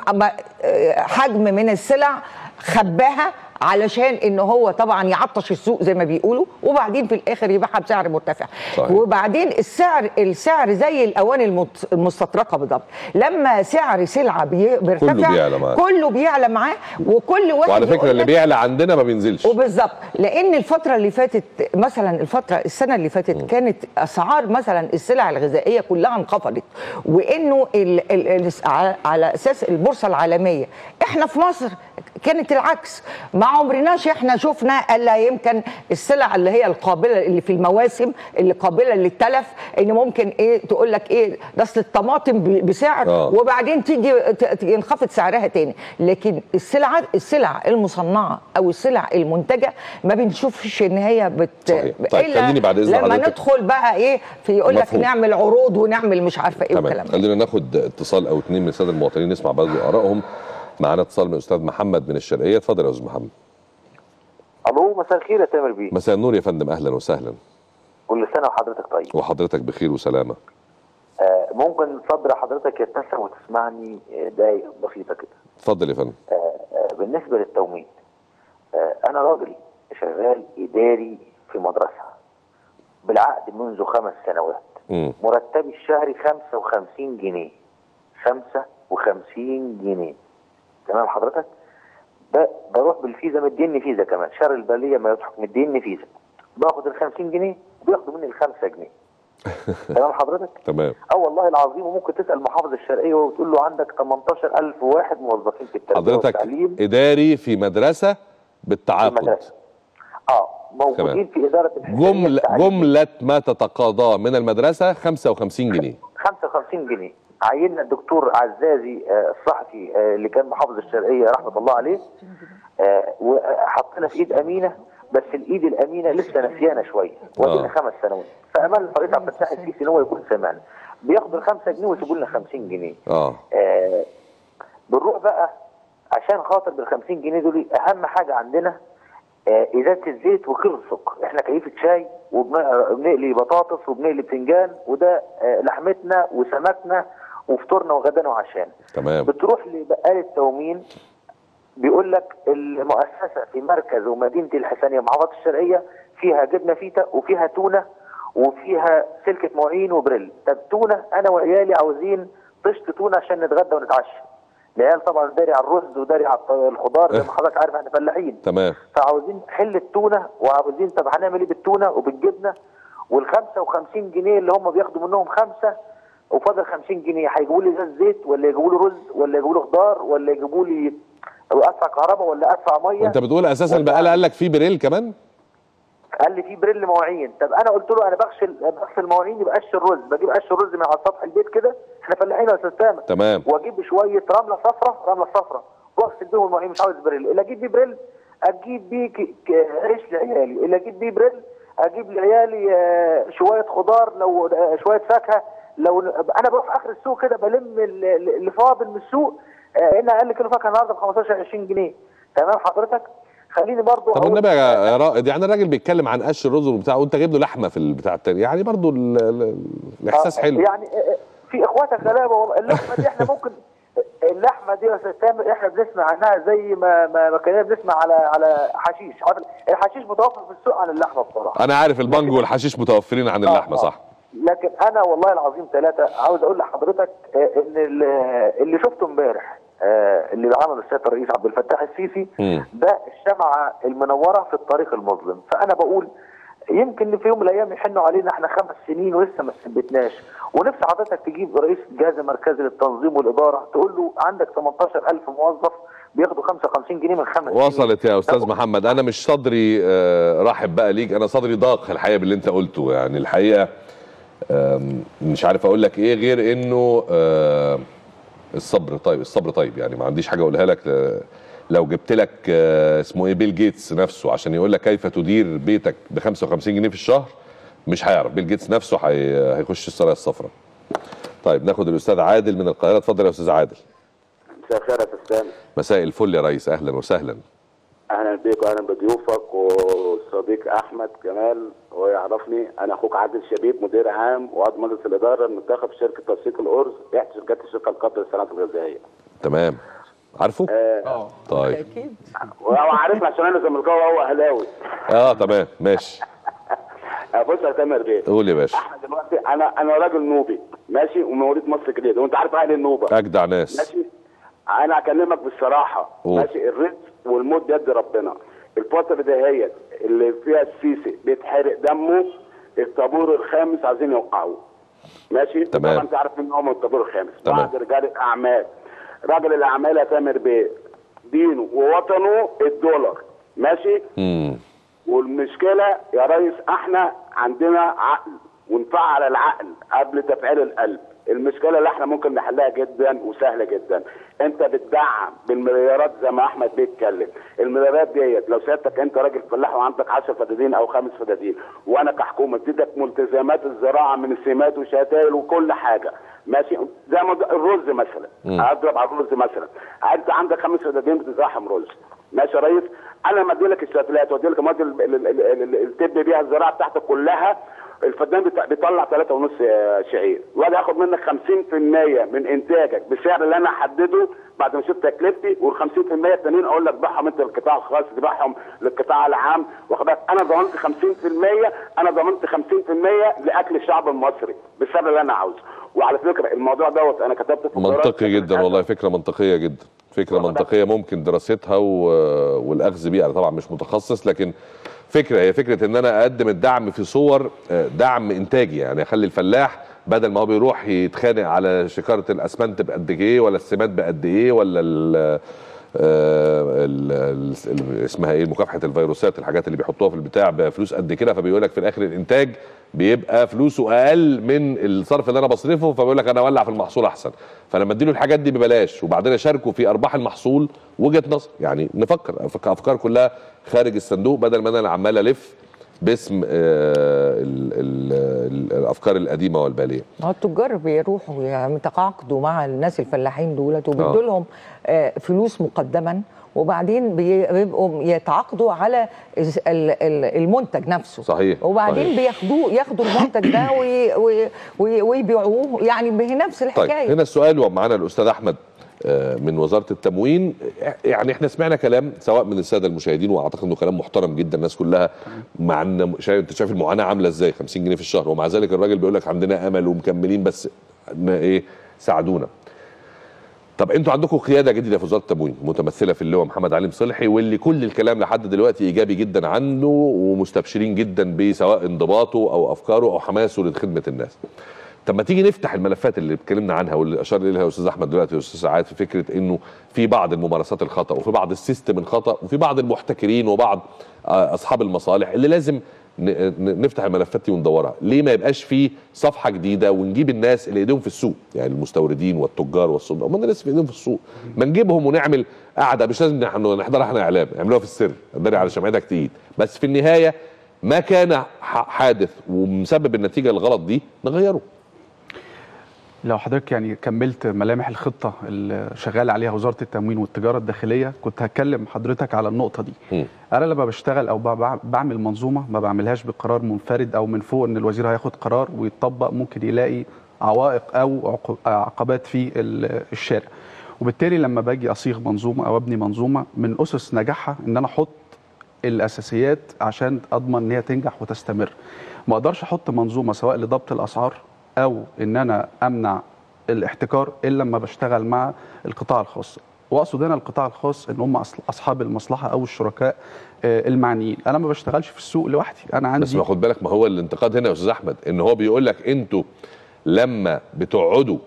Speaker 17: حجم من السلع خباها علشان ان هو طبعا يعطش السوق زي ما بيقولوا وبعدين في الاخر يبيعها بسعر مرتفع
Speaker 1: صحيح.
Speaker 17: وبعدين السعر السعر زي الاواني المت- المستطرقه بالضبط لما سعر سلعه بي- بيرتفع
Speaker 1: بيعلى معاه.
Speaker 17: كله بيعلى معاه وكل واحد
Speaker 1: وعلى فكره
Speaker 17: يقول
Speaker 1: اللي
Speaker 17: لك-
Speaker 1: بيعلى عندنا ما بينزلش
Speaker 17: وبالظبط لان الفتره اللي فاتت مثلا الفتره السنه اللي فاتت كانت اسعار مثلا السلع الغذائيه كلها انخفضت وانه ال ال ال على اساس البورصه العالميه احنا في مصر كانت العكس ما عمرناش احنا شفنا الا يمكن السلع اللي هي القابله اللي في المواسم اللي قابله للتلف ان ممكن ايه تقول لك ايه ده اصل الطماطم ب- بسعر
Speaker 1: آه.
Speaker 17: وبعدين تيجي ت- ت- ينخفض سعرها تاني لكن السلع السلع المصنعه او السلع المنتجه ما بنشوفش ان هي بت
Speaker 1: صحيح. طيب،
Speaker 17: إلا
Speaker 1: خليني بعد إذن
Speaker 17: لما
Speaker 1: حضرتك.
Speaker 17: ندخل بقى ايه في يقول لك
Speaker 1: مفهوم.
Speaker 17: نعمل عروض ونعمل مش عارفه ايه
Speaker 1: تمام
Speaker 17: والكلام ده
Speaker 1: خلينا ناخد اتصال او اتنين من الساده المواطنين نسمع برضه ارائهم معانا اتصال من الاستاذ محمد من الشرقيه اتفضل يا استاذ محمد
Speaker 20: الو مساء الخير يا تامر بيه
Speaker 1: مساء النور يا فندم اهلا وسهلا
Speaker 20: كل سنه وحضرتك طيب
Speaker 1: وحضرتك بخير وسلامه
Speaker 20: آه ممكن صدر حضرتك يتسع وتسمعني آه، دقايق بسيطه كده
Speaker 1: اتفضل يا فندم
Speaker 20: آه آه بالنسبه للتومين آه انا راجل شغال اداري في مدرسه بالعقد منذ خمس سنوات
Speaker 1: مم.
Speaker 20: مرتبي الشهري 55 جنيه 55 جنيه تمام حضرتك ب- بروح بالفيزا مديني فيزا كمان شهر البليه ما يضحك مديني فيزا باخد ال 50 جنيه وبياخدوا مني ال 5 جنيه تمام حضرتك
Speaker 1: تمام
Speaker 20: اه والله العظيم وممكن تسال محافظ الشرقيه وتقول له عندك 18000 واحد موظفين في التربيه
Speaker 1: حضرتك
Speaker 20: والتعليم
Speaker 1: اداري في مدرسه بالتعاقد
Speaker 20: اه موجودين
Speaker 1: تمام.
Speaker 20: في اداره الحسابيه
Speaker 1: جمله
Speaker 20: التعليمية.
Speaker 1: جمله ما تتقاضاه من المدرسه 55 جنيه
Speaker 20: 55 جنيه عيننا الدكتور عزازي آه، الصحفي آه، اللي كان محافظ الشرقيه رحمه الله عليه آه، وحطينا في ايد امينه بس الايد الامينه لسه نسيانه شويه ودينا
Speaker 1: آه.
Speaker 20: خمس سنوات فامل الرئيس عبد الفتاح السيسي ان هو يكون سمعنا بياخدوا ال 5 جنيه ويسيبوا لنا 50 جنيه
Speaker 1: اه
Speaker 20: آه، بنروح بقى عشان خاطر بال 50 جنيه دول اهم حاجه عندنا آه، ازازه الزيت وكيلو السكر احنا كيفه شاي وبنقلي بطاطس وبنقلي بتنجان وده آه، لحمتنا وسمكنا وفطورنا وغدانا وعشانا
Speaker 1: تمام
Speaker 20: بتروح لبقال التومين بيقول لك المؤسسه في مركز ومدينه الحسنيه محافظه الشرقيه فيها جبنه فيتا وفيها تونه وفيها سلكه معين وبريل طب تونه انا وعيالي عاوزين طشت تونه عشان نتغدى ونتعشى العيال طبعا داري على الرز وداري على الط- الخضار زي ما حضرتك عارف احنا فلاحين
Speaker 1: تمام
Speaker 20: فعاوزين حل التونه وعاوزين طب هنعمل ايه بالتونه وبالجبنه وال 55 جنيه اللي هم بياخدوا منهم خمسه وفاضل 50 جنيه هيجيبوا لي ازاز زيت ولا يجيبوا لي رز ولا يجيبوا لي خضار ولا يجيبوا لي ادفع كهرباء ولا ادفع ميه
Speaker 1: انت بتقول اساسا البقاله قال لك في بريل كمان
Speaker 20: قال لي في بريل مواعين طب انا قلت له انا بغسل بغسل مواعين يبقى قش الرز بجيب قش الرز من على سطح البيت كده احنا فلاحين يا استاذ تامر
Speaker 1: تمام
Speaker 20: واجيب شويه رمله صفراء رمله صفراء واغسل بيهم المواعين مش عاوز بريل اللي اجيب بيه بريل اجيب بيه ك- ك- عيش لعيالي اللي اجيب بيه بريل اجيب لعيالي آه، شويه خضار لو آه، شويه فاكهه لو انا بروح اخر السوق كده بلم ال- ال- اللي فاضل من السوق آه، هنا اقل كيلو فاكهه النهارده ب 15 20 جنيه تمام حضرتك خليني برضو
Speaker 1: طب
Speaker 20: أقول-
Speaker 1: النبي يا يا رائد يعني الراجل بيتكلم عن قش الرز وبتاع وانت جايب له لحمه في البتاع التاني يعني برضو ال- ال- الاحساس
Speaker 20: آه،
Speaker 1: حلو
Speaker 20: يعني آه، آه، في اخواتك غلابه والله اللحمه دي احنا ممكن اللحمه دي يا استاذ تامر احنا بنسمع عنها زي ما ما, ما كنا بنسمع على على حشيش عارف الحشيش متوفر في السوق عن اللحمه بصراحه
Speaker 1: انا عارف البانجو والحشيش متوفرين عن اللحمه صح
Speaker 20: لكن انا والله العظيم ثلاثه عاوز اقول لحضرتك آه، ان ال- اللي شفته امبارح آه، اللي عمله السيد الرئيس عبد الفتاح السيسي ده الشمعة المنورة في الطريق المظلم فأنا بقول يمكن في يوم من الأيام يحنوا علينا احنا خمس سنين ولسه ما ثبتناش ونفس حضرتك تجيب رئيس الجهاز المركزي للتنظيم والإدارة تقول له عندك 18000 موظف بياخدوا 55 جنيه من خمس سنين
Speaker 1: وصلت يا استاذ محمد انا مش صدري آه، رحب بقى ليك انا صدري ضاق الحقيقه باللي انت قلته يعني الحقيقه آم، مش عارف اقول لك ايه غير انه آه، الصبر طيب الصبر طيب يعني ما عنديش حاجه اقولها لك آه، لو جبت لك آه، اسمه ايه بيل جيتس نفسه عشان يقول لك كيف تدير بيتك ب 55 جنيه في الشهر مش هيعرف بيل جيتس نفسه هي- هيخش السرايا الصفراء طيب ناخد الاستاذ عادل من القاهره اتفضل يا استاذ عادل
Speaker 21: مساء الخير يا استاذ سامي
Speaker 1: مساء الفل يا ريس اهلا وسهلا
Speaker 21: اهلا بيك واهلا بضيوفك وصديق احمد كمال هو يعرفني انا اخوك عادل شبيب مدير عام وعضو مجلس الاداره المنتخب في شركه تسويق الارز احدى شركات الشركه القابله للصناعات الغذائيه
Speaker 1: تمام عارفه
Speaker 21: اه
Speaker 1: طيب
Speaker 21: وهو عارفني عشان انا زملكاوي وهو اهلاوي
Speaker 1: اه تمام ماشي
Speaker 21: آه، بص يا تامر بيه
Speaker 1: قول يا باشا
Speaker 21: احنا دلوقتي انا انا راجل نوبي ماشي ومواليد مصر الجديده وانت عارف اهل النوبه
Speaker 1: اجدع ناس
Speaker 21: ماشي انا اكلمك بالصراحه
Speaker 1: قول.
Speaker 21: ماشي الرزق والموت بيد ربنا الفتره دهيت اللي فيها السيسي بيتحرق دمه الطابور الخامس عايزين يوقعوه ماشي
Speaker 1: تمام.
Speaker 21: طبعا انت عارف ان هو من الطابور الخامس
Speaker 1: تمام.
Speaker 21: بعض رجال الاعمال راجل الاعمال يا تامر بيه دينه ووطنه الدولار ماشي
Speaker 1: امم
Speaker 21: والمشكله يا ريس احنا عندنا عقل ونفعل العقل قبل تفعيل القلب المشكله اللي احنا ممكن نحلها جدا وسهله جدا انت بتدعم بالمليارات زي ما احمد بيتكلم المليارات ديت لو سيادتك انت راجل فلاح وعندك 10 فدادين او خمس فدادين وانا كحكومه اديتك ملتزمات الزراعه من السمات وشتائل وكل حاجه ماشي زي ما ده- الرز مثلا
Speaker 22: مم.
Speaker 21: اضرب على الرز مثلا انت عندك خمس فدادين بتزرعهم رز ماشي يا ريس انا لما ادي لك الشتلات وادي لك المواد ال- ال- ال- ال- ال- التب بيها الزراعه بتاعتك كلها الفدان بتا- بيطلع 3 ونص شعير وانا اخد منك 50% من انتاجك بالسعر اللي انا احدده بعد ما شفت تكلفتي وال 50% التانيين اقول لك بيعهم انت للقطاع الخاص تبيعهم للقطاع العام واخد بالك انا ضمنت 50% انا ضمنت 50% لاكل الشعب المصري بالسعر اللي انا عاوزه وعلى فكره الموضوع دوت انا كتبت في القرار
Speaker 1: منطقي جدا والله فكره منطقيه جدا فكره منطقيه ممكن دراستها و... والاخذ بيها انا طبعا مش متخصص لكن فكره هي فكره ان انا اقدم الدعم في صور آه، دعم انتاجي يعني اخلي الفلاح بدل ما هو بيروح يتخانق على شكاره الاسمنت بقد ايه ولا السمات بقد ايه ولا ال آه، ال- ال- ال- اسمها ايه مكافحه الفيروسات الحاجات اللي بيحطوها في البتاع بفلوس قد كده فبيقول لك في الاخر الانتاج بيبقى فلوسه اقل من الصرف اللي انا بصرفه فبيقول لك انا اولع في المحصول احسن فلما اديله الحاجات دي ببلاش وبعدين اشاركه في ارباح المحصول وجهه نظر يعني نفكر أفك- افكار كلها خارج الصندوق بدل ما انا اللي عمال الف باسم آه، ال- ال- ال- الافكار القديمه والباليه
Speaker 17: ما هو التجار بيروحوا يعني يتعاقدوا مع الناس الفلاحين دولت وبيدوا لهم آه، فلوس مقدما وبعدين بي- بيبقوا يتعاقدوا على الز- ال- ال- المنتج نفسه
Speaker 1: صحيح
Speaker 17: وبعدين
Speaker 1: صحيح.
Speaker 17: بياخدوه ياخدوا المنتج ده وي- وي- وي- ويبيعوه يعني هي نفس
Speaker 1: طيب
Speaker 17: الحكايه
Speaker 1: هنا السؤال ومعانا الاستاذ احمد آه، من وزاره التموين يعني احنا سمعنا كلام سواء من الساده المشاهدين واعتقد انه كلام محترم جدا الناس كلها مع ان شايف انت شايف المعاناه عامله ازاي 50 جنيه في الشهر ومع ذلك الراجل بيقول لك عندنا امل ومكملين بس إن ايه ساعدونا طب انتوا عندكم قياده جديده في وزاره التموين متمثله في اللواء محمد علي صلحي واللي كل الكلام لحد دلوقتي ايجابي جدا عنه ومستبشرين جدا بسواء انضباطه او افكاره او حماسه لخدمه الناس. طب ما تيجي نفتح الملفات اللي اتكلمنا عنها واللي اشار اليها الاستاذ احمد دلوقتي والاستاذ سعاد في فكره انه في بعض الممارسات الخطا وفي بعض السيستم الخطا وفي بعض المحتكرين وبعض آه، اصحاب المصالح اللي لازم ن- ن- نفتح الملفات دي وندورها ليه ما يبقاش في صفحه جديده ونجيب الناس اللي ايديهم في السوق يعني المستوردين والتجار والصناع هم الناس في ايديهم في السوق ما نجيبهم ونعمل قعده مش لازم نح- نحضرها احنا اعلام نعملوها في السر نداري على شمعتها تقيل بس في النهايه ما كان ح- حادث ومسبب النتيجه الغلط دي نغيره
Speaker 18: لو حضرتك يعني كملت ملامح الخطه اللي شغال عليها وزاره التموين والتجاره الداخليه كنت هتكلم حضرتك على النقطه دي انا لما بشتغل او بع- بعمل منظومه ما بعملهاش بقرار منفرد او من فوق ان الوزير هياخد قرار ويتطبق ممكن يلاقي عوائق او عق- عقبات في ال- الشارع وبالتالي لما باجي اصيغ منظومه او ابني منظومه من اسس نجاحها ان انا احط الاساسيات عشان اضمن ان هي تنجح وتستمر ما اقدرش احط منظومه سواء لضبط الاسعار او ان انا امنع الاحتكار الا لما بشتغل مع القطاع الخاص واقصد هنا القطاع الخاص ان هم أصل- اصحاب المصلحه او الشركاء آه، المعنيين انا ما بشتغلش في السوق لوحدي انا عندي
Speaker 1: بس ما خد بالك ما هو الانتقاد هنا يا استاذ احمد ان هو بيقول لك انتوا لما بتقعدوا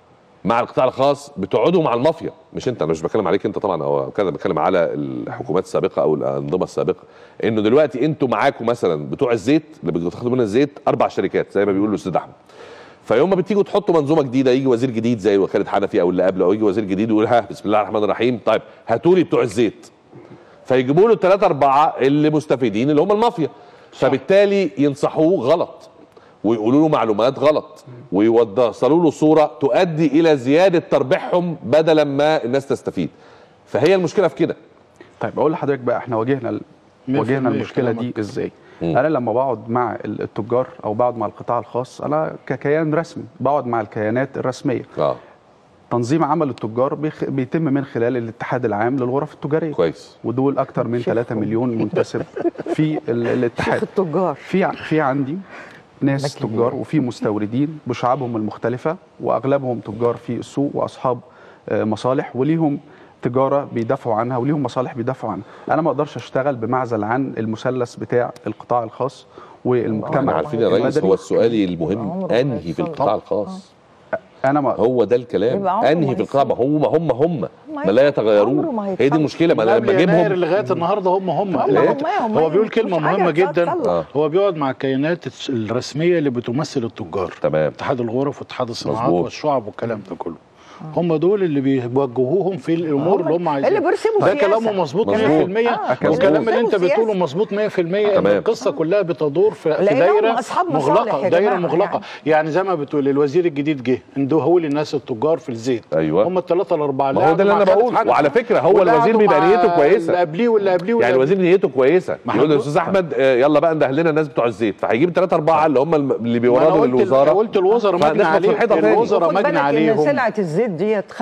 Speaker 1: مع القطاع الخاص بتقعدوا مع المافيا مش انت انا مش بتكلم عليك انت طبعا او كده بتكلم على الحكومات السابقه او الانظمه السابقه انه دلوقتي انتوا معاكم مثلا بتوع الزيت اللي بتاخدوا منها الزيت اربع شركات زي ما بيقول الاستاذ احمد فيوم ما بتيجوا تحطوا منظومه جديده يجي وزير جديد زي خالد حنفي او اللي قبله او يجي وزير جديد ويقول ها بسم الله الرحمن الرحيم طيب هاتوا لي بتوع الزيت فيجيبوا له الثلاثه اربعه اللي مستفيدين اللي هم المافيا فبالتالي ينصحوه غلط ويقولوا له معلومات غلط ويوصلوا له صوره تؤدي الى زياده تربيحهم بدلا ما الناس تستفيد فهي المشكله في كده
Speaker 18: طيب اقول لحضرتك بقى احنا واجهنا ال- واجهنا المشكله دي ازاي انا لما بقعد مع ال- التجار او بقعد مع القطاع الخاص انا ككيان رسمي بقعد مع الكيانات الرسميه
Speaker 1: اه
Speaker 18: تنظيم عمل التجار بيخ... بيتم من خلال الاتحاد العام للغرف التجاريه
Speaker 1: كويس
Speaker 18: ودول اكتر من 3 مليون منتسب في ال... الاتحاد
Speaker 17: شيخ التجار
Speaker 18: في ع- في عندي ناس تجار وفي مستوردين بشعابهم المختلفه واغلبهم تجار في السوق واصحاب آه، مصالح وليهم تجاره بيدافعوا عنها وليهم مصالح بيدافعوا عنها انا ما اقدرش اشتغل بمعزل عن المثلث بتاع القطاع الخاص والمجتمع
Speaker 1: احنا عارفين يا ريس
Speaker 18: المدني.
Speaker 1: هو السؤال المهم انهي في القطاع الخاص
Speaker 18: انا ما
Speaker 1: هو ده الكلام
Speaker 18: يبقى عمره
Speaker 1: انهي
Speaker 18: ما
Speaker 1: في القطاع ما هم هم هم
Speaker 17: ما
Speaker 1: ما لا
Speaker 17: عمره
Speaker 1: يتغيرون
Speaker 17: ما
Speaker 1: هي دي
Speaker 17: هيتحل.
Speaker 1: المشكله ما انا
Speaker 19: قبل
Speaker 1: لما
Speaker 19: يناير
Speaker 1: اجيبهم
Speaker 19: لغايه النهارده هم هم
Speaker 1: هم
Speaker 19: هو-
Speaker 1: هم
Speaker 19: هو بيقول كلمه
Speaker 17: مفيش حاجة
Speaker 19: مهمه جدا
Speaker 17: تتصلح.
Speaker 1: آه.
Speaker 19: هو بيقعد مع الكيانات الرسميه اللي بتمثل التجار
Speaker 1: تمام
Speaker 19: اتحاد الغرف واتحاد الصناعات
Speaker 1: مظبوط.
Speaker 19: والشعب والكلام ده كله هم دول اللي بيوجهوهم في الامور اللي هم عايزينها
Speaker 17: اللي بيرسموا
Speaker 19: ده
Speaker 17: سياسة.
Speaker 19: كلامه مظبوط 100%
Speaker 1: مظبوط.
Speaker 19: والكلام اللي انت
Speaker 17: بيرسموا
Speaker 19: بتقوله
Speaker 17: سياسة.
Speaker 19: مظبوط 100% ان
Speaker 1: تمام.
Speaker 19: القصه كلها بتدور في, في
Speaker 17: لأنهم
Speaker 19: دايره
Speaker 17: أصحاب مصالح
Speaker 19: مغلقه
Speaker 17: يا
Speaker 19: دايره
Speaker 17: جماعة
Speaker 19: مغلقه
Speaker 17: يعني.
Speaker 19: يعني. زي ما بتقول الوزير الجديد جه ندوه للناس التجار في الزيت
Speaker 1: ايوه
Speaker 19: هم الثلاثه الاربعه
Speaker 1: ما هو ده اللي انا بقوله وعلى فكره هو الوزير بيبقى نيته كويسه
Speaker 19: اللي قبليه واللي قبليه واللي
Speaker 1: يعني
Speaker 19: قبليه.
Speaker 1: الوزير نيته كويسه
Speaker 19: ما
Speaker 1: يقول
Speaker 19: احنا-
Speaker 1: الاستاذ احمد آه، يلا بقى نده لنا الناس بتوع الزيت فهيجيب ثلاثه اربعه اللي هم الم- اللي
Speaker 19: ما أنا
Speaker 1: بيوردوا
Speaker 19: قلت-
Speaker 1: للوزاره
Speaker 19: قلت الوزراء مجني
Speaker 1: فنخبط في
Speaker 19: عليه
Speaker 1: الحيطه تاني
Speaker 19: الوزراء
Speaker 17: خد
Speaker 19: مجني
Speaker 17: بالك ان
Speaker 19: عليهم
Speaker 17: سلعه الزيت ديت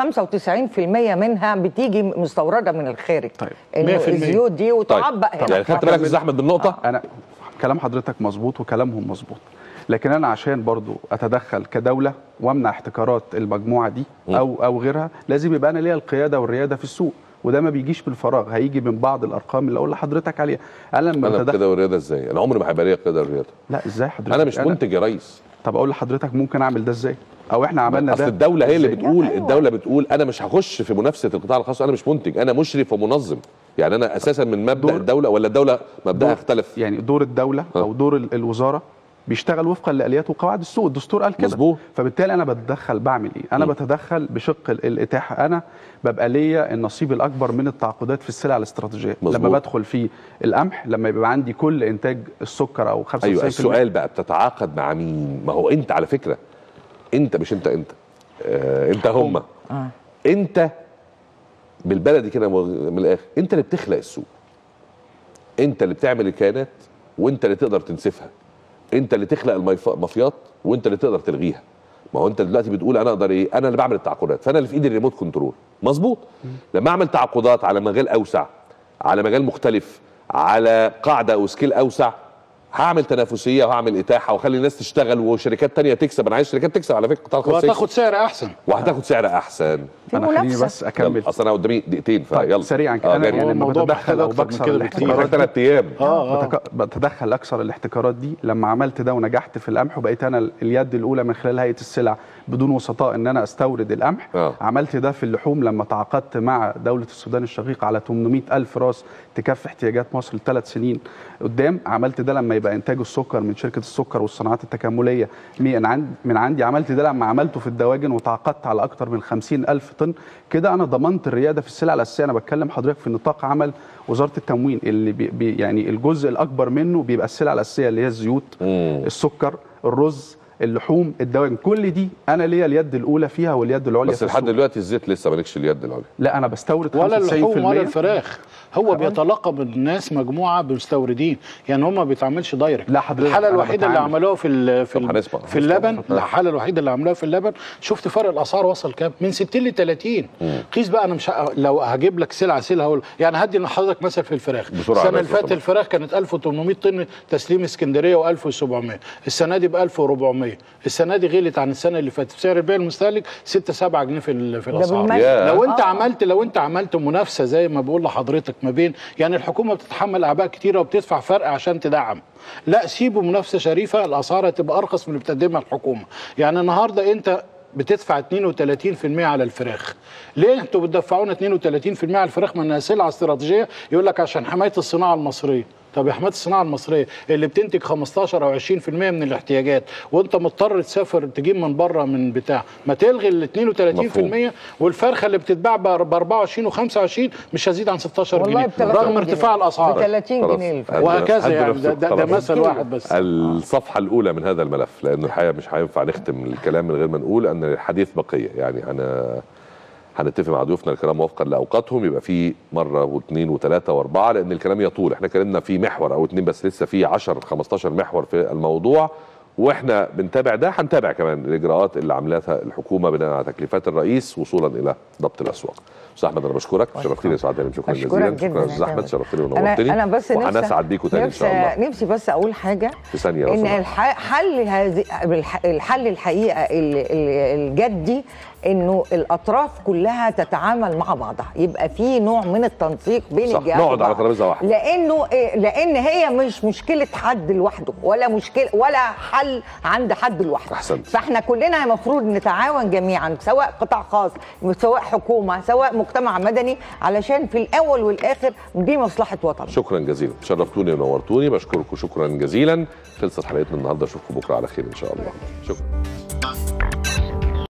Speaker 17: 95% منها بتيجي مستورده من الخارج طيب انه
Speaker 19: 100%.
Speaker 17: الزيوت دي وتعبأ هنا
Speaker 1: يعني خدت بالك يا استاذ احمد بالنقطه
Speaker 18: انا كلام حضرتك مظبوط وكلامهم مظبوط لكن انا عشان برضو اتدخل كدوله وامنع احتكارات المجموعه دي او او غيرها لازم يبقى انا ليا القياده والرياده في السوق وده ما بيجيش بالفراغ هيجي من بعض الارقام اللي اقول لحضرتك عليها انا لما
Speaker 1: انا
Speaker 18: بتدخل
Speaker 1: كده والرياضه ازاي انا عمري ما هيبقى ليا كده والرياضه
Speaker 18: لا ازاي حضرتك
Speaker 1: انا مش منتج يا ريس
Speaker 18: طب اقول لحضرتك ممكن اعمل ده ازاي او احنا عملنا
Speaker 1: اصل
Speaker 18: ده
Speaker 1: الدوله هي اللي
Speaker 18: إزاي؟
Speaker 1: بتقول الدوله بتقول انا مش هخش في منافسه القطاع الخاص انا مش منتج انا مشرف ومنظم يعني انا اساسا من مبدا الدوله ولا الدوله مبداها اختلف
Speaker 18: يعني دور الدوله او دور ال- الوزاره بيشتغل وفقا لاليات وقواعد السوق الدستور قال كده
Speaker 1: مظبوط.
Speaker 18: فبالتالي انا بتدخل بعمل ايه انا
Speaker 1: م.
Speaker 18: بتدخل بشق ال- الاتاحه انا ببقى ليا النصيب الاكبر من التعاقدات في السلع الاستراتيجيه
Speaker 1: مظبوط.
Speaker 18: لما بدخل في القمح لما يبقى عندي كل انتاج السكر او 95%
Speaker 1: ايوه السؤال بقى بتتعاقد مع مين ما هو انت على فكره انت مش انت انت آه انت هم
Speaker 17: آه.
Speaker 1: انت بالبلدي كده من الاخر انت اللي بتخلق السوق انت اللي بتعمل الكيانات وانت اللي تقدر تنسفها انت اللي تخلق الميف- المافيات وانت اللي تقدر تلغيها ما هو انت دلوقتي بتقول انا اقدر ايه انا اللي بعمل التعاقدات فانا اللي في ايدي الريموت كنترول مظبوط لما اعمل تعاقدات على مجال اوسع على مجال مختلف على قاعده او سكيل اوسع هعمل تنافسيه وهعمل اتاحه واخلي الناس تشتغل وشركات تانية تكسب انا عايز شركات تكسب على فكره القطاع الخاص
Speaker 19: وهتاخد
Speaker 1: يكسب.
Speaker 19: سعر احسن
Speaker 1: وهتاخد سعر احسن
Speaker 18: انا خليني بس اكمل
Speaker 1: يلا، اصل انا قدامي دقيقتين
Speaker 18: طيب
Speaker 1: فيلا
Speaker 18: سريعا كده
Speaker 1: آه،
Speaker 18: انا
Speaker 1: جري.
Speaker 18: يعني لما
Speaker 19: الموضوع
Speaker 18: بتدخل
Speaker 19: محتاج
Speaker 18: او
Speaker 19: أكتر من
Speaker 18: بكسر
Speaker 19: كده بكتير.
Speaker 18: الاحتكارات
Speaker 1: ثلاث ايام
Speaker 19: آه، آه.
Speaker 18: بتك- بتدخل اكسر الاحتكارات دي لما عملت ده ونجحت في القمح وبقيت انا ال- اليد الاولى من خلال هيئه السلع بدون وسطاء ان انا استورد القمح
Speaker 1: آه.
Speaker 18: عملت ده في اللحوم لما تعاقدت مع دوله السودان الشقيق على 800 الف راس تكفي احتياجات مصر لثلاث سنين قدام عملت ده لما يبقى انتاج السكر من شركه السكر والصناعات التكامليه من عند من عندي عملت ده لما عملته في الدواجن وتعاقدت على اكثر من 50 الف طن كده انا ضمنت الرياده في السلع الاساسيه انا بتكلم حضرتك في نطاق عمل وزاره التموين اللي بي بي يعني الجزء الاكبر منه بيبقى السلع الاساسيه اللي هي الزيوت السكر الرز اللحوم الدواجن كل دي انا ليا اليد الاولى فيها واليد العليا
Speaker 1: بس
Speaker 18: في
Speaker 1: لحد
Speaker 18: السوق.
Speaker 1: دلوقتي الزيت لسه مالكش اليد العليا
Speaker 18: لا انا بستورد 95%
Speaker 19: ولا اللحوم ولا الفراخ هو بيتلقى من الناس مجموعه مستوردين يعني هم ما بيتعاملش دايركت
Speaker 18: لا حضرتك
Speaker 19: الحاله
Speaker 18: أنا
Speaker 19: الوحيده اللي
Speaker 18: بتعامل.
Speaker 19: عملوها في ال في, ال
Speaker 1: هنسمع.
Speaker 19: في اللبن الحاله الوحيده اللي عملوها في اللبن شفت فرق الاسعار وصل كام من 60 ل 30 قيس بقى انا مش ه- لو هجيب لك سلعه سلعه هقول يعني هدي لحضرتك مثل في الفراخ
Speaker 1: بسرعة
Speaker 19: السنه
Speaker 1: بس
Speaker 19: اللي فاتت
Speaker 1: طبعا.
Speaker 19: الفراخ كانت 1800 طن تسليم اسكندريه و1700 السنه دي ب 1400 السنه دي غلت عن السنه اللي فاتت سعر البيع المستهلك 6 7 جنيه في ال- في
Speaker 17: ده
Speaker 19: الاسعار
Speaker 17: بالمثل. ياه.
Speaker 19: لو انت
Speaker 17: آه.
Speaker 19: عملت لو انت عملت منافسه زي ما بقول لحضرتك ما بين يعني الحكومه بتتحمل اعباء كتيره وبتدفع فرق عشان تدعم لا سيبوا منافسه شريفه الاسعار هتبقى ارخص من اللي بتقدمها الحكومه يعني النهارده انت بتدفع 32% على الفراخ ليه انتوا بتدفعونا 32% على الفراخ من انها سلعه استراتيجيه يقول لك عشان حمايه الصناعه المصريه طب يا حمايه الصناعه المصريه اللي بتنتج 15 او 20% من الاحتياجات وانت مضطر تسافر تجيب من بره من بتاع ما تلغي ال 32% والفرخه اللي بتتباع ب 24 و25 مش هزيد عن 16
Speaker 17: والله
Speaker 19: جنيه
Speaker 17: ب 30
Speaker 19: رغم
Speaker 17: جنيه.
Speaker 19: ارتفاع
Speaker 17: ب
Speaker 19: الاسعار
Speaker 17: 30
Speaker 1: خلاص.
Speaker 17: جنيه الفرق.
Speaker 1: هدي-
Speaker 19: وهكذا
Speaker 1: هدي
Speaker 19: يعني
Speaker 1: نفسك.
Speaker 19: ده, ده, ده
Speaker 1: خلاص.
Speaker 19: مثل واحد بس
Speaker 1: الصفحة الأولى من هذا الملف لأنه الحقيقة مش هينفع نختم الكلام من غير ما نقول أن الحديث بقية يعني أنا هنتفق مع ضيوفنا الكرام وفقا لأوقاتهم يبقى في مرة واثنين وثلاثة وأربعة لأن الكلام يطول احنا اتكلمنا في محور أو اتنين بس لسه في 10 15 محور في الموضوع واحنا بنتابع ده هنتابع كمان الاجراءات اللي عملتها الحكومه بناء على تكليفات الرئيس وصولا الى ضبط الاسواق. استاذ احمد انا بشكرك شرفتني يا استاذ عادل شكرا
Speaker 17: أشكرك
Speaker 1: جزيلا
Speaker 17: جداً
Speaker 1: شكرا
Speaker 17: يا
Speaker 1: استاذ احمد
Speaker 17: تامر.
Speaker 1: شرفتني
Speaker 17: انا
Speaker 1: ونورتني
Speaker 17: انا بس نفسي
Speaker 1: وهنسعد بيكم تاني ان شاء الله
Speaker 17: نفسي, نفسي بس اقول حاجه
Speaker 1: في ثانيه لو
Speaker 17: ان
Speaker 1: سمحت.
Speaker 17: الح- حل هذه الح- الحل الحقيقه ال- ال- الجدي انه الاطراف كلها تتعامل مع بعضها يبقى في نوع من التنسيق بين
Speaker 1: صح،
Speaker 17: الجهات
Speaker 1: نقعد على
Speaker 17: وبعض.
Speaker 1: ترابيزة واحدة.
Speaker 17: لانه إيه؟ لان هي مش مشكله حد لوحده ولا مشكله ولا حل عند حد لوحده
Speaker 1: أحسنت.
Speaker 17: فاحنا كلنا المفروض نتعاون جميعا سواء قطاع خاص سواء حكومه سواء مجتمع مدني علشان في الاول والاخر دي مصلحه وطن
Speaker 1: شكرا جزيلا شرفتوني ونورتوني بشكركم شكرا جزيلا خلصت حلقتنا النهارده اشوفكم بكره على خير ان شاء الله شكرا